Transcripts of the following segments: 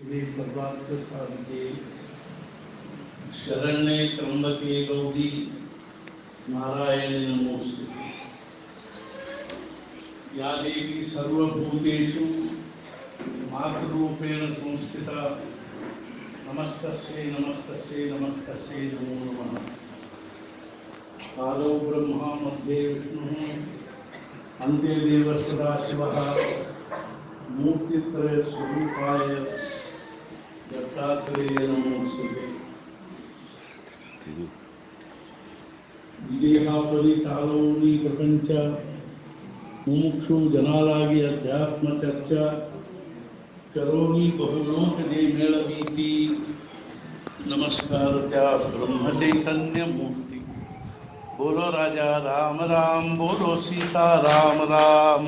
श्री सर्वात्मसाधिके शरण्ये त्र्यंबके गौरी नारायणे नमोस्तुते या देवी सर्वभूतेषु मातृरूपेण संस्थिता नमस्तस्यै नमस्तस्यै नमस्तस्यै नमो नमः आदौ ब्रह्मा मध्ये विष्णुः अन्ते देवः सदाशिवः मूर्तित्रयस्वरूपाय दत्तात्रेय नमोस्तुते ವಿದೇಹಾಪರಿ ಕಾಲೋನಿ ಪ್ರಪಂಚ ಮುಮುಕ್ಷು ಜನಾಲಾಗಿ ಅಧ್ಯಾತ್ಮ ಚರ್ಚಾ ಕರೋನಿ ಬಹುಲೋಕ ಜೈ ಮೇಳವೀತಿ ನಮಸ್ಕಾರ ತ್ಯಾ ಬ್ರಹ್ಮ ಚೈತನ್ಯ ಮೂರ್ತಿ बोलो राजा राम राम बोलो सीता राम राम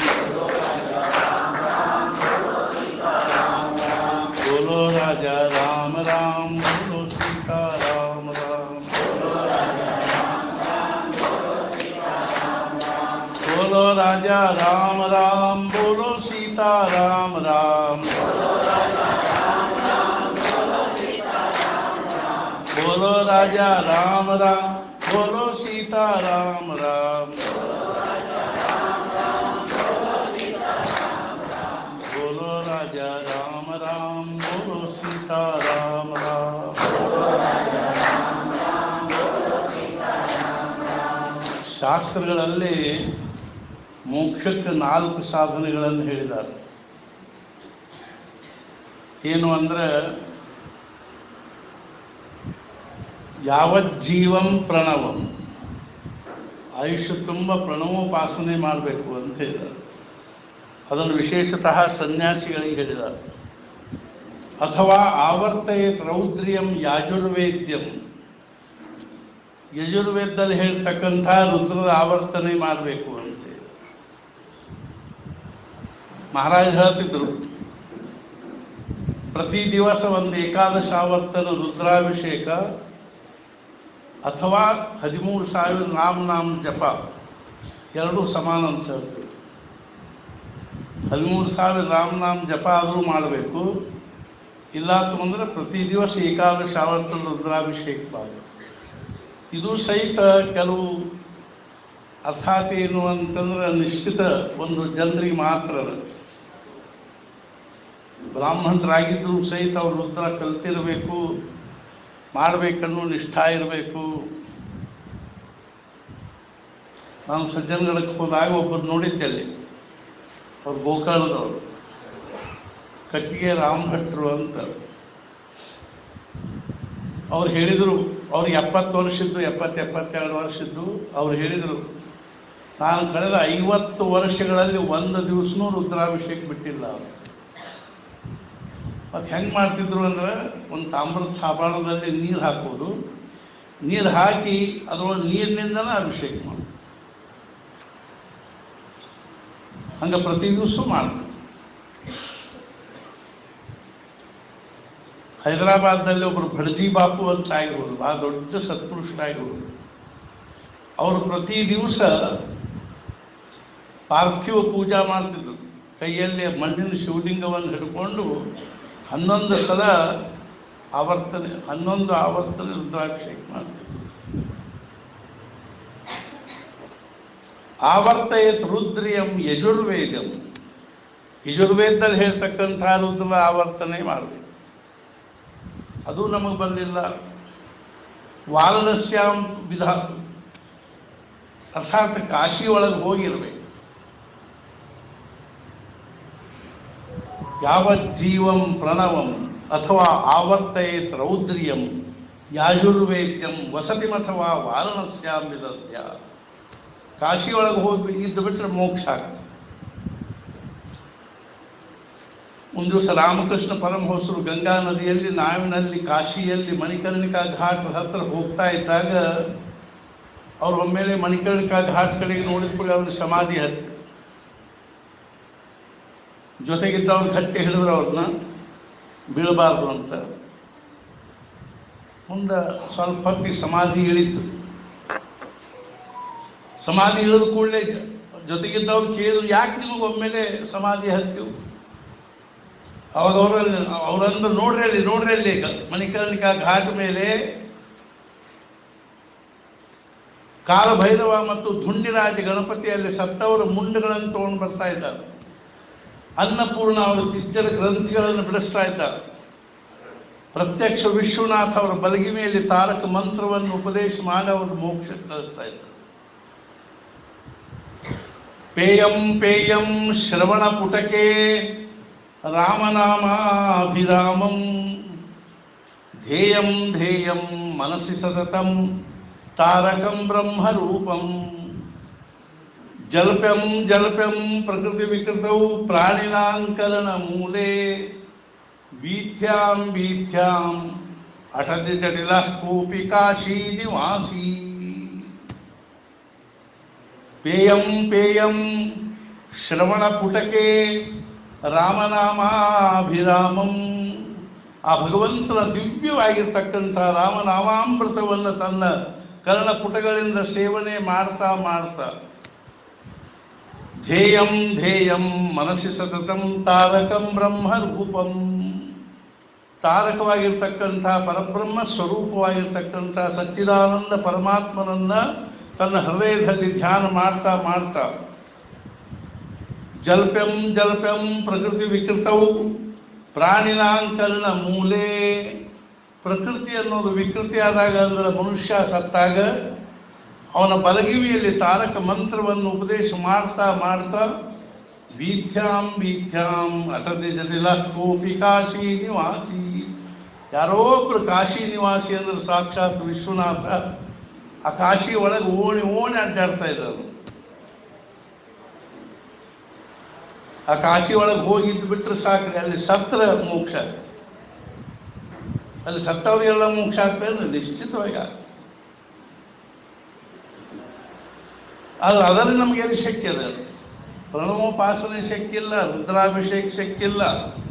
बोलो राजा राम राम बोलो सीता राम राम बोलो राजा राम राम बोलो सीता राम राम बोलो राजा राम राम बोलो सीता राम राम बोलो राजा राम राम बोलो सीता राम राम ಶಾಸ್ತ್ರಗಳಲ್ಲಿ ಮೋಕ್ಷಕ್ಕೆ ನಾಲ್ಕು ಸಾಧನೆಗಳನ್ನು ಹೇಳಿದ್ದಾರೆ ಏನು ಅಂದ್ರೆ ಯಾವಜ್ಜೀವಂ ಪ್ರಣವಂ ಆಯುಷ್ಯ ತುಂಬ ಪ್ರಣವೋಪಾಸನೆ ಮಾಡಬೇಕು ಅಂತ ಹೇಳಿದ್ದಾರೆ ಅದನ್ನು ವಿಶೇಷತಃ ಸನ್ಯಾಸಿಗಳಿಗೆ ಹೇಳಿದ್ದಾರೆ ಅಥವಾ ಆವರ್ತಯತ್ ರೌದ್ರಿಯಂ ಯಾಜುರ್ವೇದ್ಯಂ ಯಜುರ್ವೇದದಲ್ಲಿ ಹೇಳ್ತಕ್ಕಂಥ ರುದ್ರದ ಆವರ್ತನೆ ಮಾಡಬೇಕು ಅಂತ ಹೇಳಿದ್ದಾರೆ ಮಹಾರಾಜ್ ಹೇಳ್ತಿದ್ರು ಪ್ರತಿ ದಿವಸ ಒಂದು ಏಕಾದಶ ಆವರ್ತನ ರುದ್ರಾಭಿಷೇಕ ಅಥವಾ ಹದಿಮೂರು ಸಾವಿರ ನಾಮ ಜಪ ಎರಡೂ ಸಮಾನ ಅಂತ ಹೇಳ್ತೀವಿ ಹದಿಮೂರು ಸಾವಿರ ರಾಮನಾಮ್ ಜಪ ಆದರೂ ಮಾಡಬೇಕು ಇಲ್ಲ ಅಂತಂದ್ರೆ ಪ್ರತಿ ದಿವಸ ಏಕಾದಶ ಆವರ್ತನ ರುದ್ರಾಭಿಷೇಕ ಮಾಡಬೇಕು ಇದು ಸಹಿತ ಕೆಲವು ಅರ್ಥಾತ್ ಏನು ಅಂತಂದ್ರೆ ನಿಶ್ಚಿತ ಒಂದು ಜನರಿಗೆ ಮಾತ್ರ ಅದು. ಬ್ರಾಹ್ಮಣರಾಗಿದ್ದರೂ ಸಹಿತ ಅವರು ರುದ್ರ ಕಲ್ತಿರಬೇಕು ಮಾಡಬೇಕನ್ನೋ ನಿಷ್ಠಾ ಇರಬೇಕು ನಾನು ಸಜ್ಜನಗಳಿಗೆ ಹೋದಾಗ ಒಬ್ಬರು ನೋಡಿದ್ದೆ ಅಲ್ಲಿ ಅವ್ರು ಗೋಕರ್ಣದವರು ಕಟ್ಟಿಗೆ ರಾಮ್ ಭಟ್ರು ಅಂತ ಅವ್ರು ಹೇಳಿದರು ಅವ್ರು ಎಪ್ಪತ್ತು ವರ್ಷದ್ದು ಎಪ್ಪತ್ತು ಎಪ್ಪತ್ತೆರಡು ವರ್ಷದ್ದು ಅವ್ರು ಹೇಳಿದರು ನಾನು ಕಳೆದ ಐವತ್ತು ವರ್ಷಗಳಲ್ಲಿ ಒಂದು ದಿವಸನೂ ರುದ್ರಾಭಿಷೇಕ ಬಿಟ್ಟಿಲ್ಲ ಅವರು ಮತ್ತು ಹೆಂಗೆ ಮಾಡ್ತಿದ್ರು ಅಂದ್ರೆ ಒಂದು ತಾಮ್ರದ ಸಾಬಾಣದಲ್ಲಿ ನೀರು ಹಾಕೋದು ನೀರು ಹಾಕಿ ಅದರೊಳಗೆ ನೀರಿನಿಂದನೇ ಅಭಿಷೇಕ ಮಾಡೋದು ಹಂಗೆ ಪ್ರತಿ ದಿವಸ ಮಾಡ್ತಿದ್ರು ಹೈದರಾಬಾದ್ನಲ್ಲಿ ಒಬ್ಬರು ಭಡ್ಜಿ ಬಾಪು ಅಂತ ಆಗಿರೋದು ಬಹಳ ದೊಡ್ಡ ಸತ್ಪುರುಷರಾಗಿರೋದು ಅವರು ಪ್ರತಿ ದಿವಸ ಪಾರ್ಥಿವ ಪೂಜಾ ಮಾಡ್ತಿದ್ರು ಕೈಯಲ್ಲಿ ಮಣ್ಣಿನ ಶಿವಲಿಂಗವನ್ನು ಹಿಡ್ಕೊಂಡು ಹನ್ನೊಂದು ಸಲ ಆವರ್ತನೆ ಹನ್ನೊಂದು ಆವರ್ತನೆ ರುದ್ರಾಭಿಷೇಕ ಮಾಡ್ತಿದ್ರು ಆವರ್ತಯತ್ ರುದ್ರಿಯಂ ಯಜುರ್ವೇದಂ ಯಜುರ್ವೇದದಲ್ಲಿ ಹೇಳ್ತಕ್ಕಂಥ ರುದ್ರದ ಆವರ್ತನೆ ಮಾಡಬೇಕು ಅದು ನಮಗೆ ಬಂದಿಲ್ಲ ವಾರಣಸ್ಯಾಂ ವಿಧ ಅರ್ಥಾತ್ ಕಾಶಿ ಒಳಗೆ ಹೋಗಿರ್ಬೇಕು ಯಾವ ಜೀವಂ ಪ್ರಣವಂ ಅಥವಾ ಆವರ್ತಯೇತ್ ರೌದ್ರಿಯಂ ಯಾಜುರ್ವೇದ್ಯಂ ವಸತಿಮಥವಾ ವಾರಣಸ್ಯಾಂ ವಿದತ್ಯ ಕಾಶಿ ಒಳಗೆ ಹೋಗಿ ಇದ್ದು ಬಿಟ್ಟರೆ ಮೋಕ್ಷ ಆಗ್ತದೆ ಒಂದು ದಿವಸ ರಾಮಕೃಷ್ಣ ಪರಮಹಂಸರು ಗಂಗಾ ನದಿಯಲ್ಲಿ ನಾವಿನಲ್ಲಿ ಕಾಶಿಯಲ್ಲಿ ಮಣಿಕರ್ಣಿಕಾ ಘಾಟ್ ಹತ್ರ ಹೋಗ್ತಾ ಇದ್ದಾಗ ಅವ್ರು ಒಮ್ಮೆಲೆ ಮಣಿಕರ್ಣಿಕಾ ಘಾಟ್ ಕಡೆಗೆ ನೋಡಿದ ಕೂಡ ಅವ್ರಿಗೆ ಸಮಾಧಿ ಹತ್ತು ಜೊತೆಗಿದ್ದವ್ರು ಗಟ್ಟಿ ಹಿಡಿದ್ರು ಅವ್ರನ್ನ ಬೀಳಬಾರ್ದು ಅಂತ ಮುಂದೆ ಸ್ವಲ್ಪ ಹೊತ್ತಿಗೆ ಸಮಾಧಿ ಇಳಿತು ಸಮಾಧಿ ಇಳಿದ ಕೂಡಲೇ ಜೊತೆಗಿದ್ದವ್ರು ಕೇಳಿದ್ರು ಯಾಕೆ ನಿಮಗೆ ಒಮ್ಮೆಲೆ ಸಮಾಧಿ ಹತ್ತಿವು ಅವಾಗ ಅವರಲ್ಲಿ ಅವರಂದ್ರು ನೋಡ್ರಿ ಅಲ್ಲಿ ನೋಡ್ರಿ ಅಲ್ಲಿ ಮಣಿಕರ್ಣಿಕಾ ಘಾಟ್ ಮೇಲೆ ಕಾಲಭೈರವ ಮತ್ತು ಧುಂಡಿರಾಜ ಗಣಪತಿಯಲ್ಲಿ ಸತ್ತವರ ಮುಂಡುಗಳನ್ನು ತಗೊಂಡು ಬರ್ತಾ ಇದ್ದಾರೆ ಅನ್ನಪೂರ್ಣ ಅವರ ಚಿಜ್ಜರ ಗ್ರಂಥಿಗಳನ್ನು ಬಿಡಿಸ್ತಾ ಇದ್ದಾರೆ ಪ್ರತ್ಯಕ್ಷ ವಿಶ್ವನಾಥ ಅವರ ಬಲಗಿಮೆಯಲ್ಲಿ ತಾರಕ ಮಂತ್ರವನ್ನು ಉಪದೇಶ ಮಾಡಿ ಅವರು ಮೋಕ್ಷ ಕಳಿಸ್ತಾ ಇದ್ದಾರೆ ಪೇಯಂ ಪೇಯಂ ಶ್ರವಣ ಪುಟಕೆ ರಾಮನಾಮಾಭಿರಾಮಂ ಧ್ಯೇಯಂ ಧ್ಯೇಯಂ ಮನಸ್ಸಿ ಸತತಂ ತಾರಕಂ ಬ್ರಹ್ಮರೂಪಂ ಜಲ್ಪ್ಯಂ ಜಲ್ಪ್ಯಂ ಪ್ರಕೃತಿ ವಿಕೃತೌ ಪ್ರಾಣಿನಾಂಕಲನ ಮೂಲೆ ವೀಥ್ಯಾಂ ವೀಥ್ಯಾಂ ಅಟತಿ ಜಟಿಲ ಕೋಪಿ ಕಾಶಿ ನಿವಾಸಿ ಪೇಯಂ ಪೇಯಂ ಶ್ರವಣ ಪುಟಕೆ ರಾಮನಾಮಾಭಿರಾಮಂ ಆ ಭಗವಂತನ ದಿವ್ಯವಾಗಿರ್ತಕ್ಕಂಥ ರಾಮನಾಮಾಮೃತವನ್ನು ತನ್ನ ಕರ್ಣಪುಟಗಳಿಂದ ಸೇವನೆ ಮಾಡ್ತಾ ಮಾಡ್ತಾ ಧ್ಯೇಯಂ ಧ್ಯೇಯಂ ಮನಸ್ಸಿ ಸತತಂ ತಾರಕಂ ಬ್ರಹ್ಮ ರೂಪಂ ತಾರಕವಾಗಿರ್ತಕ್ಕಂಥ ಪರಬ್ರಹ್ಮ ಸ್ವರೂಪವಾಗಿರ್ತಕ್ಕಂಥ ಸಚ್ಚಿದಾನಂದ ಪರಮಾತ್ಮನನ್ನ ತನ್ನ ಹೃದಯದಲ್ಲಿ ಧ್ಯಾನ ಮಾಡ್ತಾ ಮಾಡ್ತಾ ಜಲ್ಪ್ಯಂ ಜಲ್ಪ್ಯಂ ಪ್ರಕೃತಿ ವಿಕೃತವು ಪ್ರಾಣಿನಾಂಕರಣ ಮೂಲೆ ಪ್ರಕೃತಿ ಅನ್ನೋದು ವಿಕೃತಿ ಆದಾಗ ಅಂದ್ರೆ ಮನುಷ್ಯ ಸತ್ತಾಗ ಅವನ ಬಲಗಿವಿಯಲ್ಲಿ ತಾರಕ ಮಂತ್ರವನ್ನು ಉಪದೇಶ ಮಾಡ್ತಾ ಮಾಡ್ತಾ ವೀಥ್ಯಾಂ ವೀಥ್ಯಾಂ ಅಟದಿ ಜಟಿಲ ಕೋಪಿ ಕಾಶಿ ನಿವಾಸಿ ಯಾರೋ ಒಬ್ರು ಕಾಶಿ ನಿವಾಸಿ ಅಂದ್ರೆ ಸಾಕ್ಷಾತ್ ವಿಶ್ವನಾಥ ಆ ಕಾಶಿ ಒಳಗೆ ಓಣಿ ಓಣಿ ಅಡ್ಡಾಡ್ತಾ ಇದ್ದಾರೆ ಆ ಕಾಶಿ ಒಳಗೆ ಹೋಗಿದ್ದು ಬಿಟ್ರೆ ಸಾಕ್ರಿ ಅಲ್ಲಿ ಸತ್ರ ಮೋಕ್ಷ ಆಗ್ತದೆ ಅಲ್ಲಿ ಸತ್ತವರಿಗೆಲ್ಲ ಮೋಕ್ಷ ಆಗ್ತದೆ ನಿಶ್ಚಿತವಾಗಿ ಆಗ್ತದೆ ಆದ್ರೆ ಅದರಲ್ಲಿ ನಮ್ಗೆ ಎಲ್ಲಿ ಶಕ್ಯ ಅದ ಪ್ರಣವೋಪಾಸನೆ ಶಕ್ಯ ಇಲ್ಲ ರುದ್ರಾಭಿಷೇಕ ಶಕ್ಯ ಇಲ್ಲ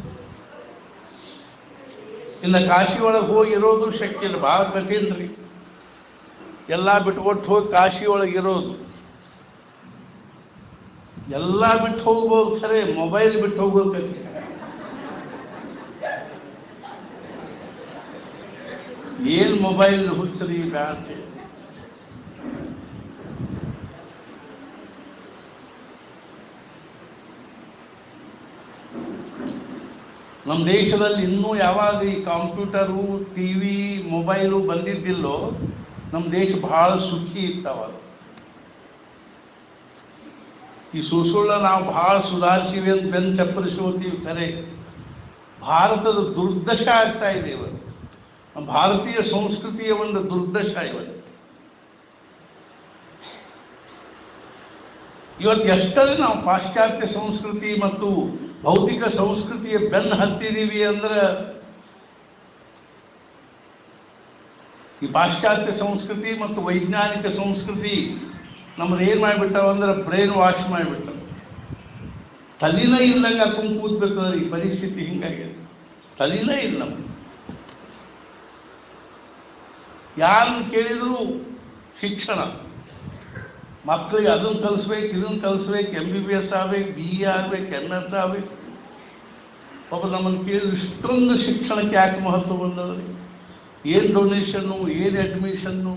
ಇನ್ನು ಕಾಶಿ ಒಳಗೆ ಹೋಗಿ ಇರೋದು ಶಕ್ಯ ಇಲ್ಲ ಬಹಳ ಕಠಿಣ ರೀ ಎಲ್ಲ ಬಿಟ್ಕೊಟ್ಟು ಹೋಗಿ ಕಾಶಿ ಒಳಗೆ ಇರೋದು ಎಲ್ಲ ಬಿಟ್ಟು ಹೋಗ್ಬೋದು ಖರೆ ಮೊಬೈಲ್ ಬಿಟ್ಟು ಹೋಗೋದು ಕಠಿಣ ಏನ್ ಮೊಬೈಲ್ ಹುಚ್ಚರಿ ಬ್ಯಾಡ ನಮ್ಮ ದೇಶದಲ್ಲಿ ಇನ್ನೂ ಯಾವಾಗ ಈ ಕಂಪ್ಯೂಟರು ಟಿವಿ ಮೊಬೈಲು ಬಂದಿದ್ದಿಲ್ಲೋ ನಮ್ಮ ದೇಶ ಬಹಳ ಸುಖಿ ಇತ್ತವಾಗ ಈ ಸುಸುಳ್ಳ ನಾವು ಬಹಳ ಸುಧಾರಿಸಿವಿ ಅಂತ ಬೆನ್ ಚಪ್ಪರಿಸ್ಕೋತೀವಿ ಖರೆ ಭಾರತದ ದುರ್ದಶ ಆಗ್ತಾ ಇದೆ ಇವತ್ತು ನಮ್ಮ ಭಾರತೀಯ ಸಂಸ್ಕೃತಿಯ ಒಂದು ದುರ್ದಶ ಇವತ್ತು ಇವತ್ತು ಎಷ್ಟರೇ ನಾವು ಪಾಶ್ಚಾತ್ಯ ಸಂಸ್ಕೃತಿ ಮತ್ತು ಭೌತಿಕ ಸಂಸ್ಕೃತಿಯ ಬೆನ್ನು ಹತ್ತಿದೀವಿ ಅಂದ್ರೆ ಈ ಪಾಶ್ಚಾತ್ಯ ಸಂಸ್ಕೃತಿ ಮತ್ತು ವೈಜ್ಞಾನಿಕ ಸಂಸ್ಕೃತಿ ನಮ್ಮದು ಏನ್ ಮಾಡಿಬಿಟ್ಟಾವ ಅಂದ್ರೆ ಬ್ರೈನ್ ವಾಶ್ ಮಾಡಿಬಿಟ್ಟಾವ ತಲಿನ ಇಲ್ಲಂಗ ಹಾಕೊಂಡು ಕೂತ್ಬಿಡ್ತದ ಈ ಪರಿಸ್ಥಿತಿ ಹಿಂಗಾಗಿದೆ ತಲಿನ ಇಲ್ಲ ನಮ್ಗೆ ಯಾರನ್ನು ಕೇಳಿದ್ರು ಶಿಕ್ಷಣ ಮಕ್ಕಳಿಗೆ ಅದನ್ನ ಕಲಿಸ್ಬೇಕು ಇದನ್ನ ಕಲಿಸ್ಬೇಕು ಎಂ ಬಿ ಬಿ ಎಸ್ ಆಗ್ಬೇಕು ಬಿ ಎ ಆಗ್ಬೇಕು ಎಮ್ ಎಸ್ ಆಗ್ಬೇಕು ಒಬ್ಬ ನಮ್ಮನ್ನು ಕೇಳಿದ್ರು ಇಷ್ಟೊಂದು ಶಿಕ್ಷಣಕ್ಕೆ ಯಾಕೆ ಮಹತ್ವ ಬಂದದ್ರಿ ಏನು ಡೊನೇಷನ್ನು ಏನು ಅಡ್ಮಿಷನ್ನು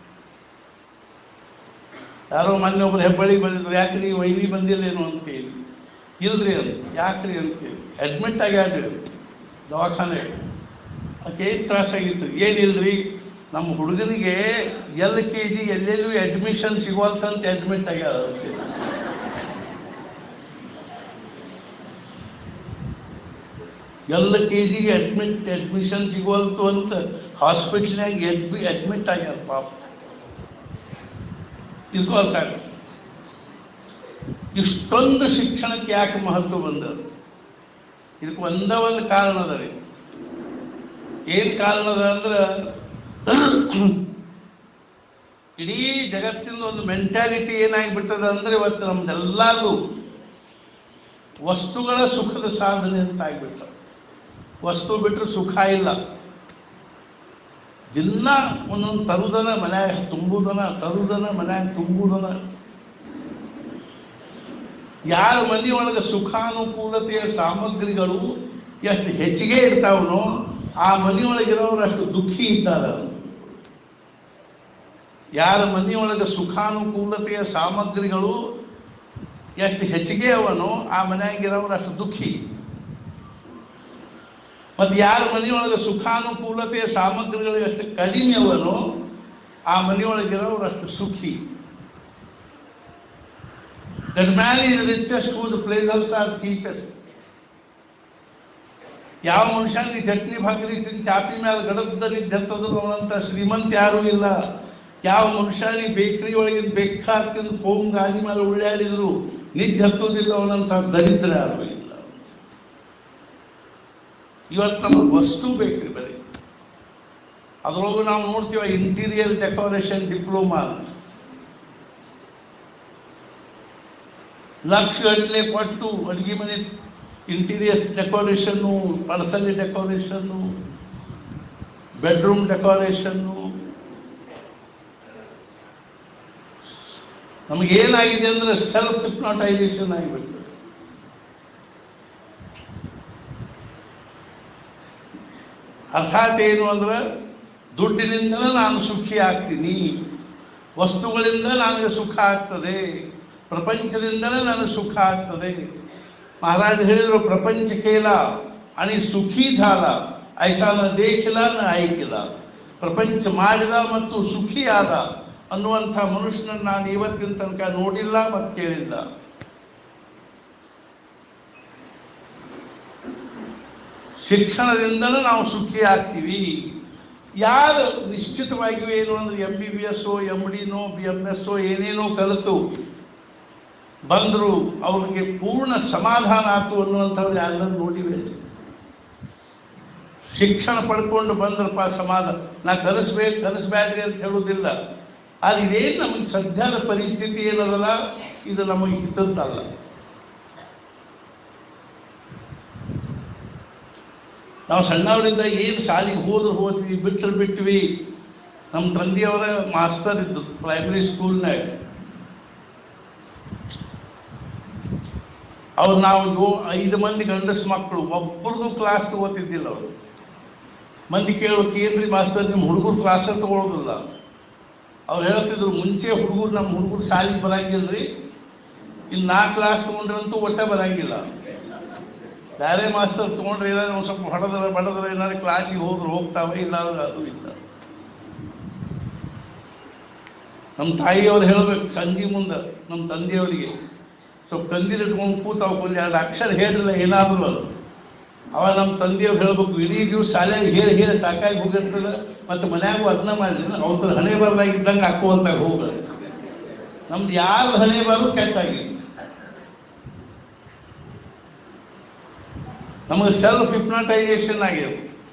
ಯಾರೋ ಮೊನ್ನೆ ಒಬ್ರು ಹೆಬ್ಬಳ್ಳಿಗೆ ಬಂದಿದ್ರು ಯಾಕ್ರಿ ವೈನಿ ಬಂದಿಲ್ಲೇನು ಅಂತ ಕೇಳಿ ಇಲ್ರಿ ಅಂತ ಯಾಕ್ರಿ ಅಂತ ಕೇಳಿ ಅಡ್ಮಿಟ್ ಆಗ್ಯಾಡ್ರಿ ದವಾಖಾನೆ ಆಕೆ ಏನು ತ್ರಾಸಾಗಿತ್ತು ಏನಿಲ್ರಿ ನಮ್ಮ ಹುಡುಗನಿಗೆ ಎಲ್ ಕೆ ಜಿ ಎಲ್ಲೆಲ್ಲೂ ಅಡ್ಮಿಷನ್ ಸಿಗೋಲ್ತಂತ ಅಡ್ಮಿಟ್ ಆಗ್ಯಾರ ಅದಕ್ಕೆ ಎಲ್ಲ ಕೆ ಜಿಗೆ ಅಡ್ಮಿಟ್ ಅಡ್ಮಿಷನ್ ಸಿಗೋಲ್ತು ಅಂತ ಹಾಸ್ಪಿಟ್ಲ್ನಾಗ ಎಡ್ಮಿ ಅಡ್ಮಿಟ್ ಆಗ್ಯಾರ ಪಾಪ ಇದ್ಕೊಳ್ತಾರೆ ಇಷ್ಟೊಂದು ಶಿಕ್ಷಣಕ್ಕೆ ಯಾಕೆ ಮಹತ್ವ ಬಂದದ್ದು ಇದಕ್ಕೆ ಒಂದ ಒಂದು ಕಾರಣ ಅದ ರೀ ಏನ್ ಕಾರಣ ಅದ ಅಂದ್ರೆ ಇಡೀ ಜಗತ್ತಿನ ಒಂದು ಮೆಂಟಾಲಿಟಿ ಏನಾಗ್ಬಿಟ್ಟದ ಅಂದ್ರೆ ಇವತ್ತು ನಮ್ದೆಲ್ಲರೂ ವಸ್ತುಗಳ ಸುಖದ ಸಾಧನೆ ಅಂತ ಆಗ್ಬಿಟ್ಟ ವಸ್ತು ಬಿಟ್ಟರೆ ಸುಖ ಇಲ್ಲ ದಿನ ಒಂದೊಂದು ತರುದನ ಮನ್ಯಾಗ ತುಂಬುದನ ತರುದನ ಮನ್ಯಾಗ ತುಂಬುದನ ಯಾರ ಮನೆಯೊಳಗೆ ಸುಖಾನುಕೂಲತೆಯ ಸಾಮಗ್ರಿಗಳು ಎಷ್ಟು ಹೆಚ್ಚಿಗೆ ಇರ್ತಾವನೋ ಆ ಮನೆಯೊಳಗಿರೋರು ಅಷ್ಟು ದುಃಖಿ ಇದ್ದಾರೆ ಅಂತ ಯಾರ ಮನೆಯೊಳಗೆ ಸುಖಾನುಕೂಲತೆಯ ಸಾಮಗ್ರಿಗಳು ಎಷ್ಟು ಹೆಚ್ಚಿಗೆ ಅವನೋ ಆ ಮನೆಯಾಗಿರೋರು ಅಷ್ಟು ದುಃಖಿ ಮತ್ತು ಯಾರ ಮನೆಯೊಳಗೆ ಸುಖಾನುಕೂಲತೆಯ ಸಾಮಗ್ರಿಗಳು ಎಷ್ಟು ಕಡಿಮೆ ಅವನೋ ಆ ಮನೆಯೊಳಗಿರೋರು ಅಷ್ಟು ಸುಖಿ That man is richest whose pleasures are cheapest. ಯಾವ ಮನುಷ್ಯನಿಗೆ ಚಟ್ನಿ ಭಾಕರಿ ತಿಂದು ಚಾಪಿ ಮೇಲೆ ಗಡದ ನಿದ್ದೆತ್ತದ್ರು ಅವನಂತ ಶ್ರೀಮಂತ ಯಾರೂ ಇಲ್ಲ ಯಾವ ಮನುಷ್ಯನಿಗೆ ಬೇಕರಿ ಒಳಗಿನ ಬೇಕಾದ ತಿಂದು ಫೋಮ್ ಗಾದಿ ಮೇಲೆ ಉಳ್ಳಾಡಿದ್ರು ನಿದ್ದೆ ಹತ್ತೋದಿಲ್ಲ ಅವನಂತ ದರಿದ್ರ ಯಾರೂ ಇಲ್ಲ ಇವತ್ತು ನಮಗೆ ವಸ್ತು ಬೇಕ್ರಿ ಬರೀ ಅದ್ರೊಳಗೂ ನಾವು ನೋಡ್ತೀವ ಇಂಟೀರಿಯರ್ ಡೆಕೋರೇಷನ್ ಡಿಪ್ಲೊಮಾ ಅಂತ ಲಕ್ಷ ಗಟ್ಟಲೆ ಕೊಟ್ಟು ಅಡುಗೆ ಮನೆ interior decoration personal decoration bedroom decoration ನಮಗೇನಾಗಿದೆ ಅಂದ್ರೆ ಸೆಲ್ಫ್ ಹಿಪ್ನಾಟೈಸೇಷನ್ ಆಗಿಬಿಡ್ತದೆ ಅರ್ಥಾತ್ ಏನು ಅಂದ್ರೆ ದುಡ್ಡಿನಿಂದಲೇ ನಾನು ಸುಖಿ ಆಗ್ತೀನಿ ವಸ್ತುಗಳಿಂದ ನನಗೆ ಸುಖ ಆಗ್ತದೆ ಪ್ರಪಂಚದಿಂದಲೇ ನನಗೆ ಸುಖ ಆಗ್ತದೆ ಮಹಾರಾಜ ಹೇಳಿದ್ರು ಪ್ರಪಂಚ ಕೇಲ आणि ಸುಖಿ ಧಾಲ ಐಸಾ ನ ದೇಖಿಲ ನ ಆಯ್ಕಿಲ್ಲ ಪ್ರಪಂಚ ಮಾಡಿದ ಮತ್ತು ಸುಖಿ ಆದ ಅನ್ನುವಂಥ ಮನುಷ್ಯನನ್ನು ನಾನು ಇವತ್ತಿನ ತನಕ ನೋಡಿಲ್ಲ ಮತ್ತು ಕೇಳಿಲ್ಲ ಶಿಕ್ಷಣದಿಂದಲೂ ನಾವು ಸುಖಿ ಆಗ್ತೀವಿ ಯಾರು ನಿಶ್ಚಿತವಾಗಿಯೂ ಏನು ಅಂದ್ರೆ M B B S M ಡಿನೋ ಬಿ ಎಂ ಎಸ್ ಏನೇನೋ ಕಲಿತು ಬಂದರು ಅವ್ರಿಗೆ ಪೂರ್ಣ ಸಮಾಧಾನ ಆಯ್ತು ಅನ್ನುವಂಥವ್ರು ಯಾರನ್ನ ನೋಡಿವೆ ಶಿಕ್ಷಣ ಪಡ್ಕೊಂಡು ಬಂದ್ರಪ್ಪ ಸಮಾಧಾನ ನಾ ಕಲಿಸ್ಬೇಕು ಕಲಿಸ್ಬೇಡ್ರಿ ಅಂತ ಹೇಳುವುದಿಲ್ಲ ಆದ್ರೆ ಇದೇನು ನಮಗೆ ಸದ್ಯದ ಪರಿಸ್ಥಿತಿ ಏನದಲ್ಲ ಇದು ನಮಗೆ ಹಿತದ್ದಲ್ಲ ನಾವು ಸಣ್ಣವರಿಂದ ಏನು ಶಾಲೆಗೆ ಹೋದ್ರು ಹೋದ್ವಿ ಬಿಟ್ಟರು ಬಿಟ್ವಿ ನಮ್ಮ ತಂದೆಯವರ ಮಾಸ್ತರ್ ಇದ್ದು ಪ್ರೈಮರಿ ಸ್ಕೂಲ್ನಾಗ ಅವ್ರು ನಾವು ಯೋ ಐದು ಮಂದಿ ಗಂಡಸ್ ಮಕ್ಕಳು ಒಬ್ಬರದು ಕ್ಲಾಸ್ ತಗೋತಿದ್ದಿಲ್ಲ ಅವರು ಮಂದಿ ಕೇಳ್ಬೇಕು ಏನ್ರಿ ಮಾಸ್ತರ್ ನಿಮ್ಮ ಹುಡುಗರು ಕ್ಲಾಸ್ ತಗೊಳ್ಳೋದಿಲ್ಲ ಅವ್ರು ಹೇಳ್ತಿದ್ರು ಮುಂಚೆ ಹುಡುಗರು ನಮ್ಮ ಹುಡುಗರು ಶಾಲೆಗೆ ಬರಂಗಿಲ್ರಿ ಇಲ್ಲಿ ನಾ ಕ್ಲಾಸ್ ತಗೊಂಡ್ರಂತೂ ಒಟ್ಟೆ ಬರಂಗಿಲ್ಲ ಬೇರೆ ಮಾಸ್ತರ್ ತಗೊಂಡ್ರೆ ಏನಾದ್ರು ಒಂದು ಸ್ವಲ್ಪ ಹೊಡೆದ್ರೆ ಬಡದ್ರೆ ಏನಾದ್ರು ಕ್ಲಾಸಿಗೆ ಹೋದ್ರೆ ಹೋಗ್ತಾವೆ ಇಲ್ಲ ಅಂದ್ರೆ ಅದು ಇಲ್ಲ ನಮ್ಮ ತಾಯಿಯವ್ರು ಹೇಳ್ಬೇಕು ಸಂಜೆ ಮುಂದೆ ನಮ್ಮ ತಂದೆಯವರಿಗೆ ಸ್ವಲ್ಪ ಕಂದಿಲ್ ಇಟ್ಕೊಂಡು ಕೂತಾವ ಒಂದು ಎರಡು ಅಕ್ಷರ ಹೇಳಿಲ್ಲ ಏನಾದ್ರು ಅದು ಅವಾಗ ನಮ್ಮ ತಂದೆಯವ್ರು ಹೇಳ್ಬೇಕು ಇಡೀ ದಿವಸ ಶಾಲೆಗೆ ಹೇಳಿ ಹೇಳಿ ಸಾಕಾಗಿ ಹೋಗಿರ್ತದೆ ಮತ್ತೆ ಮನ್ಯಾಗೂ ಅದನ್ನ ಮಾಡಲಿ ಅವ್ರ ಹಣೆ ಬರ್ಲಾಗಿದ್ದಂಗೆ ಹಾಕೋಲ್ದಾಗ ಹೋಗ ನಮ್ದು ಯಾರ ಹಣೆ ಬಾರು ಕೆಟ್ಟಾಗಿ ನಮಗೆ ಸೆಲ್ಫ್ ಹಿಪ್ನಟೈಸೇಷನ್ ಆಗಿದೆ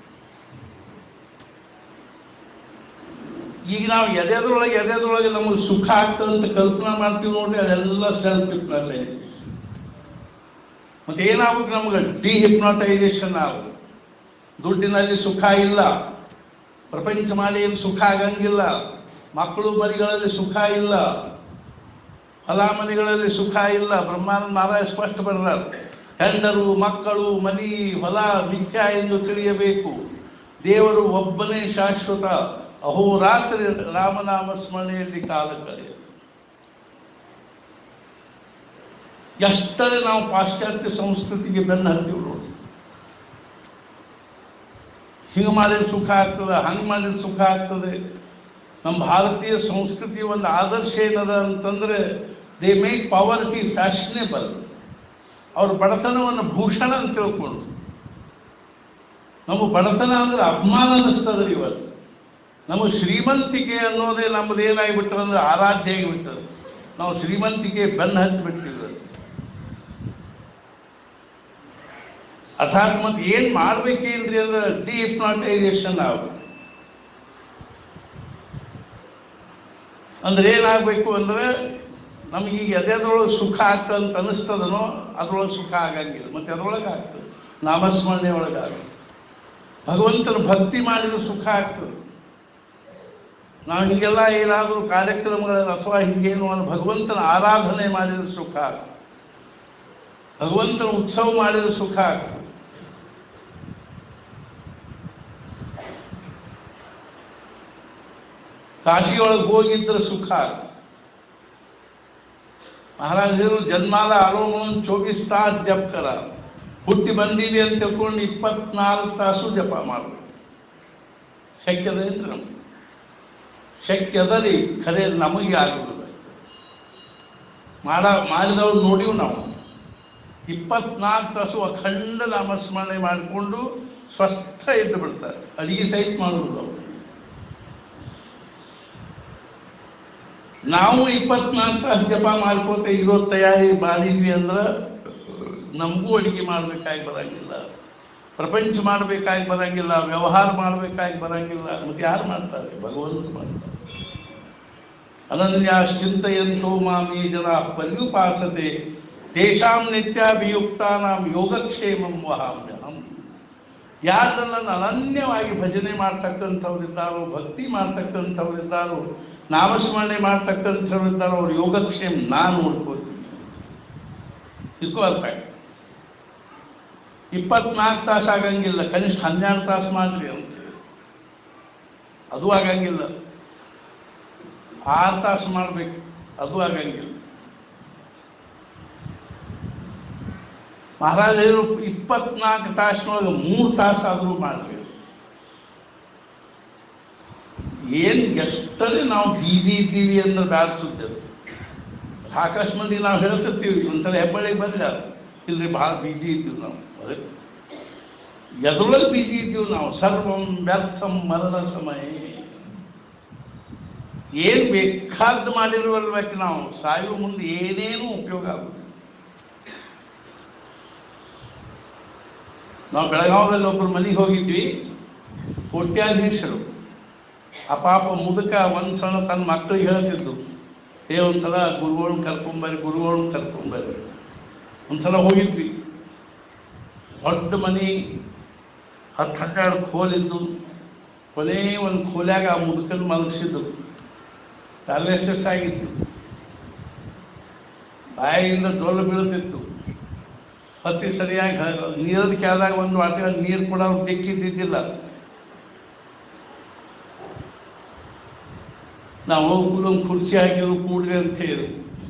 ಈಗ ನಾವು ಎದೆದ್ರೊಳಗೆ ಎದೆದ್ರೊಳಗೆ ನಮಗೆ ಸುಖ ಆಗ್ತದೆ ಅಂತ ಕಲ್ಪನಾ ಮಾಡ್ತೀವಿ ನೋಡ್ರಿ ಅದೆಲ್ಲ ಸೆಲ್ಫ್ ಹಿಪ್ನಟೈಸೇಷನ್ ಮತ್ತೆ ಏನಾಗುತ್ತೆ ನಮ್ಗೆ ಡಿ ಹಿಪ್ನಟೈಸೇಷನ್ ಆಗುತ್ತೆ ದುಡ್ಡಿನಲ್ಲಿ ಸುಖ ಇಲ್ಲ ಪ್ರಪಂಚ ಮಾಡಿ ಏನು ಸುಖ ಆಗಂಗಿಲ್ಲ ಮಕ್ಕಳು ಮರಿಗಳಲ್ಲಿ ಸುಖ ಇಲ್ಲ ಹೊಲ ಮನೆಗಳಲ್ಲಿ ಸುಖ ಇಲ್ಲ ಬ್ರಹ್ಮಾನಂದ ಮಹಾರಾಜ ಸ್ಪಷ್ಟ ಬರೆದಾರ ಹೆಂಡರು ಮಕ್ಕಳು ಮನಿ ಹೊಲ ಮಿಥ್ಯ ಎಂದು ತಿಳಿಯಬೇಕು ದೇವರು ಒಬ್ಬನೇ ಶಾಶ್ವತ ಅಹೋರಾತ್ರಿ ರಾಮನಾಮ ಸ್ಮರಣೆಯಲ್ಲಿ ಕಾಲ ಕಳೆಯ ಎಷ್ಟರೇ ನಾವು ಪಾಶ್ಚಾತ್ಯ ಸಂಸ್ಕೃತಿಗೆ ಬೆನ್ನು ಹತ್ತೀವಿ ನೋಡಿ ಹಿಂಗೆ ಮಾಡಿದ್ರೆ ಸುಖ ಆಗ್ತದೆ ಹಂಗೆ ಮಾಡಿದ್ರೆ ಸುಖ ಆಗ್ತದೆ ನಮ್ಮ ಭಾರತೀಯ ಸಂಸ್ಕೃತಿ ಒಂದು ಆದರ್ಶ ಏನದ ಅಂತಂದ್ರೆ ದೇ ಮೇಕ್ ಪಾವರ್ಟಿ ಫ್ಯಾಷನೇಬಲ್ ಅವ್ರ ಬಡತನವನ್ನು ಭೂಷಣ ಅಂತ ತಿಳ್ಕೊಂಡು ನಮ್ಮ ಬಡತನ ಅಂದ್ರೆ ಅಪಮಾನ ಅನ್ನಿಸ್ತದೆ ಇವತ್ತು ನಮಗೆ ಶ್ರೀಮಂತಿಕೆ ಅನ್ನೋದೇ ನಮ್ಮದು ಏನಾಗಿಬಿಟ್ಟದ ಅಂದ್ರೆ ಆರಾಧ್ಯ ಆಗಿಬಿಟ್ಟದ ನಾವು ಶ್ರೀಮಂತಿಕೆ ಬೆನ್ನು ಹತ್ತಿ ಬಿಟ್ಟಿವಿ ಅರ್ಥಾತ್ ಮತ್ತೆ ಏನ್ ಮಾಡ್ಬೇಕೇನ್ರಿ ಅಂದ್ರೆ ಡಿಹಿಪ್ನಾಟೈಸೇಷನ್ ಆಗುತ್ತೆ ಅಂದ್ರೆ ಏನಾಗಬೇಕು ಅಂದ್ರೆ ನಮ್ಗೆ ಈಗ ಎದೆದ್ರೊಳಗೆ ಸುಖ ಆಗ್ತದೆ ಅಂತ ಅನಿಸ್ತದನೋ ಅದ್ರೊಳಗೆ ಸುಖ ಆಗಂಗಿಲ್ಲ ಮತ್ತೆ ಅದ್ರೊಳಗೆ ಆಗ್ತದೆ ನಾಮಸ್ಮರಣೆ ಒಳಗೆ ಆಗ್ತದೆ ಭಗವಂತನ ಭಕ್ತಿ ಮಾಡಿದ್ರೆ ಸುಖ ಆಗ್ತದೆ ನಾವು ಹೀಗೆಲ್ಲ ಏನಾದರೂ ಕಾರ್ಯಕ್ರಮಗಳಲ್ಲಿ ಅಥವಾ ಹೀಗೇನು ಅನ್ನೋ ಭಗವಂತನ ಆರಾಧನೆ ಮಾಡಿದ್ರೆ ಸುಖ ಆಗ್ತದೆ ಭಗವಂತನ ಉತ್ಸವ ಮಾಡಿದ್ರೆ ಸುಖ ಆಗ್ತದೆ ಕಾಶಿಯೊಳಗೆ ಹೋಗಿದ್ರೆ ಸುಖ ಮಹಾರಾಜರು ಜನ್ಮಾಲ ಆರೋಮನ್ ಚೌಬೀಸ್ ತಾಸು ಜಪ ಕರ ಹುಟ್ಟಿ ಬಂದಿದೆ ಅಂತ ತಿಳ್ಕೊಂಡು ಇಪ್ಪತ್ನಾಲ್ಕು ತಾಸು ಜಪ ಮಾಡಬೇಕು ಶಕ್ಯದ ಅಂದ್ರೆ ನಮ್ಗೆ ಶಕ್ಯದಲ್ಲಿ ಖರೆ ನಮಗೆ ಆಗುವುದಿಲ್ಲ ಮಾಡ ಮಾಡಿದವ್ರು ನೋಡಿವು ನಾವು ಇಪ್ಪತ್ನಾಲ್ಕು ತಾಸು ಅಖಂಡ ನಾಮಸ್ಮರಣೆ ಮಾಡಿಕೊಂಡು ಸ್ವಸ್ಥ ಎದ್ದು ಬಿಡ್ತಾರೆ ಅಡಿಗೆ ಸಹಿತ ಮಾಡುವುದು ಅವರು ನಾವು ಇಪ್ಪತ್ನಾಲ್ಕು ತಾಸು ಜಪ ಮಾಡ್ಕೋತ ಇರೋ ತಯಾರಿ ಮಾಡಿದ್ವಿ ಅಂದ್ರೆ ನಮಗೂ ಅಡಿಗೆ ಮಾಡ್ಬೇಕಾಗಿ ಬರಂಗಿಲ್ಲ ಪ್ರಪಂಚ ಮಾಡ್ಬೇಕಾಗಿ ಬರಂಗಿಲ್ಲ ವ್ಯವಹಾರ ಮಾಡ್ಬೇಕಾಗಿ ಬರಂಗಿಲ್ಲ ಮತ್ತೆ ಯಾರು ಮಾಡ್ತಾರೆ ಭಗವಂತ ಮಾಡ್ತಾರೆ ಅನನ್ಯಾಶ್ಚಿಂತೆಯಂತೋ ಮಾಮಿ ಜನ ಪರ್ಯುಪಾಸತೆ ತೇಷಾಂ ನಿತ್ಯಾಭಿಯುಕ್ತಾನಾಂ ಯೋಗಕ್ಷೇಮಂ ವಹಾಮ್ಯಹಂ ಯಾರು ನನ್ನನ್ನು ಅನನ್ಯವಾಗಿ ಭಜನೆ ಮಾಡ್ತಕ್ಕಂಥವ್ರಿದ್ದಾರೋ ಭಕ್ತಿ ಮಾಡ್ತಕ್ಕಂಥವ್ರಿದ್ದಾರೋ ನಾಮಸ್ಮರಣೆ ಮಾಡ್ತಕ್ಕಂಥವ್ರಿದ್ದಾರೋ ಅವ್ರ ಯೋಗಕ್ಷೇಮ ನಾನು ನೋಡ್ಕೋತೀನಿ ಇದಕ್ಕೂ ಅರ್ಥ ಆಯ್ತು ಇಪ್ಪತ್ನಾಲ್ಕು ತಾಸು ಆಗಂಗಿಲ್ಲ ಕನಿಷ್ಠ ಹನ್ನೆರಡು ತಾಸು ಮಾಡ್ರಿ ಅಂತ ಅದು ಆಗಂಗಿಲ್ಲ ಆರು ತಾಸು ಮಾಡ್ಬೇಕು ಅದು ಆಗಂಗಿಲ್ಲ ಮಹಾರಾಜರು ಇಪ್ಪತ್ನಾಲ್ಕು ತಾಸಿನೊಳಗೆ ಮೂರು ತಾಸು ಆದರೂ ಮಾಡ್ಬೇಕು ಏನ್ ಎಷ್ಟರೇ ನಾವು ಬೀದಿ ಇದ್ದೀವಿ ಅಂದ್ರೆ ಬ್ಯಾಡ್ಸುತ್ತೆ ಸಾಕಷ್ಟು ಮಂದಿ ನಾವು ಹೇಳ್ತಿರ್ತೀವಿ ಒಂದ್ಸಲ ಹೆಬ್ಬಳ್ಳಿಗೆ ಬಂದ್ರೆ ಇಲ್ರಿ ಭಾಳ ಬೀಜಿ ಇದ್ದೀವಿ ನಾವು ಅದೇ ಎದ್ರೊಳಗೆ ಬೀಜಿ ಇದ್ದೀವಿ ನಾವು ಸರ್ವಂ ವ್ಯರ್ಥಂ ಮರಣ ಸಮಯ ಏನ್ ಬೇಕಾದ್ದು ಮಾಡಿರುವಲ್ಬೇಕು ನಾವು ಸಾಯುವ ಮುಂದೆ ಏನೇನು ಉಪಯೋಗ ಆಗುದಿಲ್ಲ ನಾವು ಬೆಳಗಾವದಲ್ಲಿ ಒಬ್ಬರು ಮನೆಗೆ ಹೋಗಿದ್ವಿ ಕೋಟ್ಯಾಧೀಶರು ಆ ಪಾಪ ಮುದುಕ ಒಂದ್ ಸಲ ತನ್ನ ಮಕ್ಕಳಿಗೆ ಹೇಳ್ತಿದ್ದು ಏ ಒಂದ್ಸಲ ಗುರುಗಳನ್ನ ಕರ್ಕೊಂಬರ್ರಿ ಗುರುಗಳನ್ನ ಕರ್ಕೊಂಬರ್ರಿ ಒಂದ್ಸಲ ಹೋಗಿದ್ವಿ ದೊಡ್ಡ ಮನೆ ಹತ್ತು ಹನ್ನೆರಡು ಖೋಲಿದ್ದು ಕೊನೆ ಒಂದು ಖೋಲ್ಯಾಗ ಆ ಮುದುಕನ್ ಮಲಗಿಸಿದ್ರು ಪ್ಯಾಲೇಸಸ್ ಆಗಿತ್ತು ಬಾಯಿಯಿಂದ ಡೊಳ್ಳು ಬೀಳ್ತಿತ್ತು ಹತ್ತಿ ಸರಿಯಾಗಿ ನೀರದ ಕ್ಯಾದಾಗ ಒಂದು ವಾಟ ನೀರು ಕೂಡ ಅವ್ರು ದಿಕ್ಕಿದ್ದಿದ್ದಿಲ್ಲ ನಾವು ಹೋಗಿ ಒಂದು ಕುರ್ಚಿ ಹಾಕಿದ್ರು ಕೂಡ್ರಿ ಅಂತ ಹೇಳಿ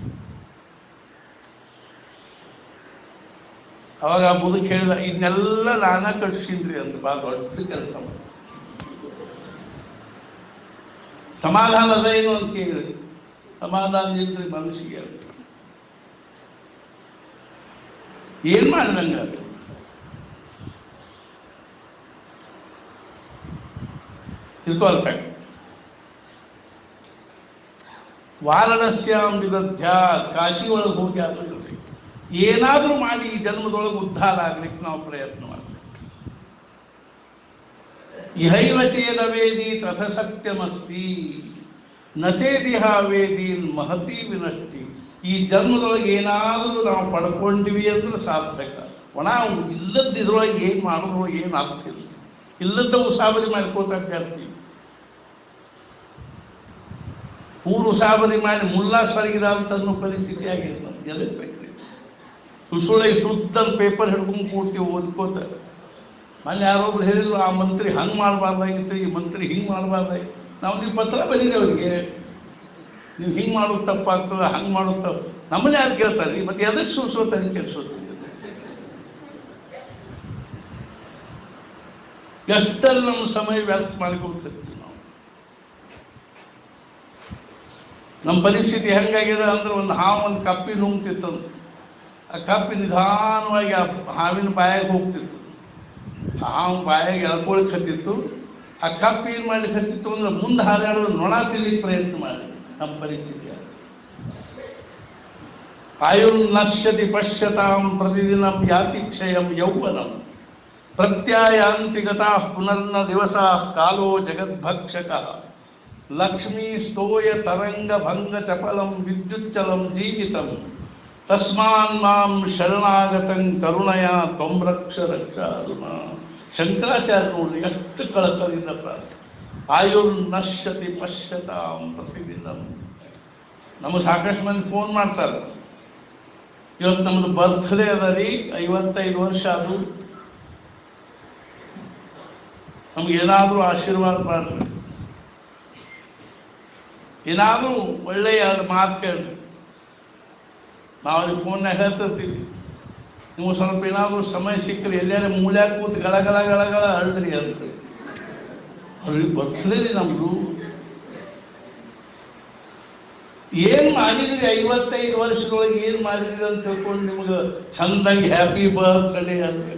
ಅವಾಗ ಆ ಮುದುಕ್ ಹೇಳಿದ ಇದನ್ನೆಲ್ಲ ನಾನ ಕಟ್ಸಿನ್ರಿ ಅಂತ ಬಾ ದೊಡ್ಡ ಕೆಲಸ ಮಾಡಿ ಸಮಾಧಾನ ಅದ ಏನು ಅಂತ ಕೇಳಿದ್ರಿ ಸಮಾಧಾನ ಇಲ್ರಿ ಮನಸ್ಸಿಗೆ ಅಂತ ಏನ್ ಮಾಡಿದಂಗ ಅದು ತಿಳ್ಕೊಳ್ಬೇಕು ವಾರಣಸ್ಯಾಂ ವಿದಧ್ಯ ಕಾಶಿ ಒಳಗೆ ಹೋಗಿ ಆದ್ರೂ ಇರ್ಬೇಕು ಏನಾದ್ರೂ ಮಾಡಿ ಈ ಜನ್ಮದೊಳಗೆ ಉದ್ಧಾರ ಆಗ್ಲಿಕ್ಕೆ ನಾವು ಪ್ರಯತ್ನ ಮಾಡ್ಬೇಕು ಇಹೈವ ಚೇದ ವೇದಿ ತಥ ಸತ್ಯಮಸ್ತಿ ನಚೇದಿಹ ವೇದಿ ಮಹತಿ ವಿನಷ್ಟಿ ಈ ಜನ್ಮದೊಳಗೆ ಏನಾದರೂ ನಾವು ಪಡ್ಕೊಂಡಿವಿ ಅಂದ್ರೆ ಸಾರ್ಥಕ ಒಣ ಇಲ್ಲದ ಇದ್ರೊಳಗೆ ಏನ್ ಮಾಡಿದ್ರು ಏನು ಅರ್ಥ ಇಲ್ಲ ಇಲ್ಲದ ಉಸಾಬರಿ ಮಾಡ್ಕೋತ ಅಡ್ಡಾಡ್ತೀವಿ ಊರು ಉಸಾಬರಿ ಮಾಡಿ ಮುಲ್ಲಾ ಸ್ವರ್ಗಿದ ಅಂತ ಅನ್ನೋ ಪರಿಸ್ಥಿತಿ ಆಗಿರ್ತದೆ ಎದಕ್ಕೆ ಬೇಕ್ರಿ ಸುಸುಳೆ ಶುದ್ಧ ಪೇಪರ್ ಹಿಡ್ಕೊಂಡು ಕೂಡ್ತೀವಿ ಓದ್ಕೋತ ಮೊನ್ನೆ ಯಾರೊಬ್ರು ಹೇಳಿದ್ರು ಆ ಮಂತ್ರಿ ಹಂಗ್ ಮಾಡಬಾರ್ದಾಗಿತ್ತು ಈ ಮಂತ್ರಿ ಹಿಂಗ್ ಮಾಡಬಾರ್ದಾಗಿತ್ತು ನಾವು ನೀವು ಪತ್ರ ಬರೀರಿ ಅವರಿಗೆ ನೀವು ಹಿಂಗ್ ಮಾಡೋದು ತಪ್ಪಾಗ್ತದ ಹಂಗ್ ಮಾಡೋದು ತಪ್ಪು ನಮ್ಮನ್ನ ಯಾರು ಕೇಳ್ತಾರೆ ಮತ್ತೆ ಎದಕ್ಕೆ ಸುಳ್ಸೋತಾರೆ ಕೇಳಿಸೋದು ಎಷ್ಟಲ್ಲಿ ನಮ್ಮ ಸಮಯ ವ್ಯರ್ಥ ಮಾಡಿಕೊಳ್ತಿರ್ತೀವಿ ನಾವು ನಮ್ಮ ಪರಿಸ್ಥಿತಿ ಹೆಂಗಾಗಿದೆ ಅಂದ್ರೆ ಒಂದು ಹಾವು ಒಂದು ಕಪ್ಪಿ ನುಂಗ್ತಿತ್ತು ಆ ಕಪ್ಪಿ ನಿಧಾನವಾಗಿ ಆ ಹಾವಿನ ಬಾಯಾಗ ಹೋಗ್ತಿತ್ತು ಆ ಹಾವು ಬಾಯಾಗ ಎಳ್ಕೊಳಕ್ ಹತ್ತಿತ್ತು ಆ ಕಪ್ಪಿ ಏನ್ ಮಾಡ್ಲಿಕ್ಕೆ ಹತ್ತಿತ್ತು ಅಂದ್ರೆ ಮುಂದೆ ಹಾರಾಡುವ ನೊಣ ತಿನ್ಲಿಕ್ಕೆ ಪ್ರಯತ್ನ ಮಾಡಿ ನಮ್ಮ ಪರಿಸ್ಥಿತಿ ಆಯುರ್ನಶ್ಯತಿ ಪಶ್ಯತಾಂ ಪ್ರತಿದಿನಂ ಯಾತಿ ಕ್ಷಯಂ ಯೌವನಂ ಪ್ರತ್ಯಾಯಾಂತಿ ಗತಾ ಪುನರ್ನ ದಿವಸ ಕಾಲೋ ಜಗದ್ಭಕ್ಷಕ ಲಕ್ಷ್ಮೀ ಸ್ತೋಯ ತರಂಗ ಭಂಗ ಚಪಲಂ ವಿದ್ಯುಚ್ಚಲಂ ಜೀವಿತಂ ತಸ್ಮಾನ್ ಮಾಂ ಶರಣಾಗತಂ ಕರುಣಯ ತ್ವಂ ರಕ್ಷ ರಕ್ಷ ಅರುಣ ಶಂಕರಾಚಾರ್ಯ ನೋಡ್ರಿ ಎಷ್ಟು ಕಳಕಳಿಂದ ಪ್ರಾರ್ಥನೆ ಆಯುರ್ನಶ್ಯತಿ ಪಶ್ಯತಾಂ ಪ್ರತಿದಿನಂ ನಮಗೆ ಸಾಕಷ್ಟು ಮಂದಿ ಫೋನ್ ಮಾಡ್ತಾರೆ ಇವತ್ತು ನಮ್ದು ಬರ್ತ್ಡೇ ಅದ ರೀ ಐವತ್ತೈದು ವರ್ಷ ಅದು ನಮ್ಗೆ ಏನಾದ್ರೂ ಆಶೀರ್ವಾದ ಮಾಡ್ರಿ ಏನಾದರೂ ಒಳ್ಳೆಯ ಎರಡು ಮಾತು ಹೇಳ್ರಿ ನಾವು ಅವ್ರಿಗೆ ಫೋನ್ನಾಗ ಹೇಳ್ತಿರ್ತೀವಿ ನೀವು ಸ್ವಲ್ಪ ಏನಾದರೂ ಸಮಯ ಸಿಕ್ಕರೆ ಎಲ್ಲಾರ ಮೂಲ್ಯಾಗ ಕೂತು ಗಳ ಗಳ ಗಳ ಗಳ ಅಳ್ರಿ ಅಂತ ಅವ್ರಿಗೆ ಬರ್ತದೆ ರೀ ನಮ್ದು ಏನ್ ಮಾಡಿದ್ರಿ ಐವತ್ತೈದು ವರ್ಷದೊಳಗೆ ಏನ್ ಮಾಡಿದ್ರಿ ಅಂತ ತಿಳ್ಕೊಂಡು ನಿಮ್ಗೆ ಚಂದಾಗಿ ಹ್ಯಾಪಿ ಬರ್ತ್ಡೇ ಅನ್ಬೇಕು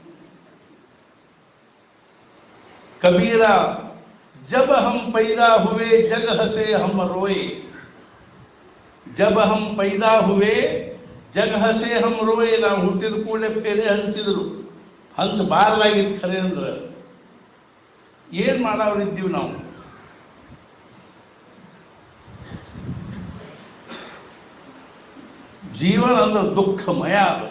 ಕಬೀರ ಜब हम पैदा हुए जग हसे हम रोए जब हम पैदा हुए ಜಗ ಹಸೆ ಹಮ್ ರೋಯ್ ನಾವು ಹುಟ್ಟಿದ ಕೂಡಲೇ ಪೇಡೆ ಹಂಚಿದ್ರು ಹಂಚ ಬಾರ್ಲಾಗಿತ್ತು ಖರೆ ಅಂದ್ರೆ ಏನ್ ಮಾಡವ್ರಿದ್ದೀವಿ ನಾವು ಜೀವನ ಅಂದ್ರೆ ದುಃಖಮಯ ಅದು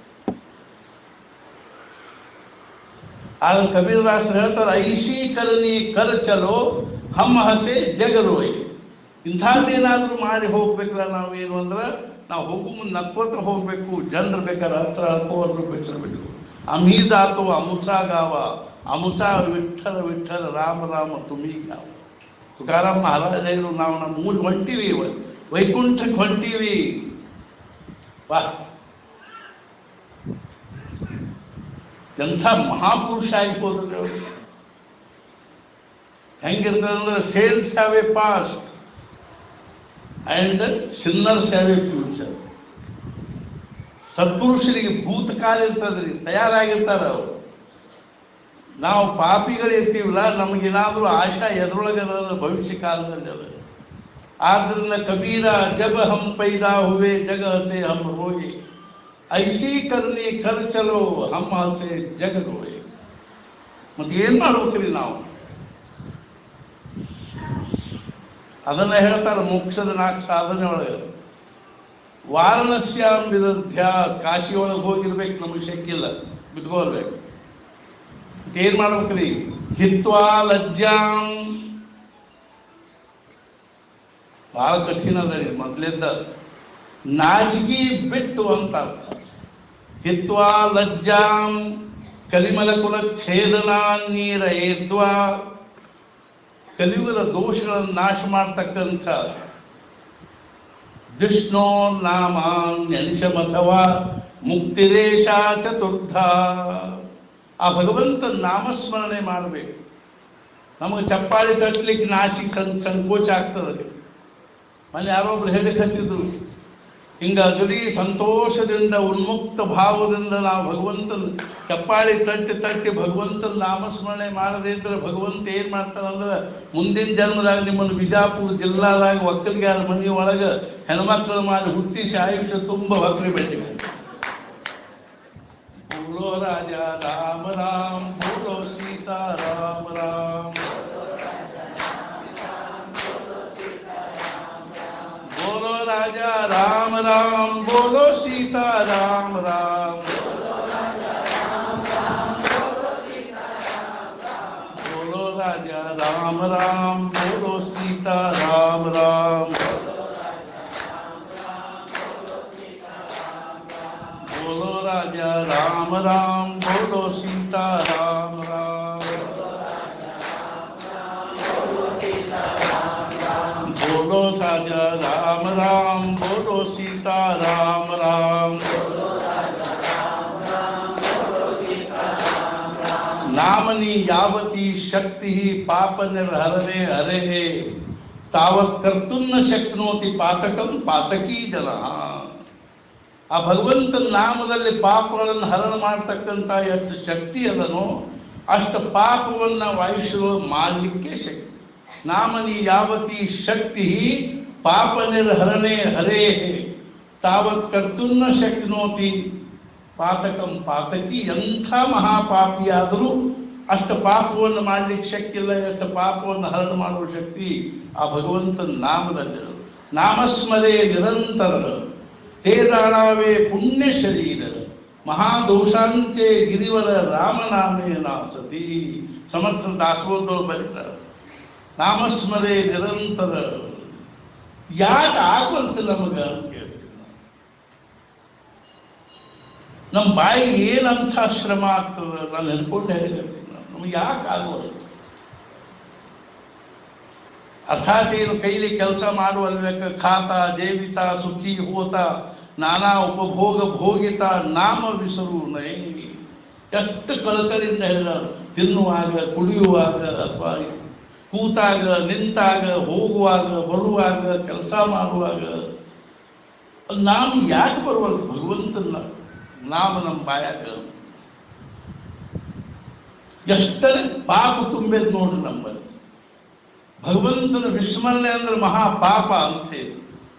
ಆಗ ಕಬೀರದಾಸರು ಹೇಳ್ತಾರೆ ಐಸಿ ಕರ್ನಿ ಕರ್ ಚಲೋ ಹಮ್ಮ ಹಸೆ ಜಗರೋಯ್ ಇಂಥದ್ದೇನಾದ್ರೂ ಮಾಡಿ ಹೋಗ್ಬೇಕಲ್ಲ ನಾವು ಏನು ಅಂದ್ರೆ ನಾವು ಹೋಗು ಮುಂದೆ ನಕ್ಕೋತ್ರ ಹೋಗ್ಬೇಕು ಜನರು ಬೇಕಾದ್ರೆ ಹತ್ರ ಹಳ್ಕೋದ್ರು ಬಿಟ್ಟರು ಬಿಟ್ಟು ಅಮೀದಾತು ಅಮುಚಾ ಗಾವ ಅಮುಚಾ ವಿಠಲ ವಿಠಲ ರಾಮ ರಾಮ ತುಮಿ ಗಾವ ತುಕಾರಾಮ್ ಮಹಾರಾಜ ಹೇಳಿದ್ರು ನಾವು ನಮ್ಮ ಮೂರು ಹೊಂಟಿವಿ ವೈಕುಂಠಕ್ಕೆ ಹೊಂಟೀವಿ ವಾ ಎಂಥ ಮಹಾಪುರುಷ ಆಗಿರ್ಬೋದು ಅವರು ಹೆಂಗಿರ್ತದೆ ಅಂದ್ರೆ saints have a past and sinners have a future ಸತ್ಪುರುಷರಿಗೆ ಭೂತಕಾಲ ಇರ್ತದ್ರಿ ತಯಾರಾಗಿರ್ತಾರ ಅವರು ನಾವು ಪಾಪಿಗಳು ಇರ್ತೀವಲ್ಲ ನಮಗೇನಾದ್ರೂ ಆಶಾ ಎದ್ರೊಳಗೆ ಅದ ಭವಿಷ್ಯ ಕಾಲದಲ್ಲಿ ಅದ ಆದ್ರಿಂದ ಕಬೀರ ಜಬ ಹಮ್ ಪೈದಾ ಹುವೆ ಜಗ ಹಸೆ ಹಮ್ ರೋಯೆ ಐಸಿ ಕರ್ನಿ ಕರ್ ಚಲೋ ಹಮ್ಮ ಹಸೆ ಜಗ ರೋಯೆ ಮತ್ತೆ ಏನ್ ಮಾಡ್ಬೇಕ್ರಿ ನಾವು ಅದನ್ನ ಹೇಳ್ತಾರೆ ಮೋಕ್ಷದ ನಾಲ್ಕು ಸಾಧನೆ ಒಳಗೆ ವಾರಣಸ್ಯಾಂ ವಿದಧ್ಯ ಕಾಶಿ ಒಳಗೆ ಹೋಗಿರ್ಬೇಕು ನಮಗೆ ಶಕ್ಕಿಲ್ಲ ಬಿದ್ಕೋರ್ಬೇಕು ಏನ್ ಮಾಡ್ಬೇಕ್ರಿ ಹಿತ್ವಾ ಲಜ್ಜಾಂ ಬಹಳ ಕಠಿಣ ಅದ ರೀ ಮೊದ್ಲಿದ್ದ ನಾಚಿಗಿ ಬಿಟ್ಟು ಅಂತ ಅರ್ಥ ಹಿತ್ವಾ ಲಜ್ಜಾಂ ಕಲಿಮಲ ಕುಲ ಛೇದನ ನೀರ ಏದ್ವಾ ಕಲಿಯುಗದ ದೋಷಗಳನ್ನು ನಾಶ ಮಾಡ್ತಕ್ಕಂಥ ವಿಷ್ಣು ನಾಮ ನೆನಿಶಮಥವಾ ಮುಕ್ತಿರೇಶ ಚತುರ್ಧ ಆ ಭಗವಂತ ನಾಮಸ್ಮರಣೆ ಮಾಡಬೇಕು ನಮಗೆ ಚಪ್ಪಾಳಿ ತಟ್ಟಲಿಕ್ಕೆ ನಾಚಿಕ್ ಸಂ ಸಂಕೋಚ ಆಗ್ತದೆ ಮನೆ ಯಾರೊಬ್ರು ಹೇಳಿಕ್ ಹತ್ತಿದ್ರು ಹಿಂಗ ಅಗದಿ ಸಂತೋಷದಿಂದ ಉನ್ಮುಕ್ತ ಭಾವದಿಂದ ನಾವು ಭಗವಂತನ ಚಪ್ಪಾಳಿ ತಟ್ಟಿ ತಟ್ಟಿ ಭಗವಂತನ ನಾಮಸ್ಮರಣೆ ಮಾಡದೇ ಇದ್ರೆ ಭಗವಂತ ಏನ್ ಮಾಡ್ತಾನಂದ್ರೆ ಮುಂದಿನ ಜನ್ಮದಾಗ ನಿಮ್ಮನ್ನು ಬಿಜಾಪುರ ಜಿಲ್ಲಾದಾಗ ಒಕ್ಕಲಿಗಾರ ಮನೆ ಒಳಗ ಹೆಣ್ಮಕ್ಳು ಮಾಡಿ ಹುಟ್ಟಿಸಿ ಆಯುಷ್ಯ ತುಂಬ ಹೊಕ್ಕಲಿ ಬೆಟ್ಟಿ ಬೋಲೋ ರಾಜ ರಾಮ ರಾಮ್ ಬೋಲೋ ಸೀತಾ ರಾಮ ರಾಮ್ बोलो राजा राम राम बोलो सीता राम राम बोलो राजा राम राम बोलो सीता राम राम बोलो राजा राम राम बोलो सीता राम राम बोलो राजा राम राम बोलो सीता राम राम नामनी यावती शक्ति पाप निर्हरणे हरे तावತ್ ಕರ್ತುನ್ನ ಶಕ್ನೋತಿ ಪಾತಕಂ ಪಾತಕೀ ಜನ ಆ ಭಗವಂತನ ನಾಮದಲ್ಲಿ ಪಾಪಗಳನ್ನು ಹರಣ ಮಾಡ್ತಕ್ಕಂಥ ಎಷ್ಟು ಶಕ್ತಿ ಅದನೋ ಅಷ್ಟು ಪಾಪವನ್ನ ವಾಯುಶ್ರು ಮಾಡಲಿಕ್ಕೆ ಶಕ್ತಿ ನಾಮನಿ ಯಾವತಿ ಶಕ್ತಿ ಪಾಪ ನಿರ್ಹರಣೆ ಹರೇ ತಾವತ್ ಕರ್ತುನ್ನ ಶಕ್ನೋತಿ ಪಾತಕಂ ಪಾತಕಿ ಎಂಥ ಮಹಾಪಾಪಿಯಾದರೂ ಅಷ್ಟು ಪಾಪವನ್ನು ಮಾಡ್ಲಿಕ್ಕೆ ಶಕ್ತಿ ಇಲ್ಲ ಎಷ್ಟು ಪಾಪವನ್ನು ಹರಣ ಮಾಡುವ ಶಕ್ತಿ ಆ ಭಗವಂತನ ನಾಮದಲ್ಲಿ ನಾಮಸ್ಮರೆ ನಿರಂತರ ತೇದಾಳಾವೇ ಪುಣ್ಯ ಶರೀರ ಮಹಾದೋಷಾಂಚೆ ಗಿರಿವರ ರಾಮನಾಮೇನ ಸತಿ ಸಮರ್ಥ ದಾಸೋದಗಳು ಬರೀತಾರೆ ನಾಮಸ್ಮರೆ ನಿರಂತರ ಯಾಕೆ ಆಗುವಂತಿಲ್ಲ ನಮಗ ಅಂತ ಕೇಳ್ತೀನಿ ನಮ್ಮ ಬಾಯಿಗೆ ಏನಂಥ ಶ್ರಮ ಆಗ್ತದೆ ನಾನು ನೆನ್ಕೊಂಡು ಹೇಳಿರ್ತೀನಿ ನಮ್ಗೆ ಯಾಕೆ ಆಗೋದು ಅರ್ಥಾತ್ ಏನು ಕೈಲಿ ಕೆಲಸ ಮಾಡುವಲ್ಬೇಕ ಖಾತ ಜೇವಿತ ಸುಖಿ ಹೋತ ನಾನಾ ಉಪಭೋಗ ಭೋಗಿತ ನಾಮ ವಿಸರು ನೈ ಎಷ್ಟು ಕಳಕಳಿಂದ ಹೇಳಿದರು ತಿನ್ನುವಾಗ ಕುಡಿಯುವಾಗ ಅಥವಾ ಕೂತಾಗ ನಿಂತಾಗ ಹೋಗುವಾಗ ಬರುವಾಗ ಕೆಲಸ ಮಾಡುವಾಗ ನಾಮ ಯಾಕೆ ಬರುವಲ್ಲ ಭಗವಂತನ ನಾಮ ನಮ್ಮ ಬಾಯಾಗ ಎಷ್ಟರೇ ಪಾಪ ತುಂಬೇದ್ ನೋಡ್ರಿ ನಮ್ಮಲ್ಲಿ ಭಗವಂತನ ವಿಸ್ಮರಣೆ ಅಂದ್ರೆ ಮಹಾ ಪಾಪ ಅಂತ ಹೇಳಿ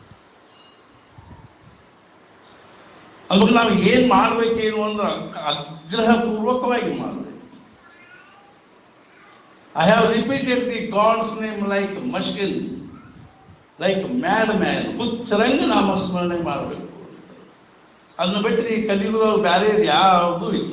ಅಂದ್ರೆ ನಾವು ಏನ್ ಮಾಡ್ಬೇಕೇನು ಅಂದ್ರೆ ಆಗ್ರಹ ಪೂರ್ವಕವಾಗಿ ಮಾಡ್ಬೇಕು I have repeated the God's name like machine like mad man ಹುಚ್ಚರಂಗ ನಾಮಸ್ಮರಣೆ ಮಾಡಬೇಕು ಅದನ್ನ ಬಿಟ್ಟರೆ ಈ ಕಲಿಯುಗದವ್ರು ಬೇರೆ ಯಾವುದೂ ಇಲ್ಲ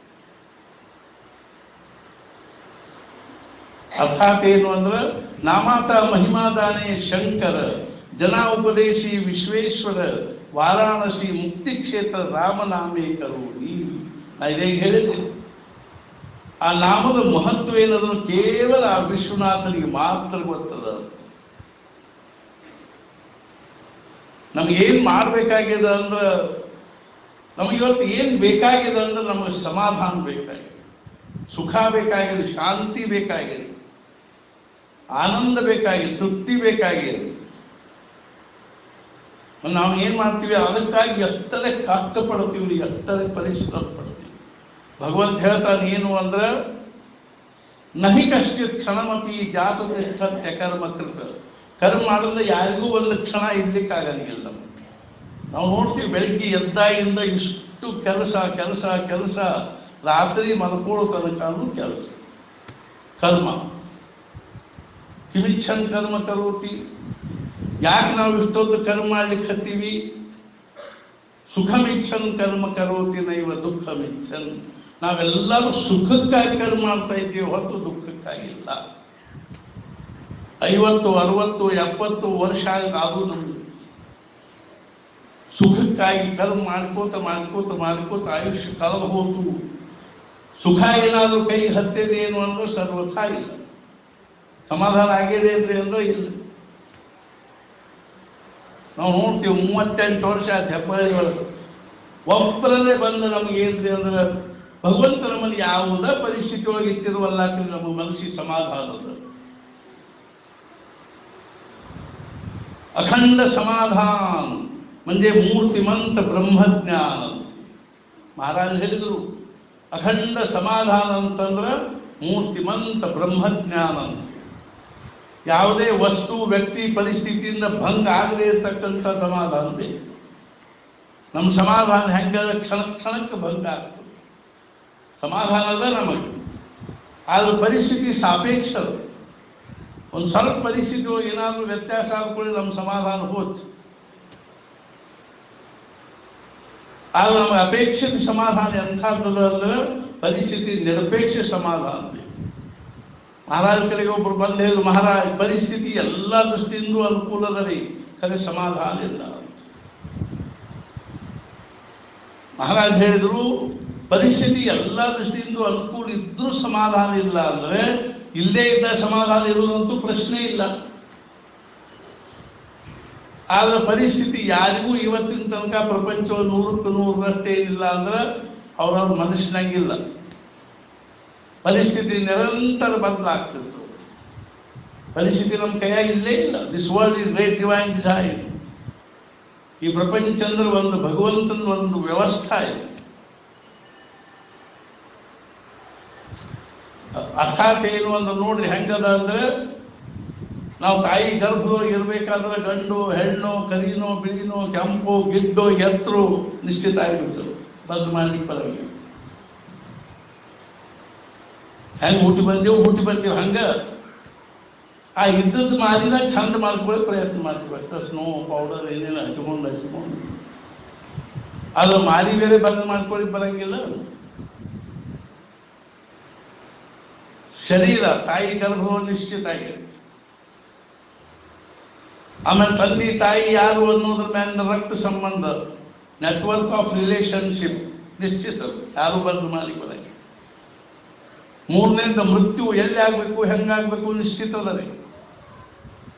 ಅರ್ಥಾತ್ ಏನು ಅಂದ್ರೆ ನಾಮಾತ ಮಹಿಮಾದಾನೆ ಶಂಕರ ಜನ ಉಪದೇಶಿ ವಿಶ್ವೇಶ್ವರ ವಾರಾಣಸಿ ಮುಕ್ತಿ ಕ್ಷೇತ್ರ ರಾಮನಾಮೇ ಕರುಣಿ ನಾ ಇದೇ ಹೇಳಿದ್ದೆ ಆ ನಾಮದ ಮಹತ್ವ ಏನದನ್ನು ಕೇವಲ ಆ ವಿಶ್ವನಾಥನಿಗೆ ಮಾತ್ರ ಗೊತ್ತದ ನಮ್ಗೆ ಏನ್ ಮಾಡ್ಬೇಕಾಗಿದೆ ಅಂದ್ರೆ ನಮಗೆ ಇವತ್ತು ಏನ್ ಬೇಕಾಗಿದೆ ಅಂದ್ರೆ ನಮಗೆ ಸಮಾಧಾನ ಬೇಕಾಗಿದೆ ಸುಖ ಬೇಕಾಗಿದೆ ಶಾಂತಿ ಬೇಕಾಗಿದೆ ಆನಂದ ಬೇಕಾಗಿದೆ ತೃಪ್ತಿ ಬೇಕಾಗಿದೆ ನಾವು ಏನ್ ಮಾಡ್ತೀವಿ ಅದಕ್ಕಾಗಿ ಎಷ್ಟರೇ ಕಷ್ಟಪಡ್ತೀವಿ ಎಷ್ಟರೇ ಪರಿಶ್ರಮ ಪಡ್ತೀವಿ ಭಗವಂತ ಹೇಳ್ತಾನೆ ಏನು ಅಂದ್ರೆ ನಹಿ ಕಶ್ಚಿತ್ ಕ್ಷಣಮಪಿ ಜಾತುತಿಷ್ಠತ್ಯ ಕರ್ಮ ಕೃತ ಕರ್ಮ ಮಾಡಿದ್ರೆ ಯಾರಿಗೂ ಒಂದು ಕ್ಷಣ ಇರ್ಲಿಕ್ಕಾಗಂಗಿಲ್ಲ ನಾವು ನೋಡ್ತೀವಿ ಬೆಳಿಗ್ಗೆ ಎದ್ದಾಗಿಂದ ಇಷ್ಟು ಕೆಲಸ ಕೆಲಸ ಕೆಲಸ ರಾತ್ರಿ ಮಲ್ಕೊಳ್ಳೋ ತನಕನೂ ಕೆಲಸ ಕರ್ಮ ಕಿಮಿಚ್ಛನ್ ಕರ್ಮ ಕರೋತಿ ಯಾಕೆ ನಾವು ಇಷ್ಟೊಂದು ಕರ್ಮ ಮಾಡ್ಲಿಕ್ಕೆ ಹತ್ತೀವಿ ಸುಖಮಿಚ್ಛನ್ ಕರ್ಮ ಕರೋತಿ ನೈವ ದುಃಖಮಿಚ್ಛನ್ ನಾವೆಲ್ಲರೂ ಸುಖಕ್ಕಾಗಿ ಕರ್ಮ ಮಾಡ್ತಾ ಇದ್ದೀವಿ ಹೊತ್ತು ದುಃಖಕ್ಕಾಗಿಲ್ಲ ಐವತ್ತು ಅರವತ್ತು ಎಪ್ಪತ್ತು ವರ್ಷ ಆದ್ರೂ ನಮ್ದು ಸುಖಕ್ಕಾಗಿ ಕರ್ಮ ಮಾಡ್ಕೋತ ಮಾಡ್ಕೋತ ಮಾಡ್ಕೋತ ಆಯುಷ್ಯ ಕಳೆದು ಹೋತು ಸುಖ ಏನಾದ್ರೂ ಕೈ ಹತ್ತಿದೆ ಏನು ಅಂದ್ರೆ ಸರ್ವಥಾ ಇಲ್ಲ ಸಮಾಧಾನ ಆಗಿದೆ ಅಂದ್ರೆ ಅಂದ್ರೆ ಇಲ್ಲ ನಾವು ನೋಡ್ತೀವಿ ಮೂವತ್ತೆಂಟು ವರ್ಷ ಆಯ್ತು ಹೆಬ್ಬಳ್ಳಿ ಒಳಗೆ ಒಬ್ಬರಲ್ಲೇ ಬಂದು ನಮ್ಗೆ ಏನ್ರಿ ಅಂದ್ರೆ ಭಗವಂತ ನಮ್ಮಲ್ಲಿ ಯಾವುದ ಪರಿಸ್ಥಿತಿ ಒಳಗೆ ಇಟ್ಟಿರುವಲ್ಲ ಅಂದ್ರೆ ನಮ್ಮ ಮನಸ್ಸಿಗೆ ಸಮಾಧಾನ ಅದ ಅಖಂಡ ಸಮಾಧಾನ ಮಂದೆ ಮೂರ್ತಿಮಂತ ಬ್ರಹ್ಮಜ್ಞಾನ ಮಹಾರಾಜ್ ಹೇಳಿದರು ಅಖಂಡ ಸಮಾಧಾನ ಅಂತಂದ್ರ ಮೂರ್ತಿಮಂತ ಬ್ರಹ್ಮಜ್ಞಾನ ಅಂತ ಯಾವುದೇ ವಸ್ತು ವ್ಯಕ್ತಿ ಪರಿಸ್ಥಿತಿಯಿಂದ ಭಂಗ ಆಗದೆ ಇರತಕ್ಕಂಥ ಸಮಾಧಾನ ಬೇಕು ನಮ್ಮ ಸಮಾಧಾನ ಹೆಂಗ ಕ್ಷಣ ಕ್ಷಣಕ್ಕೆ ಭಂಗ ಆಗ್ತದೆ ಸಮಾಧಾನ ಅದ ನಮಗೆ ಆದ್ರೆ ಪರಿಸ್ಥಿತಿ ಸಾಪೇಕ್ಷ ಅದು ಒಂದು ಸ್ವಲ್ಪ ಪರಿಸ್ಥಿತಿ ಒಳಗೆ ಏನಾದರೂ ವ್ಯತ್ಯಾಸ ಆದ್ಕೊಳ್ಳಿ ನಮ್ಮ ಸಮಾಧಾನ ಹೋಯ್ತು ಆದ್ರೆ ನಮಗೆ ಅಪೇಕ್ಷಿತ ಸಮಾಧಾನ ಎಂಥದ್ದದ ಅಂದ್ರೆ ಪರಿಸ್ಥಿತಿ ನಿರಪೇಕ್ಷ ಸಮಾಧಾನ ಬೇಕು ಮಹಾರಾಜ ಕಡೆಗೆ ಒಬ್ರು ಬಂದು ಹೇಳಿದ್ರು ಮಹಾರಾಜ್ ಪರಿಸ್ಥಿತಿ ಎಲ್ಲ ದೃಷ್ಟಿಯಿಂದ ಅನುಕೂಲದ ರೀ ಕರೆ ಸಮಾಧಾನ ಇಲ್ಲ ಅಂತ ಮಹಾರಾಜ್ ಹೇಳಿದ್ರು ಪರಿಸ್ಥಿತಿ ಎಲ್ಲ ದೃಷ್ಟಿಯಿಂದ ಅನುಕೂಲ ಇದ್ರೂ ಸಮಾಧಾನ ಇಲ್ಲ ಅಂದ್ರೆ ಇಲ್ಲದೇ ಇದ್ದ ಸಮಾಧಾನ ಇರುವುದಂತೂ ಪ್ರಶ್ನೆ ಇಲ್ಲ ಆದ್ರೆ ಪರಿಸ್ಥಿತಿ ಯಾರಿಗೂ ಇವತ್ತಿನ ತನಕ ಪ್ರಪಂಚ ನೂರಕ್ಕೆ ನೂರರಷ್ಟೇ ಏನಿಲ್ಲ ಅಂದ್ರೆ ಅವ್ರವ್ರ ಮನಸ್ಸಿನಂಗಿಲ್ಲ ಪರಿಸ್ಥಿತಿ ನಿರಂತರ ಬದಲಾಗ್ತಿತ್ತು ಪರಿಸ್ಥಿತಿ ನಮ್ಮ ಕೈಯಾಗಿ ಇಲ್ಲೇ ಇಲ್ಲ this world is great divine design ಈ ಪ್ರಪಂಚ ಅಂದ್ರೆ ಒಂದು ಭಗವಂತನ ಒಂದು ವ್ಯವಸ್ಥೆ ಇದೆ ಅರ್ಥಾತ್ ಏನು ಅಂದ್ರೆ ನೋಡ್ರಿ ಹೆಂಗದ ಅಂದ್ರೆ ನಾವು ತಾಯಿ ಗರ್ಭದೊಳಗೆ ಇರ್ಬೇಕಾದ್ರೆ ಗಂಡು ಹೆಣ್ಣು ಕರಿನೋ ಬಿಳಿನೋ ಕೆಂಪು ಗಿಡ್ಡು ಎತ್ತರು ನಿಶ್ಚಿತ ಆಗಿಬಿಡ್ತದೆ ಬದಲು ಮಾಡ್ಲಿಕ್ಕೆ ಬರಂಗಿಲ್ಲ ಹೆಂಗ್ ಹುಟ್ಟಿ ಬಂದೇವು ಹುಟ್ಟಿ ಬಂದೇವು ಹಂಗ ಆ ಇದ್ದದ್ದು ಮಾರಿನ ಚಂದ ಮಾಡ್ಕೊಳ್ಳಿ ಪ್ರಯತ್ನ ಮಾಡ್ಬೇಕು ಸ್ನೋ ಪೌಡರ್ ಏನೇನು ಹಚ್ಕೊಂಡು ಹಚ್ಕೊಂಡು ಅದು ಮಾರಿ ಬೇರೆ ಬದಲು ಮಾಡ್ಕೊಳ್ಳಿ ಬರಂಗಿಲ್ಲ ಶರೀರ ತಾಯಿ ಗರ್ಭವು ನಿಶ್ಚಿತ ಆಗಿದೆ ಆಮೇಲೆ ತಂದೆ ತಾಯಿ ಯಾರು ಅನ್ನೋದ್ರ ಮೇಲೆ ರಕ್ತ ಸಂಬಂಧ ನೆಟ್ವರ್ಕ್ ಆಫ್ ರಿಲೇಶನ್ಶಿಪ್ ನಿಶ್ಚಿತ ಅದು. ಯಾರು ಬದಲು ಮಾಡಿ ಬರಂಗಿಲ್ಲ ಮೂರನೇದ ಮೃತ್ಯು ಎಲ್ಲಿ ಆಗ್ಬೇಕು ಹೆಂಗಾಗ್ಬೇಕು ನಿಶ್ಚಿತ ಅದ ರೀ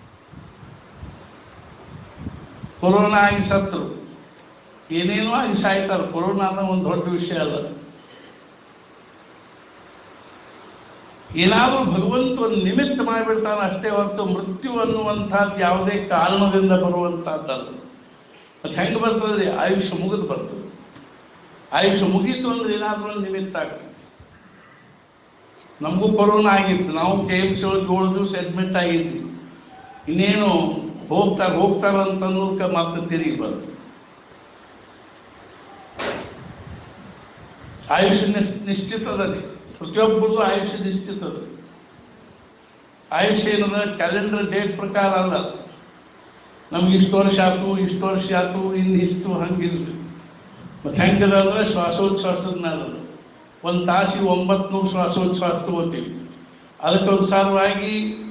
ಕೊರೋನಾ ಆಗಿ ಸತ್ರು ಏನೇನೋ ಆಗಿ ಸಾಯ್ತಾರೆ ಕೊರೋನಾ ಅನ್ನೋ ಒಂದು ದೊಡ್ಡ ವಿಷಯ ಅಲ್ಲ ಏನಾದರೂ ಭಗವಂತ ಒಂದು ನಿಮಿತ್ತ ಮಾಡಿಬಿಡ್ತಾನೆ ಅಷ್ಟೇ ಹೊರತು ಮೃತ್ಯು ಅನ್ನುವಂಥದ್ದು ಯಾವುದೇ ಕಾರಣದಿಂದ ಬರುವಂತಹದ್ದಲ್ಲ ಅದು ಹೆಂಗೆ ಬರ್ತದ್ರಿ ಆಯುಷ್ಯ ಮುಗಿದು ಬರ್ತದೆ ಆಯುಷ್ಯ ಮುಗೀತು ಅಂದ್ರೆ ಏನಾದ್ರೂ ಒಂದು ನಿಮಿತ್ತ ಆಗ್ತದೆ ನಮಗೂ ಕೊರೋನಾ ಆಗಿತ್ತು ನಾವು ಕೆ ಎಂ ಸಿ ಒಳಗೆ ಏಳು ದಿವಸ ಅಡ್ಮಿಟ್ ಆಗಿದ್ವಿ ಇನ್ನೇನು ಹೋಗ್ತಾರ ಹೋಗ್ತಾರ ಅಂತ ಅನ್ನೋದಕ್ಕೆ ಮತ್ತೆ ತಿರುಗಿ ಬಂದು ಆಯುಷ್ಯ ನಿಶ್- ನಿಶ್ಚಿತ ಅದ ರೀ ಪ್ರತಿಯೊಬ್ಬರದು ಆಯುಷ್ಯ ನಿಶ್ಚಿತ ಅದ ಆಯುಷ್ಯ ಏನದ ಕ್ಯಾಲೆಂಡರ್ ಡೇಟ್ ಪ್ರಕಾರ ಅಲ್ಲ ನಮ್ಗೆ ಇಷ್ಟು ವರ್ಷ ಆಯ್ತು ಇಷ್ಟು ವರ್ಷ ಆಯ್ತು ಇನ್ನು ಇಷ್ಟು ಹಂಗಿಲ್ಲ ಮತ್ತೆ ಹೆಂಗದ ಅಂದ್ರೆ ಶ್ವಾಸೋಚ್ಛ್ವಾಸದ ನಾಡದು ಒಂದು ತಾಸಿಗೆ ಒಂಬತ್ತು ನೂರು ಶ್ವಾಸೋಚ್ಛ್ವಾಸ ತಗೋತೀವಿ ಅದಕ್ಕನುಸಾರವಾಗಿ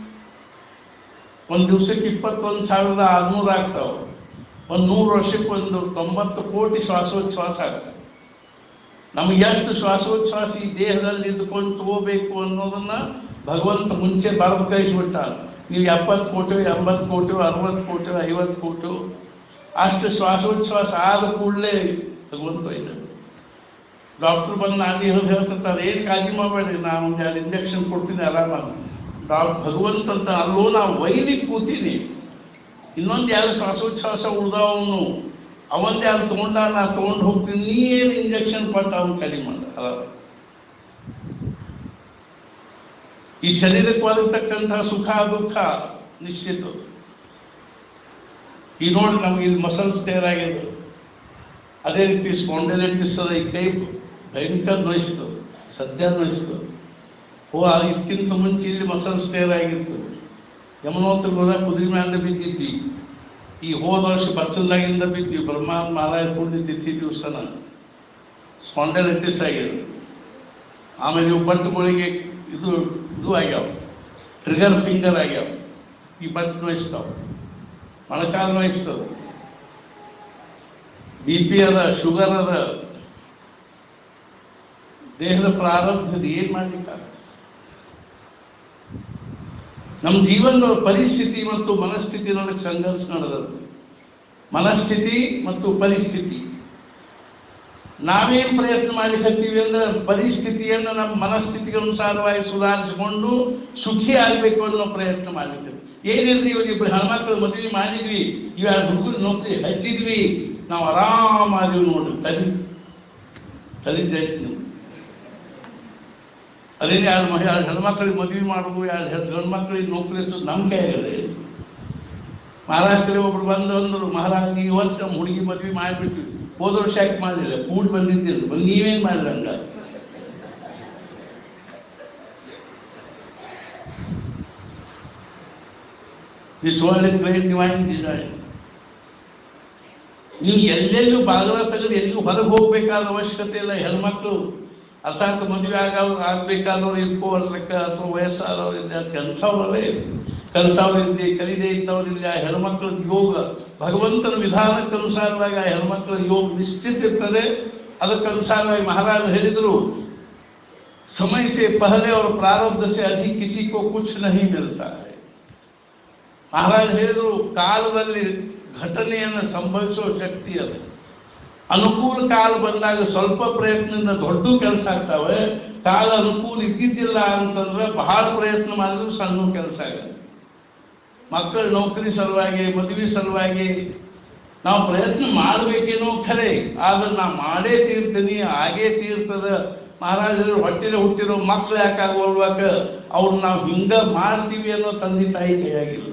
ಒಂದು ದಿವಸಕ್ಕೆ ಇಪ್ಪತ್ತೊಂದು ಸಾವಿರದ ಆರುನೂರು ಆಗ್ತಾವ ಒಂದು ನೂರು ವರ್ಷಕ್ಕೆ ಒಂದು ತೊಂಬತ್ತು ಕೋಟಿ ಶ್ವಾಸೋಚ್ಛ್ವಾಸ ಆಗ್ತವೆ ನಮ್ಗೆ ಎಷ್ಟು ಶ್ವಾಸೋಚ್ಛ್ವಾಸ ಈ ದೇಹದಲ್ಲಿ ಇದ್ದುಕೊಂಡು ತಗೋಬೇಕು ಅನ್ನೋದನ್ನ ಭಗವಂತ ಮುಂಚೆ ಬರೆದು ಕಳಿಸ್ಬಿಟ್ಟ ನೀವು ಎಪ್ಪತ್ತು ಕೋಟಿ ಎಂಬತ್ತು ಕೋಟಿ ಅರವತ್ತು ಕೋಟಿ ಐವತ್ತು ಕೋಟಿ ಅಷ್ಟು ಶ್ವಾಸೋಚ್ಛ್ವಾಸ ಆದ ಕೂಡಲೇ ಭಗವಂತ ಇದ್ದಾನೆ ಡಾಕ್ಟರ್ ಬಂದು ನಾನು ಹೇಳೋದು ಹೇಳ್ತಿರ್ತಾರೆ ಏನು ಕಾಳಜಿ ಮಾಡಬೇಡ್ರಿ ನಾನು ಒಂದು ಎರಡು ಇಂಜೆಕ್ಷನ್ ಕೊಡ್ತೀನಿ ಆರಾಮಾಗಿ ಡಾಕ್ಟರ್ ಭಗವಂತ ಅಂತ ಅಲ್ಲೋ ನಾವು ವೈಲಿ ಕೂತೀನಿ ಇನ್ನೊಂದು ಎರಡು ಶ್ವಾಸೋಚ್ಛ್ವಾಸ ಉಳ್ದವನು ಅವಂದು ಯಾರು ತಗೊಂಡ ನಾ ತಗೊಂಡು ಹೋಗ್ತೀನಿ ನೀ ಏನು ಇಂಜೆಕ್ಷನ್ ಕೊಟ್ಟ ಅವನು ಕಡಿಮೆ ಮಾಡ ಅದ ಈ ಶರೀರಕ್ಕೆ ಒದಗತಕ್ಕಂತಹ ಸುಖ ದುಃಖ ನಿಶ್ಚಿತ ಈ ನೋಡಿ ನಮ್ಗೆ ಇಲ್ಲಿ ಮಸಲ್ಸ್ ಟೇರ್ ಆಗಿದೆ ಅದೇ ರೀತಿ ಸ್ಪಾಂಡಲೈಟಿಸ್ ಅದ ಈ ಕೈ ಭಯಂಕರ ನೋಯಿಸ್ತದೆ ಸದ್ಯ ನೋಯಿಸ್ತದೆ ಓ ಅದು ಇದಕ್ಕಿಂತ ಮುಂಚೆ ಇಲ್ಲಿ ಮಸಲ್ಸ್ ಟೇರ್ ಆಗಿತ್ತು ಯಮನೋತ್ರ ಹೋದಾಗ ಕುದುರೆ ಮ್ಯಾಲ ಬಿದ್ದಿದ್ವಿ ಈ ಹೋದ ವರ್ಷ ಬಚ್ಚಲ್ದಾಗಿಂದ ಬಿದ್ವಿ ಬ್ರಹ್ಮ ಮಾರಾಯ ಕೂಡಿ ತಿಥಿ ದಿವಸನ ಸ್ಪಾಂಡಲೈಟಿಸ್ ಆಗಿದೆ ಆಮೇಲೆ ಇವು ಬಟ್ಟುಗಳಿಗೆ ಇದು ಇದು ಆಗ್ಯಾವ ಟ್ರಿಗರ್ ಫಿಂಗರ್ ಆಗ್ಯಾವ ಈ ಬಟ್ ನೋಯಿಸ್ತಾವ ಮೊಳಕಾಲು ನೋಯಿಸ್ತದ ಬಿ ಪಿ ಅದ ಶುಗರ್ ಅದ ದೇಹದ ಪ್ರಾರಬ್ಧದ ಏನ್ ಮಾಡ್ಲಿಕ್ಕಾಗ್ತದೆ ನಮ್ಮ ಜೀವನದ ಪರಿಸ್ಥಿತಿ ಮತ್ತು ಮನಸ್ಥಿತಿ ನೊಳಗೆ ಸಂಘರ್ಷ ನಡೆದದ್ದು ಮನಸ್ಥಿತಿ ಮತ್ತು ಪರಿಸ್ಥಿತಿ ನಾವೇನ್ ಪ್ರಯತ್ನ ಮಾಡ್ಲಿಕ್ಕತ್ತೀವಿ ಅಂದ್ರೆ ಪರಿಸ್ಥಿತಿಯನ್ನು ನಮ್ಮ ಮನಸ್ಥಿತಿಗೆ ಅನುಸಾರವಾಗಿ ಸುಧಾರಿಸಿಕೊಂಡು ಸುಖಿ ಆಗ್ಬೇಕು ಅನ್ನೋ ಪ್ರಯತ್ನ ಮಾಡ್ಲಿಕ್ಕೆ ಏನಿಲ್ರಿ ಇವಾಗ ಇಬ್ರು ಹೆಣ್ಮಕ್ಳು ಮದುವೆ ಮಾಡಿದ್ವಿ ಇವಾಗ ಹುಡುಗರು ನೌಕರಿ ಹಚ್ಚಿದ್ವಿ ನಾವು ಆರಾಮಾದಿವಿ ನೋಡ್ರಿ ತಲೆ ತಲೆ ಜಾಯ್ತು ನೀವು ಅದೇ ಎರಡು ಮಹಿ ಎರಡು ಹೆಣ್ಮಕ್ಳಿಗೆ ಮದುವೆ ಮಾಡೋದು ಎರಡು ಹೆಣ್ಣು ಗಂಡು ಮಕ್ಳಿಗೆ ನೌಕರಿ ಇತ್ತು ನಮ್ಮ ಕೈಯಾಗದೆ ಮಹಾರಾಜ ಕಡೆ ಒಬ್ರು ಬಂದು ಅಂದ್ರು ಮಹಾರಾಜ್ ಈ ವರ್ಷ ನಮ್ಮ ಹುಡುಗಿ ಮದುವೆ ಮಾಡಿಬಿಟ್ವಿ ಹೋದ ವರ್ಷ ಯಾಕೆ ಮಾಡಲಿಲ್ಲ ಕೂಡಿ ಬಂದಿದ್ದಿಲ್ಲ ಬಂದು ನೀವೇನ್ ಮಾಡಿಲ್ಲ ಹಂಗ this world is great divine design ನೀವು ಎಲ್ಲೆಲ್ಲೂ ಬಾಗಿಲ ತೆಗೆದು ಎಲ್ಲಿಗೂ ಹೊರಗೆ ಹೋಗ್ಬೇಕಾದ ಅವಶ್ಯಕತೆ ಇಲ್ಲ ಹೆಣ್ಮಕ್ಳು ಅರ್ಥಾತ್ ಮದುವೆ ಆಗ ಆಗ್ಬೇಕಾದವ್ರು ಇಟ್ಕೋವಲ್ರಕ್ಕ ಅಥವಾ ವಯಸ್ಸಾದವ್ರು ಇಲ್ಲ ಕಲ್ತವ್ರವೇ ಕಲ್ತವ್ರು ಇರಲಿ ಕಲಿದೇ ಇದ್ದವ್ರು ಇಲ್ಲ ಆ ಹೆಣ್ಮಕ್ಳ ಯೋಗ ಭಗವಂತನ ವಿಧಾನಕ್ಕನುಸಾರವಾಗಿ ಆ ಹೆಣ್ಮಕ್ಳ ಯೋಗ ನಿಶ್ಚಿತ ಇರ್ತದೆ ಅದಕ್ಕನುಸಾರವಾಗಿ ಮಹಾರಾಜರು ಹೇಳಿದ್ರು समय से पहले और प्रारब्ध से अधिक किसी को कुछ नहीं मिलता है ಮಹಾರಾಜ್ ಹೇಳಿದ್ರು ಕಾಲದಲ್ಲಿ ಘಟನೆಯನ್ನು ಸಂಭವಿಸುವ ಶಕ್ತಿ ಅದು ಅನುಕೂಲ ಕಾಲ ಬಂದಾಗ ಸ್ವಲ್ಪ ಪ್ರಯತ್ನದಿಂದ ದೊಡ್ಡ ಕೆಲಸ ಆಗ್ತಾವೆ ಕಾಲ ಅನುಕೂಲ ಇದ್ದಿದ್ದಿಲ್ಲ ಅಂತಂದ್ರೆ ಬಹಳ ಪ್ರಯತ್ನ ಮಾಡಿದ್ರು ಸಣ್ಣ ಕೆಲಸ ಆಗಲ್ಲ ಮಕ್ಕಳ ನೌಕರಿ ಸಲುವಾಗಿ ಮದುವೆ ಸಲುವಾಗಿ ನಾವು ಪ್ರಯತ್ನ ಮಾಡ್ಬೇಕೇನೋ ಖರೆ ಆದ್ರೆ ನಾ ಮಾಡೇ ತೀರ್ತೀನಿ ಹಾಗೇ ತೀರ್ತದ ಮಹಾರಾಜರು ಹೊಟ್ಟೆಲೆ ಹುಟ್ಟಿರೋ ಮಕ್ಳು ಯಾಕಾಗೋಲ್ವಾಕ ಅವ್ರು ನಾವು ಹಿಂಗ ಮಾಡ್ತೀವಿ ಅನ್ನೋ ತಂದೆ ತಾಯಿ ಕೈಯಾಗಿಲ್ಲ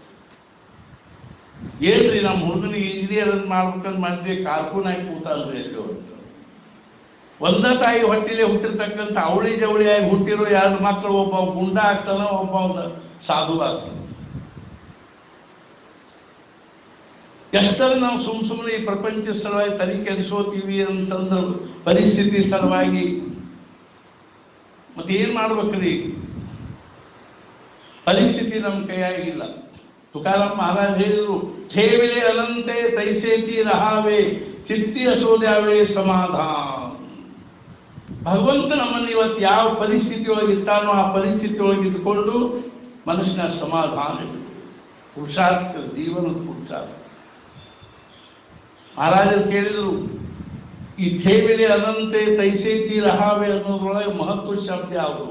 ಏನ್ರಿ ನಮ್ಮ ಹುಡುಗನಿಗೆ ಇಂಜಿನಿಯರ್ ಅಂತ ಮಾಡ್ಬೇಕಂತ ಮಾಡಿದ್ವಿ ಕಾರ್ಕೂನ್ ಆಗಿ ಕೂತಾನ್ರಿ ಎಲ್ಲೋ ಅಂತ ಒಂದ ತಾಯಿ ಹೊಟ್ಟಿಲೆ ಹುಟ್ಟಿರ್ತಕ್ಕಂಥ ಅವಳಿ ಜವಳಿ ಆಗಿ ಹುಟ್ಟಿರೋ ಎರಡು ಮಕ್ಕಳು ಒಬ್ಬ ಗುಂಡ ಆಗ್ತಾನ ಒಬ್ಬ ಅವ್ನ ಸಾಧು ಆಗ್ತಾನ ಎಷ್ಟರ ನಾವು ಸುಮ್ ಸುಮ್ಮನೆ ಈ ಪ್ರಪಂಚ ಸಲುವಾಗಿ ತಲೆ ಕೆಡಿಸೋತೀವಿ ಅಂತಂದ್ರೆ ಪರಿಸ್ಥಿತಿ ಸಲುವಾಗಿ ಮತ್ತೆ ಏನ್ ಮಾಡ್ಬೇಕ್ರಿ ಪರಿಸ್ಥಿತಿ ನಮ್ಮ ಕೈಯಾಗಿಲ್ಲ ತುಕಾರಾಮ್ ಮಹಾರಾಜ್ ಹೇಳಿದ್ರು ಠೇವಿಲೆ ಅನಂತೆ ತೈಸೇಚಿ ರಹಾವೆ ಚಿತ್ತಿ ಅಸೋದ್ಯಾವೆ ಸಮಾಧಾನ ಭಗವಂತ ನಮ್ಮನ್ನು ಇವತ್ತು ಯಾವ ಪರಿಸ್ಥಿತಿ ಒಳಗೆ ಇಟ್ಟಾನೋ ಆ ಪರಿಸ್ಥಿತಿ ಒಳಗೆ ಇದ್ದುಕೊಂಡು ಮನುಷ್ಯನ ಸಮಾಧಾನ ಇಡು. ಪುರುಷಾರ್ಥ ಜೀವನದ ಪುರುಷಾರ್ಥ ಮಹಾರಾಜರು ಕೇಳಿದರು ಈ ಠೇವಿಲಿ ಅನಂತೆ ತೈಸೇಚಿ ರಹಾವೆ ಅನ್ನೋದ್ರೊಳಗೆ ಮಹತ್ವ ಶಬ್ದ ಯಾವುದು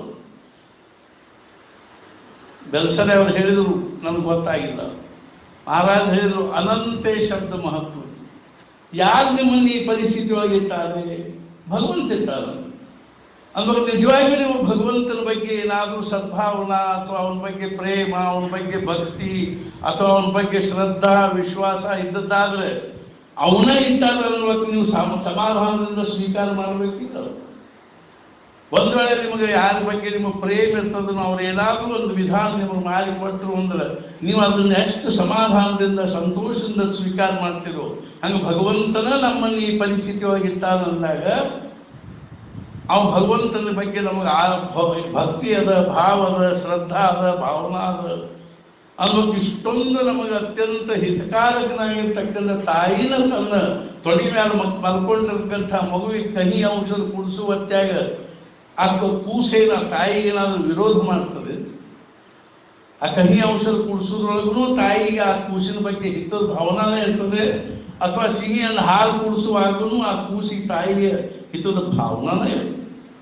ಬೆಲ್ಸನೆ ಅವರು ಹೇಳಿದರು ನನಗೆ ಗೊತ್ತಾಗಿಲ್ಲ ಮಹಾರಾಜ ಹೇಳಿದರು ಅನಂತೆ ಶಬ್ದ ಮಹತ್ವ ಯಾರು ನಿಮ್ಮನ್ನು ಈ ಪರಿಸ್ಥಿತಿ ಒಳಗೆ ಇಟ್ಟಾರೆ ಭಗವಂತ ಇಟ್ಟಾರ ಅಂದ್ರೆ ನಿಜವಾಗಿಯೂ ನೀವು ಭಗವಂತನ ಬಗ್ಗೆ ಏನಾದರೂ ಸದ್ಭಾವನಾ ಅಥವಾ ಅವನ ಬಗ್ಗೆ ಪ್ರೇಮ ಅವನ ಬಗ್ಗೆ ಭಕ್ತಿ ಅಥವಾ ಅವನ ಬಗ್ಗೆ ಶ್ರದ್ಧಾ ವಿಶ್ವಾಸ ಇದ್ದದ್ದಾದ್ರೆ ಅವನ ಇಟ್ಟಾರ ಅನ್ನೋದಕ್ಕೆ ನೀವು ಸಮ ಸಮಾಧಾನದಿಂದ ಸ್ವೀಕಾರ ಮಾಡಬೇಕಿಲ್ಲ ಒಂದ್ ವೇಳೆ ನಿಮಗೆ ಯಾರ ಬಗ್ಗೆ ನಿಮಗೆ ಪ್ರೇಮ ಇರ್ತದನ್ನ ಅವ್ರು ಏನಾದ್ರೂ ಒಂದು ವಿಧಾನ ನಿಮಗೆ ಮಾಡಿಕೊಟ್ರು ಅಂದ್ರೆ ನೀವು ಅದನ್ನ ಎಷ್ಟು ಸಮಾಧಾನದಿಂದ ಸಂತೋಷದಿಂದ ಸ್ವೀಕಾರ ಮಾಡ್ತಿರೋ ಹಂಗ ಭಗವಂತನ ನಮ್ಮನ್ನ ಈ ಪರಿಸ್ಥಿತಿ ಒಳಗೆ ಇಟ್ಟಾನಂದಾಗ ಅವ ಭಗವಂತನ ಬಗ್ಗೆ ನಮಗೆ ಆ ಭ- ಭಕ್ತಿ ಅದ ಭಾವ ಅದ ಶ್ರದ್ಧಾ ಅದ ಭಾವನಾ ಅದ ಅನ್ನೋದು ಇಷ್ಟೊಂದು ನಮಗೆ ಅತ್ಯಂತ ಹಿತಕಾರಕನಾಗಿರ್ತಕ್ಕಂಥ ತಾಯಿನ ತನ್ನ ತೊಡಿ ಮೇಲೆ ಮಕ್ ಮಲ್ಕೊಂಡಿರ್ತಕ್ಕಂಥ ಮಗುವಿಗೆ ಕಹಿ ಔಷಧ ಕುಡಿಸುವ ಹೊತ್ಯಾಗ ಆ ಕ- ಕೂಸೇನ ತಾಯಿಗೆ ಏನಾದ್ರು ವಿರೋಧ ಮಾಡ್ತದೆ ಆ ಕಹಿ ಔಷಧ ಕುಡಿಸೋದ್ರೊಳಗೂ ತಾಯಿಗೆ ಆ ಕೂಸಿನ ಬಗ್ಗೆ ಹಿತದ ಭಾವನಾನೇ ಇರ್ತದೆ ಅಥವಾ ಸಿಹಿಯನ್ನು ಹಾಲು ಕುಡಿಸುವಾಗೂ ಆ ಕೂಸಿಗೆ ತಾಯಿಗೆ ಹಿತದ ಭಾವನಾನೇ ಇರ್ತದೆ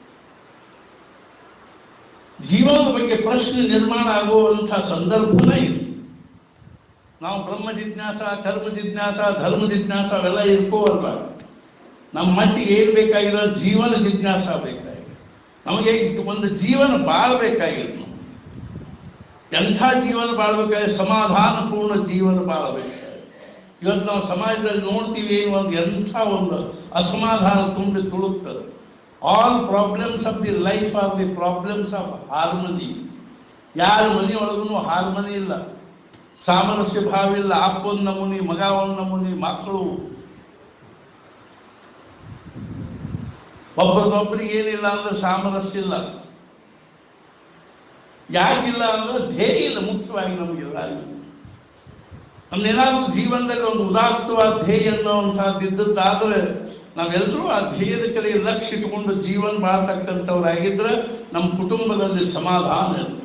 ಜೀವನದ ಬಗ್ಗೆ ಪ್ರಶ್ನೆ ನಿರ್ಮಾಣ ಆಗುವಂಥ ಸಂದರ್ಭನೇ ಇದು ನಾವು ಬ್ರಹ್ಮ ಜಿಜ್ಞಾಸ ಕರ್ಮ ಜಿಜ್ಞಾಸ ಧರ್ಮ ಜಿಜ್ಞಾಸ ಅವೆಲ್ಲ ಇರ್ಕೋವಲ್ಲ ನಮ್ಮ ಮಟ್ಟಿಗೆ ಏನ್ ಬೇಕಾಗಿರೋ ಜೀವನ ಜಿಜ್ಞಾಸ ಬೇಕಾಗಿದೆ ನಮಗೆ ಒಂದು ಜೀವನ ಬಾಳ್ಬೇಕಾಗಿಲ್ಲ ನಾವು ಎಂಥ ಜೀವನ ಬಾಳ್ಬೇಕಾದ್ರೆ ಸಮಾಧಾನಪೂರ್ಣ ಜೀವನ ಬಾಳ್ಬೇಕಾಗಿದೆ ಇವತ್ತು ನಾವು ಸಮಾಜದಲ್ಲಿ ನೋಡ್ತೀವಿ ಏನು ಒಂದು ಎಂಥ ಒಂದು ಅಸಮಾಧಾನ ತುಂಬಿ ತುಳುಕ್ತದೆ all problems of the life are the problems of harmony ಯಾರ ಮನೆಯೊಳಗೂ ಹಾರ್ಮನಿ ಇಲ್ಲ ಸಾಮರಸ್ಯ ಭಾವ ಇಲ್ಲ ಅಪ್ಪ ಒಂದ್ ನಮೂನಿ ಮಗ ಒಂದ್ ನಮೂನಿ ಮಕ್ಕಳು ಒಬ್ಬರದೊಬ್ಬರಿಗೆ ಏನಿಲ್ಲ ಅಂದ್ರೆ ಸಾಮರಸ್ಯ ಇಲ್ಲ ಯಾಕಿಲ್ಲ ಅಂದ್ರೆ ಧ್ಯೇಯ ಇಲ್ಲ ಮುಖ್ಯವಾಗಿ ನಮಗೆಲ್ಲ ನಮ್ದೇನಾದ್ರೂ ಜೀವನದಲ್ಲಿ ಒಂದು ಉದಾತ್ತವಾದ ಧ್ಯೇಯ ಅನ್ನುವಂಥದ್ದು ಇದ್ದದ್ದಾದ್ರೆ ನಾವೆಲ್ಲರೂ ಆ ಧ್ಯೇಯದ ಕಡೆ ಲಕ್ಷ್ಯ ಇಟ್ಕೊಂಡು ಜೀವನ ಬಾಳ್ತಕ್ಕಂಥವ್ರಾಗಿದ್ರೆ ನಮ್ಮ ಕುಟುಂಬದಲ್ಲಿ ಸಮಾಧಾನ ಇರ್ತದೆ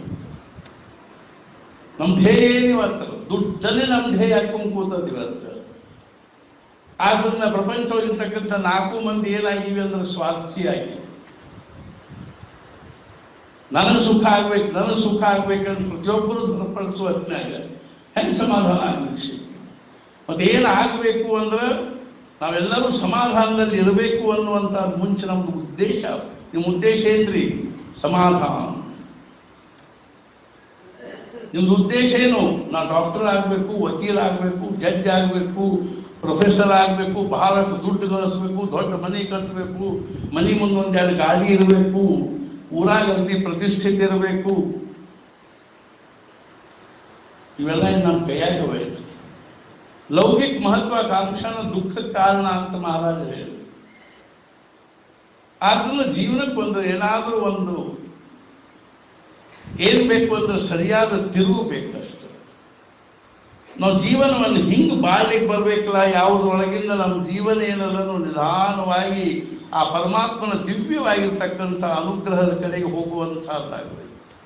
ನಮ್ಮ ಧ್ಯೇಯ ಏನು ಇವತ್ತು ದುಡ್ಡನ್ನೇ ನಮ್ಮ ಧ್ಯೇಯ ಹಾಕೊಂಡು ಕೂತದ್ದು ಇವತ್ತು ಆದ್ರಿಂದ ಪ್ರಪಂಚವಾಗಿರ್ತಕ್ಕಂಥ ನಾಲ್ಕು ಮಂದಿ ಏನಾಗಿವೆ ಅಂದ್ರೆ ಸ್ವಾರ್ಥಿಯಾಗಿ ನನಗೆ ಸುಖ ಆಗ್ಬೇಕು ನನಗೆ ಸುಖ ಆಗ್ಬೇಕಂತ ಪ್ರತಿಯೊಬ್ಬರು ದೃಢಪಡಿಸುವ ಹೊತ್ನ್ಯಾಗ ಹೆಂಗ್ ಸಮಾಧಾನ ಆಗ್ಬೇಕು ಮತ್ತೆ ಏನು ಆಗ್ಬೇಕು ಅಂದ್ರೆ ನಾವೆಲ್ಲರೂ ಸಮಾಧಾನದಲ್ಲಿ ಇರಬೇಕು ಅನ್ನುವಂಥ ಮುಂಚೆ ನಮ್ದು ಉದ್ದೇಶ ನಿಮ್ಮ ಉದ್ದೇಶ ಏನ್ರಿ ಸಮಾಧಾನ ನಿಮ್ದು ಉದ್ದೇಶ ಏನು ನಾ ಡಾಕ್ಟರ್ ಆಗ್ಬೇಕು ವಕೀಲ ಆಗ್ಬೇಕು ಜಡ್ಜ್ ಆಗ್ಬೇಕು ಪ್ರೊಫೆಸರ್ ಆಗ್ಬೇಕು ಬಹಳಷ್ಟು ದುಡ್ಡು ಗಳಿಸ್ಬೇಕು ದೊಡ್ಡ ಮನೆ ಕಟ್ಟಬೇಕು ಮನೆ ಮುಂದೆ ಒಂದೆರಡು ಗಾಡಿ ಇರಬೇಕು ಊರಾಗ ಅಗ್ದಿ ಪ್ರತಿಷ್ಠಿತ ಇರಬೇಕು ಇವೆಲ್ಲ ಇನ್ನು ನಮ್ಮ ಕೈಯಾಗ ಹೋಯ್ತು ಲೌಕಿಕ ಮಹತ್ವಾಕಾಂಕ್ಷನ ದುಃಖಕ್ಕೆ ಕಾರಣ ಅಂತ ಮಹಾರಾಜರು ಹೇಳಿದ್ರು ಆದ್ರಿಂದ ಜೀವನಕ್ಕೆ ಒಂದು ಏನಾದ್ರೂ ಒಂದು ಏನ್ ಬೇಕು ಅಂದ್ರೆ ಸರಿಯಾದ ತಿರುವು ಬೇಕಷ್ಟೆ ನಾವು ಜೀವನವನ್ನು ಹಿಂಗ್ ಬಾಳ್ಲಿಕ್ಕೆ ಬರ್ಬೇಕಲ್ಲ ಯಾವುದ್ರೊಳಗಿಂದ ನಮ್ಮ ಜೀವನ ಏನಲ್ಲನು ನಿಧಾನವಾಗಿ ಆ ಪರಮಾತ್ಮನ ದಿವ್ಯವಾಗಿರ್ತಕ್ಕಂಥ ಅನುಗ್ರಹದ ಕಡೆಗೆ ಹೋಗುವಂತಹದ್ದಾಗಬೇಕು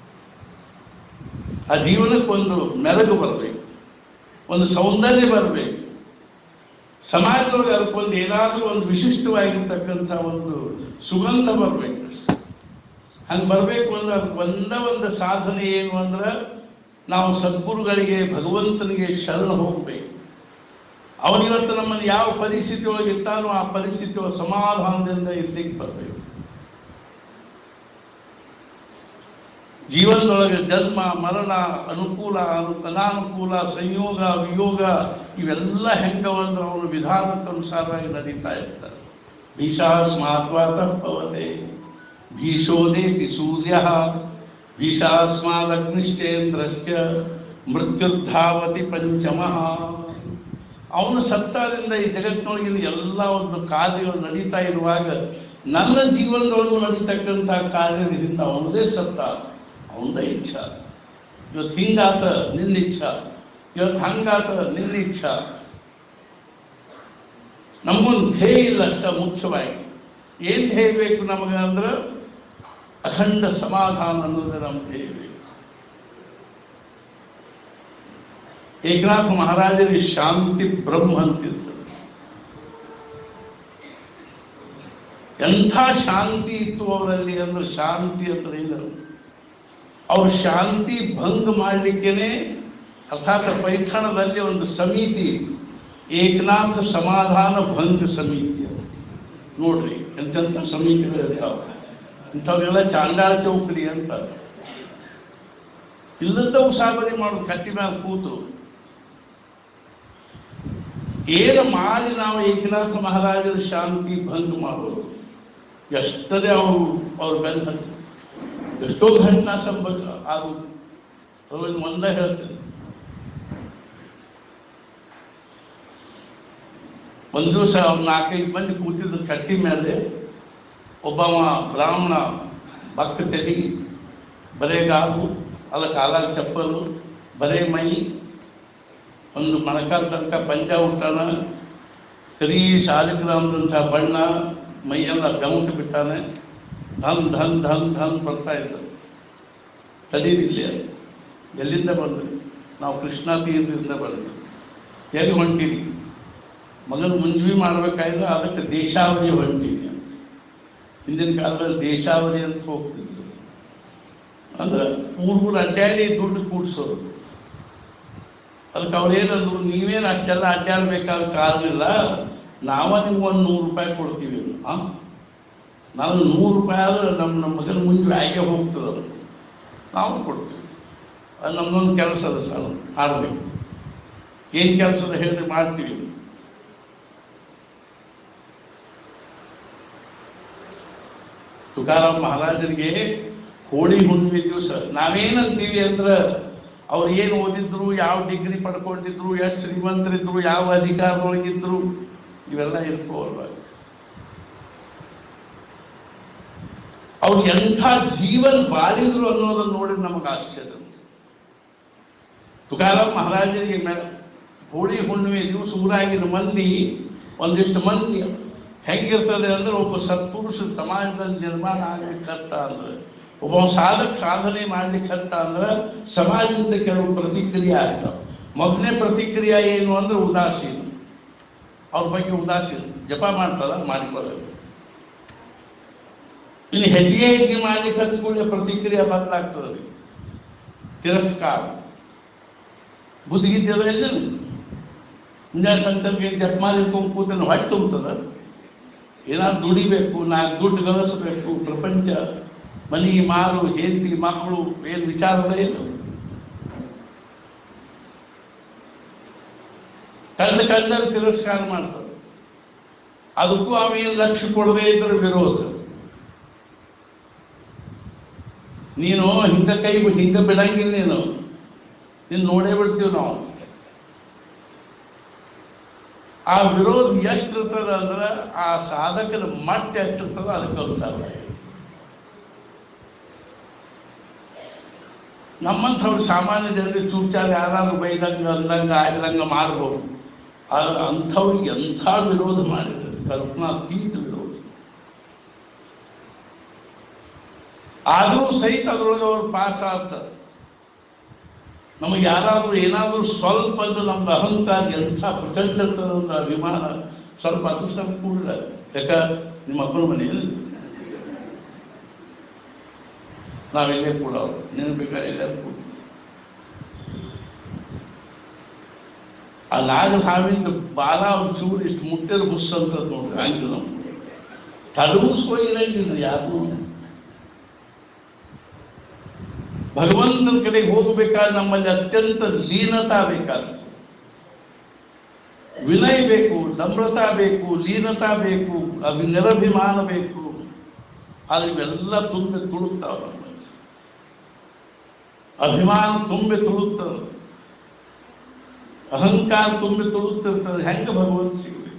ಆ ಜೀವನಕ್ಕೊಂದು ಮೆರಗು ಬರಬೇಕು ಒಂದು ಸೌಂದರ್ಯ ಬರಬೇಕು ಸಮಾಜದೊಳಗೆ ಅದಕ್ಕೊಂದು ಏನಾದರೂ ಒಂದು ವಿಶಿಷ್ಟವಾಗಿರ್ತಕ್ಕಂಥ ಒಂದು ಸುಗಂಧ ಬರಬೇಕು ಹಂಗೆ ಬರಬೇಕು ಅಂದ್ರೆ ಅದಕ್ಕೆ ಒಂದ ಒಂದು ಸಾಧನೆ ಏನು ಅಂದ್ರೆ ನಾವು ಸದ್ಗುರುಗಳಿಗೆ ಭಗವಂತನಿಗೆ ಶರಣ ಹೋಗ್ಬೇಕು ಅವನಿವತ್ತು ನಮ್ಮನ್ನು ಯಾವ ಪರಿಸ್ಥಿತಿ ಒಳಗೆ ಇಟ್ಟಾನೋ ಆ ಪರಿಸ್ಥಿತಿ ಒಳಗೆ ಸಮಾಧಾನದಿಂದ ಇರ್ಲಿಕ್ಕೆ ಬರಬೇಕು ಜೀವನದೊಳಗೆ ಜನ್ಮ ಮರಣ ಅನುಕೂಲ ಅನು ಅನಾನುಕೂಲ ಸಂಯೋಗ ವಿಯೋಗ ಇವೆಲ್ಲ ಹೆಂಗವಂದ್ರೆ ಅವನ ವಿಧಾನಕ್ಕನುಸಾರವಾಗಿ ನಡೀತಾ ಇರ್ತಾರೆ ಭೀಷಾಸ್ಮಾತ್ವಾತಃ ಭವತೆ ಭೀಷೋದೇತಿ ಸೂರ್ಯ ಭೀಷಾಸ್ಮಾದಗ್ನಿಶ್ಚೇಂದ್ರಶ್ಚ ಮೃತ್ಯುರ್ಧಾವತಿ ಪಂಚಮಃ ಅವನ ಸತ್ತಾದಿಂದ ಈ ಜಗತ್ತಿನೊಳಗಿನ ಎಲ್ಲ ಒಂದು ಕಾರ್ಯಗಳು ನಡೀತಾ ಇರುವಾಗ ನನ್ನ ಜೀವನದೊಳಗೂ ನಡೀತಕ್ಕಂಥ ಕಾರ್ಯದಿಂದ ಅವನದೇ ಸತ್ತ ಅವನದೇ ಇಚ್ಛಾ ಇವತ್ತು ಹಿಂಗಾತ ನಿನ್ನ ಇಚ್ಛಾ ಇವತ್ತು ಹಂಗಾತ ನಿನ್ನ ಇಚ್ಛಾ ನಮಗೊಂದು ಧ್ಯೇಯ ಇಲ್ಲ ಅಷ್ಟ ಮುಖ್ಯವಾಗಿ ಏನ್ ಧ್ಯೇಯ ಬೇಕು ನಮಗೆ ಅಂದ್ರೆ ಅಖಂಡ ಸಮಾಧಾನ ಅನ್ನೋದು ನಮ್ಮ ಧ್ಯೇಯ ಬೇಕು ಏಕನಾಥ ಮಹಾರಾಜರಿಗೆ ಶಾಂತಿ ಬ್ರಹ್ಮ ಅಂತಿರ್ತದೆ ಎಂಥ ಶಾಂತಿ ಇತ್ತು ಅವರಲ್ಲಿ ಅಂದ್ರೆ ಶಾಂತಿ ಅಂದ್ರೆ ಏನು ಅವ್ರ ಶಾಂತಿ ಭಂಗ ಮಾಡಲಿಕ್ಕೇನೆ ಅರ್ಥಾತ್ ಪೈಠಣದಲ್ಲಿ ಒಂದು ಸಮಿತಿ ಇತ್ತು ಏಕನಾಥ ಸಮಾಧಾನ ಭಂಗ ಸಮಿತಿ ಅಂತ ನೋಡ್ರಿ ಎಂತೆಂಥ ಸಮಿತಿಗಳು ಇರ್ತಾವ ಇಂಥವೆಲ್ಲ ಚಾಂಡಾಳ ಚೌಕಡಿ ಅಂತ ಇಲ್ಲದ ಉಸಾಬರಿ ಮಾಡೋದು ಕಟ್ಟಿ ಮ್ಯಾಲ ಕೂತು ಏನು ಮಾಡಿ ನಾವು ಏಕನಾಥ ಮಹಾರಾಜರ ಶಾಂತಿ ಭಂಗ ಮಾಡೋದು ಎಷ್ಟರೇ ಅವರು ಅವ್ರ ಬೆನ್ನ ಹತ್ತಿ ಎಷ್ಟೋ ಘಟನಾ ಸಂಭವ ಅದು ಅದ್ರಲ್ಲಿ ಒಂದೇ ಹೇಳ್ತೀನಿ ಒಂದು ದಿವಸ ಅವ್ರು ನಾಲ್ಕೈದು ಮಂದಿ ಕೂತಿದ್ದ ಕಟ್ಟಿ ಮೇಲೆ ಒಬ್ಬವ ಬ್ರಾಹ್ಮಣ ಭಕ್ತ ತೆಲಿ ಬರೆಗಾಲು ಅದ ಕಾಲಾಗ ಚಪ್ಪಲು ಬರೇ ಮೈ ಒಂದು ಮೊಣಕಾಲ ತನಕ ಪಂಜ ಉಟ್ಟಾನ ಕರಿ ಶಾಲಿಗ್ರಾಮದಂಥ ಬಣ್ಣ ಮೈಯೆಲ್ಲ ಬೆಮಟು ಬಿಟ್ಟಾನೆ ಧನ್ ಧನ್ ಧನ್ ಧನ್ ಬರ್ತಾ ಇದ್ದ ತಡೀರಿಲ್ಲ ಎಲ್ಲಿಂದ ಬಂದ್ರಿ ನಾವು ಕೃಷ್ಣಾ ತೀರದಿಂದ ಬಂದ್ವಿ ಎಲ್ಲಿ ಹೊಂಟೀರಿ ಮಗನ ಮುಂಜಿ ಮಾಡ್ಬೇಕಾಯ್ತು ಅದಕ್ಕೆ ದೇಶಾವಧಿ ಹೊಂಟೀನಿ ಅಂತ ಹಿಂದಿನ ಕಾಲದಲ್ಲಿ ದೇಶಾವಧಿ ಅಂತ ಹೋಗ್ತಿದ್ರು ಅಂದ್ರೆ ಊರು ಅಡ್ಡಾಡಿ ದುಡ್ಡು ಕೂಡ್ಸೋರು ಅದಕ್ಕೆ ಅವ್ರೇನಂದ್ರು ನೀವೇನು ಅಷ್ಟೆಲ್ಲ ಅಡ್ಡಾಡ್ಬೇಕಾದ ಕಾರಣ ಇಲ್ಲ ನಾವ ನಿಮ್ಗೆ ಒಂದು ನೂರು ರೂಪಾಯಿ ಕೊಡ್ತೀವಿ ಆ ನಾವು ನೂರು ರೂಪಾಯಿ ಆದ್ರೆ ನಮ್ಮ ನಮ್ಮ ಮಗನ ಮುಂಜಿ ಆಯ್ಕೆ ಹೋಗ್ತದೆ ಅದು ನಾವು ಕೊಡ್ತೀವಿ ಅದು ನಮ್ದೊಂದು ಕೆಲಸ ಅದ ಸರ್ ಆಡ್ಬೇಕು ಏನು ಕೆಲಸದ ಹೇಳಿ ಮಾಡ್ತೀವಿ ತುಕಾರಾಮ್ ಮಹಾರಾಜರಿಗೆ ಹೋಳಿ ಹುಣ್ಣಿಮೆ ದಿವಸ ನಾವೇನಂತೀವಿ ಅಂದ್ರೆ ಅವ್ರು ಏನು ಓದಿದ್ರು ಯಾವ ಡಿಗ್ರಿ ಪಡ್ಕೊಂಡಿದ್ರು ಎಷ್ಟು ಶ್ರೀಮಂತರಿದ್ರು ಯಾವ ಅಧಿಕಾರದೊಳಗಿದ್ರು ಇವೆಲ್ಲ ಇರ್ಕೋಲ್ವ ಅವ್ರು ಎಂಥ ಜೀವನ್ ಬಾಳಿದ್ರು ಅನ್ನೋದನ್ನ ನೋಡಿ ನಮಗೆ ಆಶ್ಚರ್ಯ ತುಕಾರಾಮ್ ಮಹಾರಾಜರಿಗೆ ಮೆ- ಹೋಳಿ ಹುಣ್ಣಿಮೆ ದಿವಸ ಊರಾಗಿನ ಮಂದಿ ಒಂದಿಷ್ಟು ಮಂದಿ ಹೆಂಗಿರ್ತದೆ ಅಂದ್ರೆ ಒಬ್ಬ ಸತ್ಪುರುಷ ಸಮಾಜದಲ್ಲಿ ನಿರ್ಮಾಣ ಆಗ್ಲಿಕ್ಕಂತ ಅಂದ್ರೆ ಒಬ್ಬ ಸಾಧಕ ಸಾಧನೆ ಮಾಡ್ಲಿಕ್ಕಂತ ಅಂದ್ರೆ ಸಮಾಜದಿಂದ ಕೆಲವು ಪ್ರತಿಕ್ರಿಯೆ ಆಗ್ತಾವ ಮೊದಲನೇ ಪ್ರತಿಕ್ರಿಯೆ ಏನು ಅಂದ್ರೆ ಉದಾಸೀನ ಅವ್ರ ಬಗ್ಗೆ ಉದಾಸೀನ ಜಪ ಮಾಡ್ತಾರ ಮಾಡಿಕೊಳ್ಳೋದು ಇನ್ನು ಹೆಚ್ಚಿಗೆ ಹೆಚ್ಚಿಗೆ ಮಾಡ್ಲಿಕ್ಕೆ ಹತ್ಕೊಳ್ಳೆ ಪ್ರತಿಕ್ರಿಯೆ ಬದಲಾಗ್ತದೆ ತಿರಸ್ಕಾರ ಬುದ್ಧಿಗಿದ್ದೆಲ್ಲ ಇಲ್ಲ ಮುಂಜಾನೆ ಸಂತರ್ಗೆ ಜಪ್ ಮಾಡಿರ್ಕೊಂಡು ಕೂತನ್ನು ಹೊಟ್ಟೆ ತುಂಬುತ್ತದ ಏನಾದ್ರು ದುಡಿಬೇಕು ನಾಲ್ಕು ದುಡ್ಡು ಗಳಿಸ್ಬೇಕು ಪ್ರಪಂಚ ಮನಿ ಮಾರು ಹೆಂಡತಿ ಮಕ್ಕಳು ಏನು ವಿಚಾರಗಳೇ ಇಲ್ಲ ಕಂಡ ಕಂಡಲ್ಲಿ ತಿರಸ್ಕಾರ ಮಾಡ್ತಾರೆ ಅದಕ್ಕೂ ಅವೇನು ಲಕ್ಷ್ಯ ಕೊಡದೇ ಇದ್ರೆ ವಿರೋಧ ನೀನು ಹಿಂಗ ಕೈ ಹಿಂಗ ಬಿಡಂಗಿಲ್ಲ ನೀನು ನೀನು ನೋಡೇ ಬಿಡ್ತೀವಿ ನಾವು ಆ ವಿರೋಧ ಎಷ್ಟಿರ್ತದ ಅಂದ್ರೆ ಆ ಸಾಧಕನ ಮಟ್ಟ ಎಷ್ಟಿರ್ತದ ಅದಕ್ಕೆ ಅನುಸಾರ ನಮ್ಮಂಥವ್ರು ಸಾಮಾನ್ಯ ಜನರಿಗೆ ಚೂಚಾರ ಯಾರಾದ್ರೂ ಬೈದಂಗ ಅಂದಂಗ ಆಯ್ದಂಗ ಮಾಡ್ಬೋದು ಆದ್ರೆ ಅಂಥವ್ರಿಗೆ ಎಂಥ ವಿರೋಧ ಮಾಡಿದ್ದಾರೆ ಕಲ್ಪನಾತೀತ ವಿರೋಧ ಆದರೂ ಸಹಿತ ಅದ್ರೊಳಗೆ ಅವ್ರು ಪಾಸ್ ಆಗ್ತಾರೆ ನಮಗೆ ಯಾರಾದ್ರೂ ಏನಾದ್ರೂ ಸ್ವಲ್ಪ ಅದು ನಮ್ದು ಅಹಂಕಾರ ಎಂಥ ಪ್ರಚಂಡ ಇರ್ತದಂದ್ರೆ ಅಭಿಮಾನ ಸ್ವಲ್ಪ ಅದು ಸ್ವಲ್ಪ ಕೂಡಲ ಯಾಕ ನಿಮ್ಮ ಅಪ್ಪನ ಮನೆಯಲ್ಲಿ ನಾವೆಲ್ಲೇ ಕೂಡ ನೀನು ಬೇಕಾದ್ರೆ ಎಲ್ಲರೂ ಕೂಡ ಆ ನಾಗ ಹಾವಿಂದ ಬಾಲ ಒಂದು ಚೂರು ಇಷ್ಟು ಮುಟ್ಟಿದ್ರೆ ಬುಸ್ ಅಂತ ನೋಡ್ರಿ ಹಂಗೆ ನಾವು ತಡವಿಸುವ ಇರಂಗಿಲ್ಲ ಯಾರು ಭಗವಂತನ ಕಡೆಗೆ ಹೋಗಬೇಕಾದ್ರೆ ನಮ್ಮಲ್ಲಿ ಅತ್ಯಂತ ಲೀನತಾ ಬೇಕಾಗ್ತದೆ ವಿನಯ ಬೇಕು ನಮ್ರತಾ ಬೇಕು ಲೀನತಾ ಬೇಕು ಅಭಿ ನಿರಭಿಮಾನ ಬೇಕು ಆದ್ರೆ ಇವೆಲ್ಲ ತುಂಬಿ ತುಳುಕ್ತಾವ ನಮ್ಮಲ್ಲಿ ಅಭಿಮಾನ ತುಂಬಿ ತುಳುಕ್ತದೆ ಅಹಂಕಾರ ತುಂಬಿ ತುಳುಕ್ತಿರ್ತದೆ ಹೆಂಗ ಭಗವಂತ ಸಿಗಬೇಕು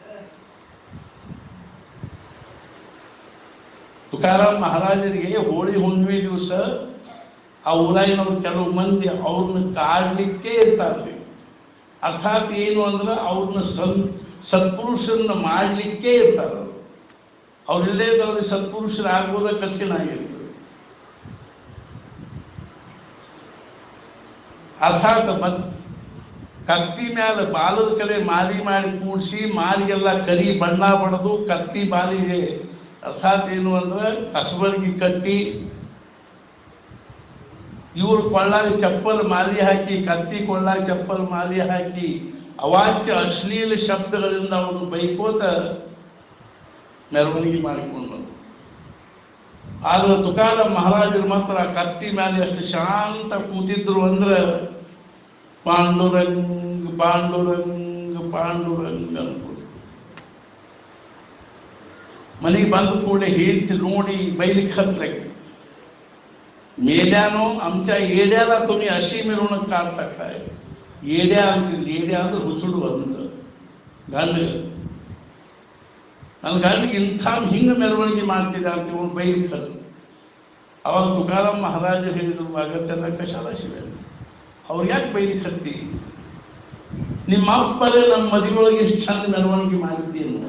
ತುಕಾರಾಮ್ ಮಹಾರಾಜರಿಗೆ ಹೋಳಿ ಹುಣ್ಣಿಮೆ ದಿವಸ ಆ ಊರಾಗಿನವ್ರು ಕೆಲವು ಮಂದಿ ಅವ್ರನ್ನ ಕಾಡ್ಲಿಕ್ಕೆ ಇರ್ತಾರೆ ಅರ್ಥಾತ್ ಏನು ಅಂದ್ರೆ ಅವ್ರನ್ನ ಸನ್ ಸತ್ಪುರುಷರನ್ನ ಮಾಡಲಿಕ್ಕೆ ಇರ್ತಾರೆ ಅವ್ರು. ಅವ್ರಿಲ್ಲದೆ ಇದ್ದವ್ರಿಗೆ ಸತ್ಪುರುಷರಾಗೋದ ಕಠಿಣ ಆಗಿರ್ತದೆ ಅರ್ಥಾತ್ ಮತ್ ಕತ್ತಿ ಮ್ಯಾಲ ಬಾಲದ ಕಡೆ ಮಾರಿ ಮಾಡಿ ಕೂಡಿಸಿ ಮಾರಿಗೆಲ್ಲ ಕರಿ ಬಣ್ಣ ಬಡದು ಕತ್ತಿ ಬಾಲಿಗೆ ಅರ್ಥಾತ್ ಏನು ಅಂದ್ರೆ ಕಸಬರ್ಗಿ ಕಟ್ಟಿ ಇವರು ಕೊಳ್ಳಾಗ ಚಪ್ಪಲ್ ಮಾಲಿ ಹಾಕಿ ಕತ್ತಿ ಕೊಳ್ಳಾಗ ಚಪ್ಪಲ್ ಮಾಲಿ ಹಾಕಿ ಅವಾಚ್ಯ ಅಶ್ಲೀಲ ಶಬ್ದಗಳಿಂದ ಅವನು ಬೈಕೋತ ಮೆರವಣಿಗೆ ಮಾಡಿಕೊಂಡು ಆದ್ರೆ ತುಕಾಲ ಮಹಾರಾಜರು ಮಾತ್ರ ಕತ್ತಿ ಮೇಲೆ ಅಷ್ಟು ಶಾಂತ ಕೂತಿದ್ರು ಅಂದ್ರೆ ಪಾಂಡುರಂಗ್ ಪಾಂಡುರಂಗ್ ಪಾಂಡುರಂಗ್ ಅನ್ಕೊಂಡು ಮನೆಗೆ ಬಂದ ಕೂಡಲೇ ಹೇಳ್ತಿ ನೋಡಿ ಬೈಲಿಕ್ಕೆ ಹತ್ರಕ್ಕೆ मेल्यानो आमच्या येड्याला तुम्ही अशी मिरवणूक काढता काय येड्या ಅಂತಿಲ್ಲ येड्या ಅಂದ್ರೆ ಹುಚ್ಚುಡು ಅಂತ ಗಂಡ ನನ್ನ ಗಂಡಿಗೆ ಇಂಥ ಹಿಂಗ ಮೆರವಣಿಗೆ ಮಾಡ್ತಿದ್ದ ಅಂತ ಇವನು ಬೈಲಿಕ್ಕೆ ಹತ್ತು ಅವಾಗ ತುಕಾರಾಮ್ ಮಹಾರಾಜ ಹೇಳಿದ್ರು ಅಗತ್ಯದ ಕಶಾಲ ಶಿವ ಅವ್ರು ಯಾಕೆ ಬೈಲಿಕ್ಕೆ ಹತ್ತಿ ನಿಮ್ಮ ಅಪ್ಪರೇ ನಮ್ಮ ಮದುವೆಯೊಳಗೆ ಇಷ್ಟು ಚಂದ ಮೆರವಣಿಗೆ ಮಾಡಿದ್ದೇನು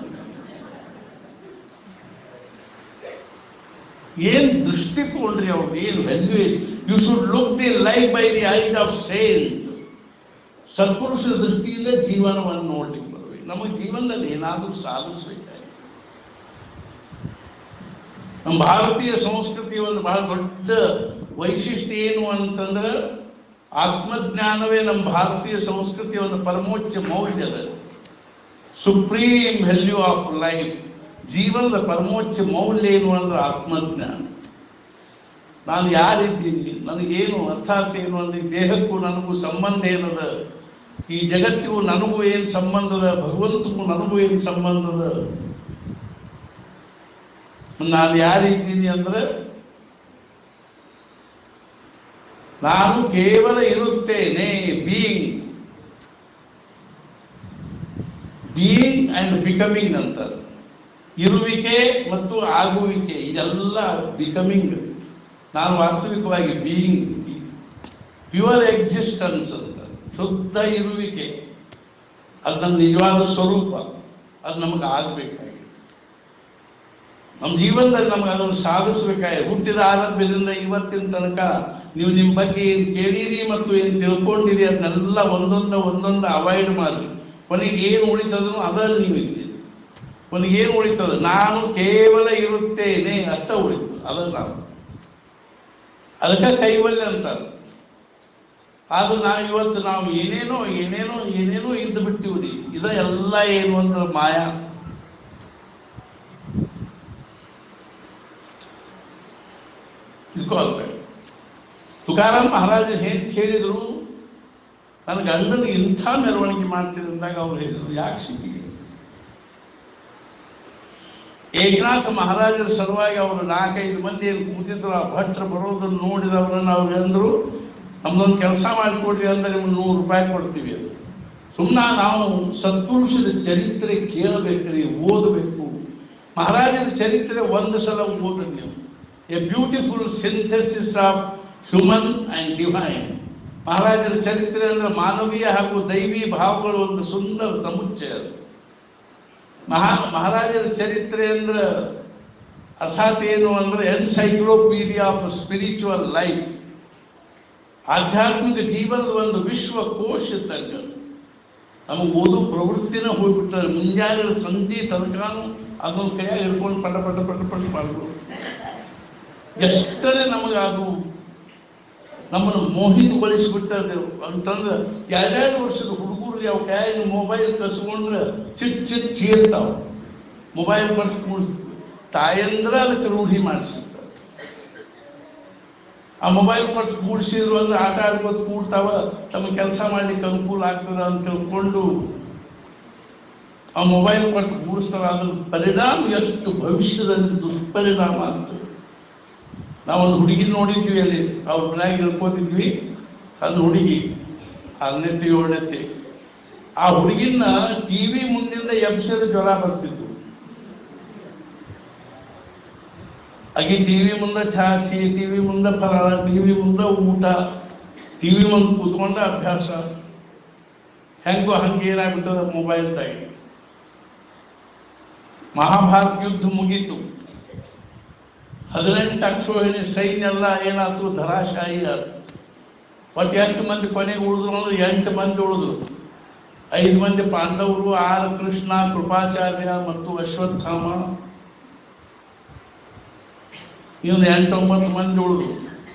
ಏನ್ ದೃಷ್ಟಿಕೋನ್ರಿ ಅವ್ರದ್ದು ಏನು value you should look the life by the eyes of saint ಸತ್ಪುರುಷರ ದೃಷ್ಟಿಯಿಂದ ಜೀವನವನ್ನು ನೋಡ್ಲಿಕ್ಕೆ ಬರಬೇಕು ನಮಗೆ ಜೀವನದಲ್ಲಿ ಏನಾದರೂ ಸಾಧಿಸಬೇಕಾಗಿ ನಮ್ಮ ಭಾರತೀಯ ಸಂಸ್ಕೃತಿಯ ಒಂದು ಬಹಳ ದೊಡ್ಡ ವೈಶಿಷ್ಟ್ಯ ಏನು ಅಂತಂದ್ರೆ ಆತ್ಮಜ್ಞಾನವೇ ನಮ್ಮ ಭಾರತೀಯ ಸಂಸ್ಕೃತಿಯ ಒಂದು ಪರಮೋಚ್ಚ ಮೌಲ್ಯದ ಸುಪ್ರೀಂ ವ್ಯಾಲ್ಯೂ ಆಫ್ ಲೈಫ್ ಜೀವನದ ಪರಮೋಚ್ಚ ಮೌಲ್ಯ ಏನು ಅಂದ್ರೆ ಆತ್ಮಜ್ಞಾನ ನಾನು ಯಾರಿದ್ದೀನಿ ನನಗೇನು ಅರ್ಥಾತ್ ಏನು ಅಂದ್ರೆ ಈ ದೇಹಕ್ಕೂ ನನಗೂ ಸಂಬಂಧ ಏನದ ಈ ಜಗತ್ತಿಗೂ ನನಗೂ ಏನು ಸಂಬಂಧದ ಭಗವಂತಗೂ ನನಗೂ ಏನು ಸಂಬಂಧದ ನಾನು ಯಾರಿದ್ದೀನಿ ಅಂದ್ರೆ ನಾನು ಕೇವಲ ಇರುತ್ತೇನೆ ಬೀಯಿಂಗ್ ಬೀಯಿಂಗ್ ಅಂಡ್ ಬಿಕಮಿಂಗ್ ಅಂತಾರೆ ಇರುವಿಕೆ ಮತ್ತು ಆಗುವಿಕೆ ಇದೆಲ್ಲ ಬಿಕಮಿಂಗ್ ನಾನು ವಾಸ್ತವಿಕವಾಗಿ ಬೀಯಿಂಗ್ ಪ್ಯೂರ್ ಎಕ್ಸಿಸ್ಟೆನ್ಸ್ ಅಂತ ಶುದ್ಧ ಇರುವಿಕೆ ಅದು ನನ್ನ ನಿಜವಾದ ಸ್ವರೂಪ ಅದು ನಮಗೆ ಆಗಬೇಕಾಗಿದೆ ನಮ್ಮ ಜೀವನದಲ್ಲಿ ನಮಗೆ ಅದನ್ನು ಸಾಧಿಸಬೇಕಾಗಿದೆ ಹುಟ್ಟಿದ ಆರಂಭದಿಂದ ಇವತ್ತಿನ ತನಕ ನೀವು ನಿಮ್ಮ ಬಗ್ಗೆ ಏನು ಕೇಳಿರಿ ಮತ್ತು ಏನು ತಿಳ್ಕೊಂಡಿರಿ ಅದನ್ನೆಲ್ಲ ಒಂದೊಂದ ಒಂದೊಂದು ಅವಾಯ್ಡ್ ಮಾಡಿ ಕೊನೆಗೆ ಏನು ಉಳಿತದನೋ ಅದರಲ್ಲಿ ನೀವು ಇದ್ದೀರಿ ಕೊನೆಗೆ ಏನು ಉಳಿತದ ನಾನು ಕೇವಲ ಇರುತ್ತೇನೆ ಅಷ್ಟ ಉಳಿತದ ಅದ ನಾವು ಅದಕ್ಕೆ ಕೈವಲ್ಯ ಅಂತಾರೆ ಆದ್ರೆ ನಾವು ಇವತ್ತು ನಾವು ಏನೇನೋ ಏನೇನೋ ಏನೇನೋ ಇದ್ದು ಬಿಟ್ಟಿವ್ರಿ ಇದ ಎಲ್ಲ ಏನು ಅಂದ್ರೆ ಮಾಯಾ ತಿಳ್ಕೊಳ್ತಾರೆ ತುಕಾರಾಮ್ ಮಹಾರಾಜ ಏನ್ ಹೇಳಿದ್ರು ನನ್ನ ಗಂಡನ ಇಂಥ ಮೆರವಣಿಗೆ ಮಾಡ್ತೀನಿ ಅಂದಾಗ ಅವ್ರು ಹೇಳಿದ್ರು ಯಾಕೆ ಸಿಕ್ಕಿಗೆ ಏಕನಾಥ ಮಹಾರಾಜರ ಸಲುವಾಗಿ ಅವರು ನಾಲ್ಕೈದು ಮಂದಿ ಏನು ಕೂತಿದ್ರು ಆ ಭಟ್ರು ಬರೋದನ್ನು ನೋಡಿದವರನ್ನು ಅವ್ರು ಅಂದ್ರು ನಮ್ದೊಂದು ಕೆಲಸ ಮಾಡಿಕೊಡ್ರಿ ಅಂದ್ರೆ ನಿಮ್ಗೆ ನೂರು ರೂಪಾಯಿ ಕೊಡ್ತೀವಿ ಅಂತ ಸುಮ್ಮನೆ ನಾವು ಸತ್ಪುರುಷರ ಚರಿತ್ರೆ ಕೇಳಬೇಕ್ರಿ ಓದಬೇಕು ಮಹಾರಾಜರ ಚರಿತ್ರೆ ಒಂದು ಸಲ ಓದ್ರಿ ನೀವು a beautiful synthesis of human and divine ಮಹಾರಾಜರ ಚರಿತ್ರೆ ಅಂದ್ರೆ ಮಾನವೀಯ ಹಾಗೂ ದೈವಿ ಭಾವಗಳು ಒಂದು ಸುಂದರ ಸಮುಚ್ಚಯ ಅದು ಮಹಾ ಮಹಾರಾಜರ ಚರಿತ್ರೆ ಅಂದ್ರೆ ಅರ್ಥಾತ್ ಏನು ಅಂದ್ರೆ ಎನ್ಸೈಕ್ಲೋಪೀಡಿಯಾ ಆಫ್ ಸ್ಪಿರಿಚುವಲ್ ಲೈಫ್ ಆಧ್ಯಾತ್ಮಿಕ ಜೀವನದ ಒಂದು ವಿಶ್ವಕೋಶ ತನಕ ನಮಗೆ ಓದು ಪ್ರವೃತ್ತಿನ ಹೋಗ್ಬಿಡ್ತಾರೆ ಮುಂಜಾನೆ ಸಂಧಿ ತನಕನೂ ಅದನ್ನು ಕೈಯಾಗಿ ಹಿಡ್ಕೊಂಡು ಪಟ ಪಟ ಪಟ ಪಟ ಮಾಡ್ಬೋದು ಎಷ್ಟರೇ ನಮಗೆ ಅದು ನಮ್ಮನ್ನು ಮೋಹಿತಗೊಳಿಸ್ಬಿಟ್ಟದೆ ಅಂತಂದ್ರೆ ಎರಡೆರಡು ವರ್ಷದ ಹುಡುಗರು ಯಾವ ಕೈಯಾಗ ಮೊಬೈಲ್ ಕಸ್ಕೊಂಡ್ರೆ ಚಿಟ್ ಚಿಟ್ ಚೀರ್ತಾವ ಮೊಬೈಲ್ ಬರ್ತು ತಾಯಂದ್ರ ಅದಕ್ಕೆ ರೂಢಿ ಮಾಡಿಸಿರ್ತಾರೆ ಆ ಮೊಬೈಲ್ ಕೊಟ್ಟು ಕೂಡಿಸಿದ್ರು ಅಂದ್ರೆ ಆಟ ಆಡ್ಕೋತ ಕೂಡ್ತಾವ ತಮ್ಮ ಕೆಲಸ ಮಾಡ್ಲಿಕ್ಕೆ ಅನುಕೂಲ ಆಗ್ತದ ಅಂತ ತಿಳ್ಕೊಂಡು ಆ ಮೊಬೈಲ್ ಕೊಟ್ಟು ಕೂಡಿಸ್ತಾರ ಅದ್ರ ಪರಿಣಾಮ ಎಷ್ಟು ಭವಿಷ್ಯದಲ್ಲಿ ದುಷ್ಪರಿಣಾಮ ಆಗ್ತದೆ ನಾವೊಂದು ಹುಡುಗಿ ನೋಡಿದ್ವಿ ಅಲ್ಲಿ ಅವ್ರ ಮನ್ಯಾಗ ಇಳ್ಕೋತಿದ್ವಿ ಸಣ್ಣ ಹುಡುಗಿ ಹದಿನೆತ್ತೆ ಏಳನೆತ್ತೆ ಆ ಹುಡುಗಿನ ಟಿವಿ ಮುಂದಿಂದ ಎಬ್ಸಿದ್ರೆ ಜ್ವರ ಬರ್ತಿತ್ತು ಆಕೆ ಟಿವಿ ಮುಂದೆ ಛಾಚಿ ಟಿವಿ ಮುಂದೆ ಫಲಾಳ ಟಿವಿ ಮುಂದೆ ಊಟ ಟಿವಿ ಮುಂದೆ ಕೂತ್ಕೊಂಡ ಅಭ್ಯಾಸ ಹೆಂಗೋ ಹಂಗೆ ಏನಾಗ್ಬಿಟ್ಟದ ಮೊಬೈಲ್ ತಾಯಿ ಮಹಾಭಾರತ ಯುದ್ಧ ಮುಗೀತು ಹದಿನೆಂಟು ಅಕ್ಷೋಹಿಣಿ ಸೈನ್ಯ ಎಲ್ಲ ಏನಾಯ್ತು ಧರಾಶಾಹಿ ಆಯ್ತು ಒಟ್ಟು ಎಂಟು ಮಂದಿ ಕೊನೆಗೆ ಉಳಿದ್ರು ಅಂದ್ರೆ ಎಂಟು ಮಂದಿ ಉಳಿದ್ರು ಐದು ಮಂದಿ ಪಾಂಡವರು ಆರ್ ಕೃಷ್ಣ ಕೃಪಾಚಾರ್ಯ ಮತ್ತು ಅಶ್ವತ್ಥಾಮ ಇವನು ಎಂಟು ಒಂಬತ್ತು ಮಂದಿ ಉಳಿದು